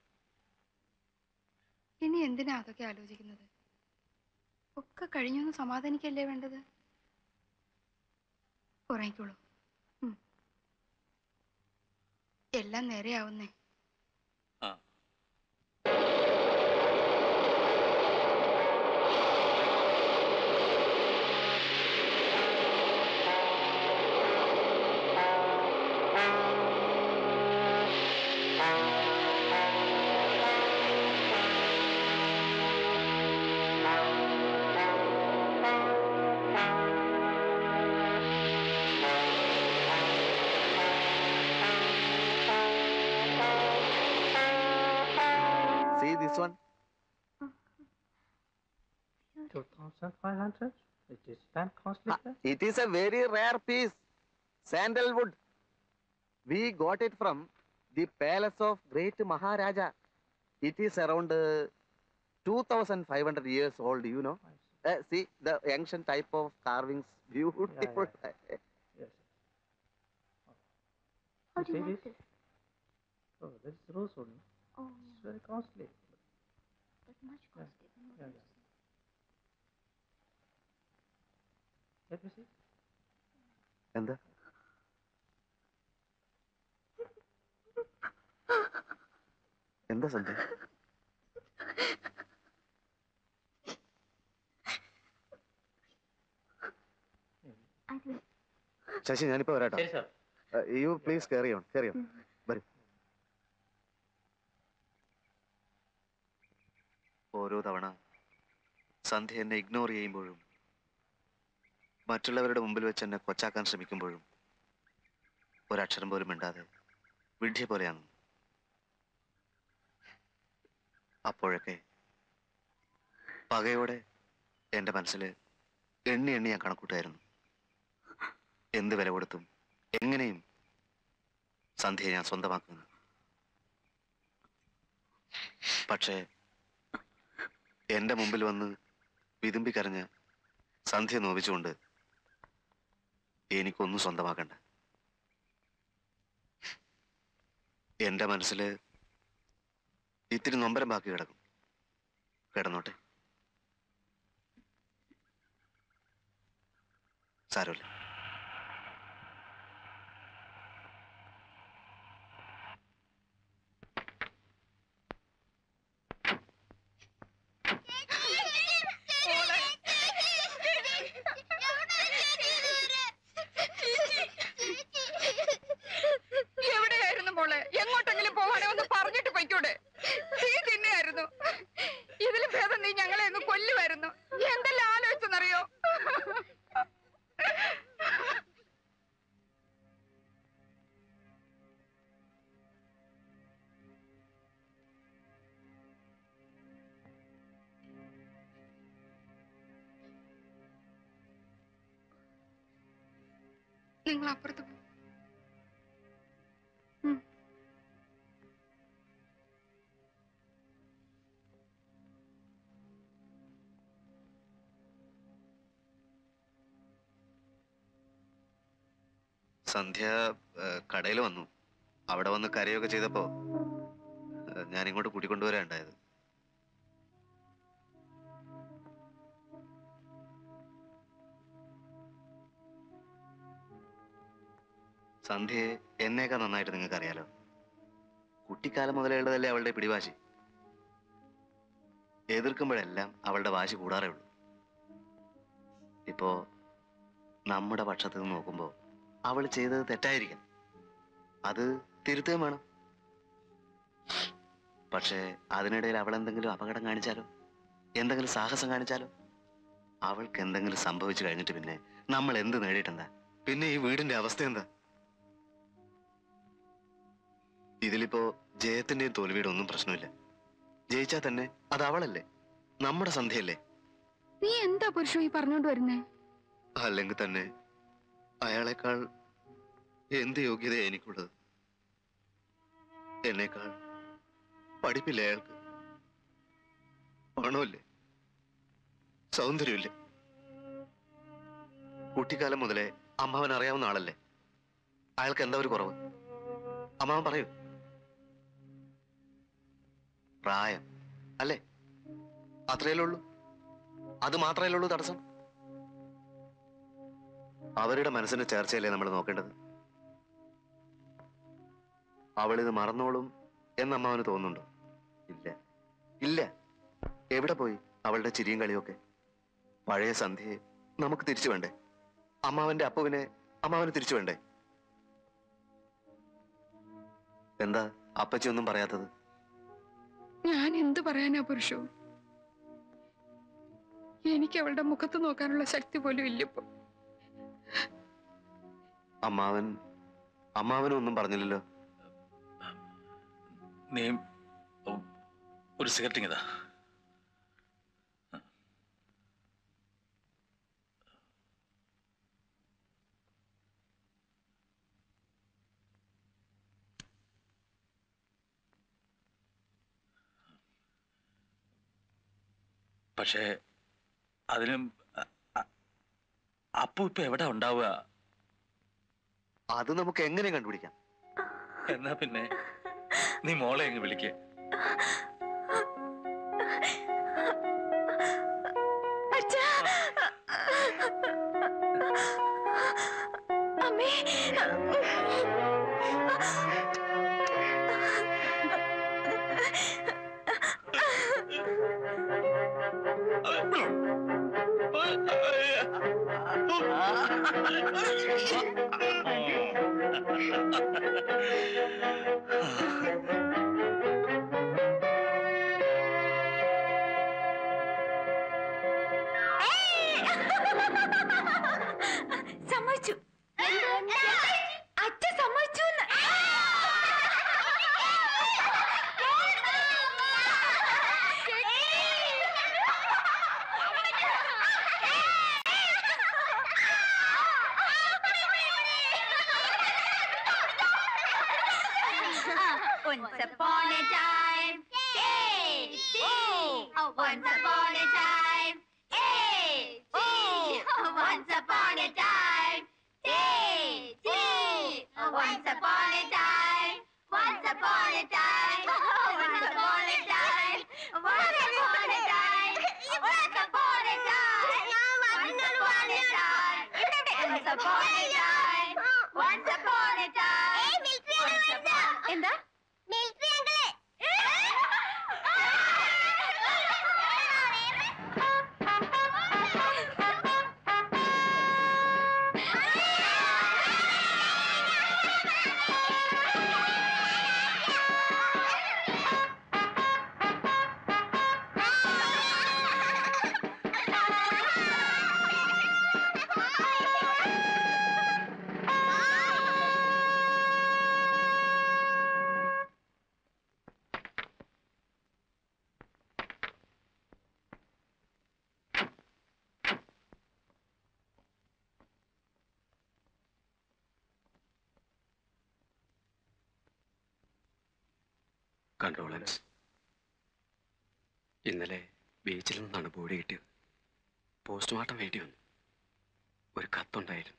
ഇനി എന്തിനാ അതൊക്കെ ആലോചിക്കുന്നത് ഒക്കെ കഴിഞ്ഞൊന്ന് സമാധാനിക്കല്ലേ വേണ്ടത് ഉറങ്ങിക്കോളൂ ഉം. എല്ലാം നേരെയാവുന്നേ ആ See this one? 2,500? It is that costly? sir? It is a very rare piece. Sandalwood. We got it from the palace of great Maharaja. It is around uh, 2500 years old, you know. Uh, see the ancient type of carvings. Beautiful. Yes. How You do you see want this? this? Oh, this is rosewood. Oh, It's yeah. very costly. That much Yeah. costly. but not Yeah, much. yeah. Let me see. എന്താ എന്താ സന്ധ്യ I will. ശശി ഞാനിപ്പോ വരാട്ടോ ശരി sir you please carry on carry on വരും ഓരോ തവണ സന്ധ്യ എന്നെ ഇഗ്നോർ ചെയ്യുമ്പോഴും മറ്റുള്ളവരുടെ മുമ്പിൽ വെച്ച് എന്നെ കൊച്ചാക്കാൻ ശ്രമിക്കുമ്പോഴും ഒരക്ഷരം പോലും മിണ്ടാതെ വിഡ്ഢിയെ പോലെയാണ് അപ്പോഴൊക്കെ പകയോടെ എൻ്റെ മനസ്സിൽ എണ്ണി എണ്ണി ഞാൻ കണക്കൂട്ടായിരുന്നു എന്ത് വില കൊടുത്തും എങ്ങനെയും സന്ധ്യയെ ഞാൻ സ്വന്തമാക്കുന്നു പക്ഷേ എന്റെ മുമ്പിൽ വന്ന് വിതുമ്പിക്കരഞ്ഞ് സന്ധ്യ നോവിച്ചുകൊണ്ട് എനിക്കൊന്നും സ്വന്തമാക്കണ്ട എന്റെ മനസ്സിൽ ഇത്തിരി നൊമ്പരം ബാക്കി കിടക്കും കിടന്നോട്ടെ സാരമില്ല എവിടെയായിരുന്നു മോളെ എങ്ങോട്ടെങ്കിലും പോവാണെ ഒന്ന് പറഞ്ഞിട്ട് പൊയ്ക്കൂടെ തീ തിന്നെയായിരുന്നു ഇതിലും ഭേദം നീ ഞങ്ങളെ ഒന്ന് കൊല്ലുമായിരുന്നു എന്തെല്ലാം ആലോചിച്ചെന്നറിയോ നിങ്ങൾ അപ്പുറത്ത് പോ സന്ധ്യ കടയിൽ വന്നു അവിടെ വന്ന് കരയൊക്കെ ചെയ്തപ്പോ ഏഹ്, ഞാൻ ഇങ്ങോട്ട് കൂട്ടിക്കൊണ്ടുവരാ ഉണ്ടായത് സന്ധ്യയെ എന്നേക്കാൾ നന്നായിട്ട് നിങ്ങൾക്ക് അറിയാലോ കുട്ടിക്കാലം മുതലേ ഉള്ളതല്ലേ അവളുടെ പിടിവാശി എതിർക്കുമ്പോഴെല്ലാം അവളുടെ വാശി കൂടാറേ ഉള്ളൂ ഇപ്പോ നമ്മുടെ പക്ഷത്ത് നിന്ന് നോക്കുമ്പോ അവൾ ചെയ്തത് തെറ്റായിരിക്കാം അത് തിരുത്തുകയും വേണം പക്ഷേ അതിനിടയിൽ അവൾ എന്തെങ്കിലും അപകടം കാണിച്ചാലോ എന്തെങ്കിലും സാഹസം കാണിച്ചാലോ അവൾക്ക് എന്തെങ്കിലും സംഭവിച്ചു കഴിഞ്ഞിട്ട് പിന്നെ നമ്മൾ എന്ത് നേടിയിട്ടെന്താ പിന്നെ ഈ വീടിന്റെ അവസ്ഥ എന്താ ഇതിലിപ്പോ ജയത്തിന്റെയും തോൽവിയുടെ ഒന്നും പ്രശ്നമില്ല ജയിച്ചാൽ തന്നെ അത് അവളല്ലേ നമ്മുടെ സന്ധ്യയല്ലേ നീ എന്താ പുരുഷോ ഈ പറഞ്ഞോണ്ട് വരുന്നേ അല്ലെങ്കിൽ തന്നെ അയാളെക്കാൾ എന്ത് യോഗ്യത എനിക്കുള്ളത് എന്നേക്കാൾ പഠിപ്പില്ല അയാൾക്ക് പണമില്ലേ സൗന്ദര്യമില്ലേ കുട്ടിക്കാലം മുതലേ അമ്മാവൻ അറിയാവുന്ന ആളല്ലേ അയാൾക്ക് എന്താ ഒരു കുറവ് അമ്മാവൻ പറയൂ പ്രായം അല്ലേ അത്രയല്ലേ ഉള്ളൂ അത് മാത്രമല്ലേ ഉള്ളൂ തടസ്സം അവരുടെ മനസ്സിന്റെ ചേർച്ചയല്ലേ നമ്മൾ നോക്കേണ്ടത് അവളിത് മറന്നോളും എന്ന് അമ്മാവന് തോന്നുന്നുണ്ടോ ഇല്ല ഇല്ല എവിടെ പോയി അവളുടെ ചിരിയും കളിയൊക്കെ പഴയ സന്ധ്യയെ നമുക്ക് തിരിച്ചു വേണ്ടേ അമ്മാവന്റെ അപ്പുവിനെ അമ്മാവന് തിരിച്ചു വേണ്ടേ എന്താ അപ്പച്ചി ഒന്നും പറയാത്തത് ഞാൻ എന്ത് പറയാനാ പുരുഷു എനിക്ക് അവളുടെ മുഖത്ത് നോക്കാനുള്ള ശക്തി പോലും ഇല്ലിപ്പോ അമ്മാവൻ അമ്മാവനും ഒന്നും പറഞ്ഞില്ലല്ലോ നീ ഉം, ഒരു സിഗരറ്റ് ഇതാ പക്ഷേ അതിനും അ- അ- അപ്പു ഇപ്പൊ എവിടെ ഉണ്ടാവുക അത് നമുക്ക് എങ്ങനെ കണ്ടുപിടിക്കാം എന്നാ പിന്നെ നീ മോളെ അങ്ങ് വിളിക്കേ അച്ഛാ അമ്മേ സമ്മതിച്ചു അച്ഛൻ സമ്മതിച്ചു Once upon a time, A, C. Oh, once upon a time, A, C. Oh, once upon a time, A, C. Oh, once upon a time, once upon a time, oh, once upon a time, once upon a time, once upon a time, once upon a time, once upon a time, once upon a time, once upon എന്താ മിലിറ്ററി അങ്കിളെ കൺട്രോളൻസ് ഇന്നലെ ബീച്ചിൽ നിന്നാണ് ബോഡി കിട്ടിയത് പോസ്റ്റ്മോർട്ടം വേണ്ടി വന്നു ഒരു കത്തുണ്ടായിരുന്നു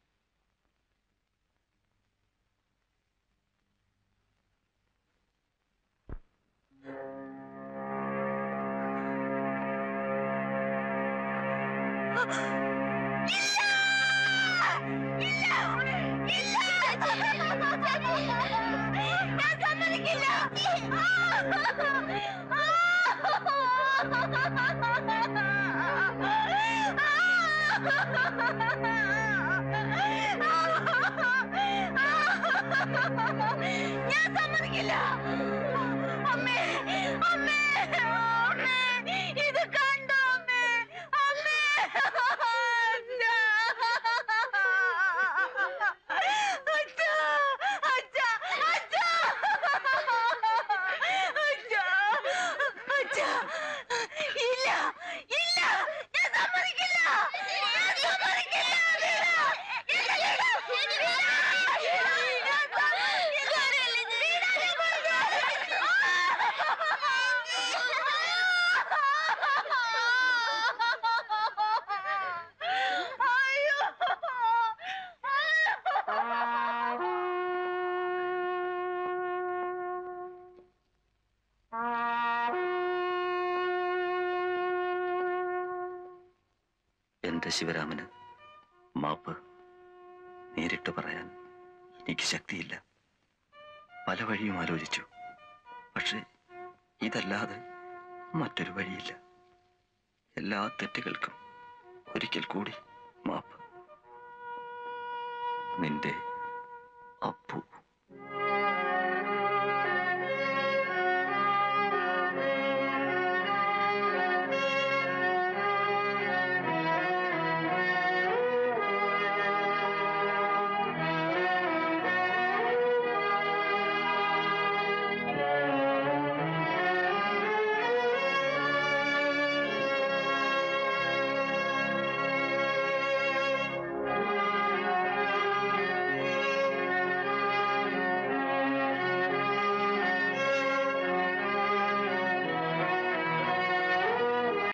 ഞാൻ സമ്മതിക്കില്ല ഞാൻ സമ്മതിക്കില്ല അമ്മേ അമ്മേ അമ്മേ ഇത് കണ്ടോ അമ്മേ അമ്മേ അച്ഛാ അച്ഛാ അച്ഛാ അച്ഛാ അച്ഛാ ഇല്ല ഇല്ല ഞാൻ സമ്മതിക്കില്ല ഞാൻ സമ്മതിക്കില്ല വീണ ഇല്ല വീണ വീണ ഞാൻ സമ്മതിക്കില്ല വീണ ഞാൻ പറഞ്ഞു എൻ്റെ ശിവരാമന് മാപ്പ് നേരിട്ട് പറയാൻ എനിക്ക് ശക്തിയില്ല പല വഴിയും ആലോചിച്ചു പക്ഷെ ഇതല്ലാതെ മറ്റൊരു വഴിയില്ല എല്ലാ തെറ്റുകൾക്കും ഒരിക്കൽ കൂടി മാപ്പ് നിന്റെ അപ്പു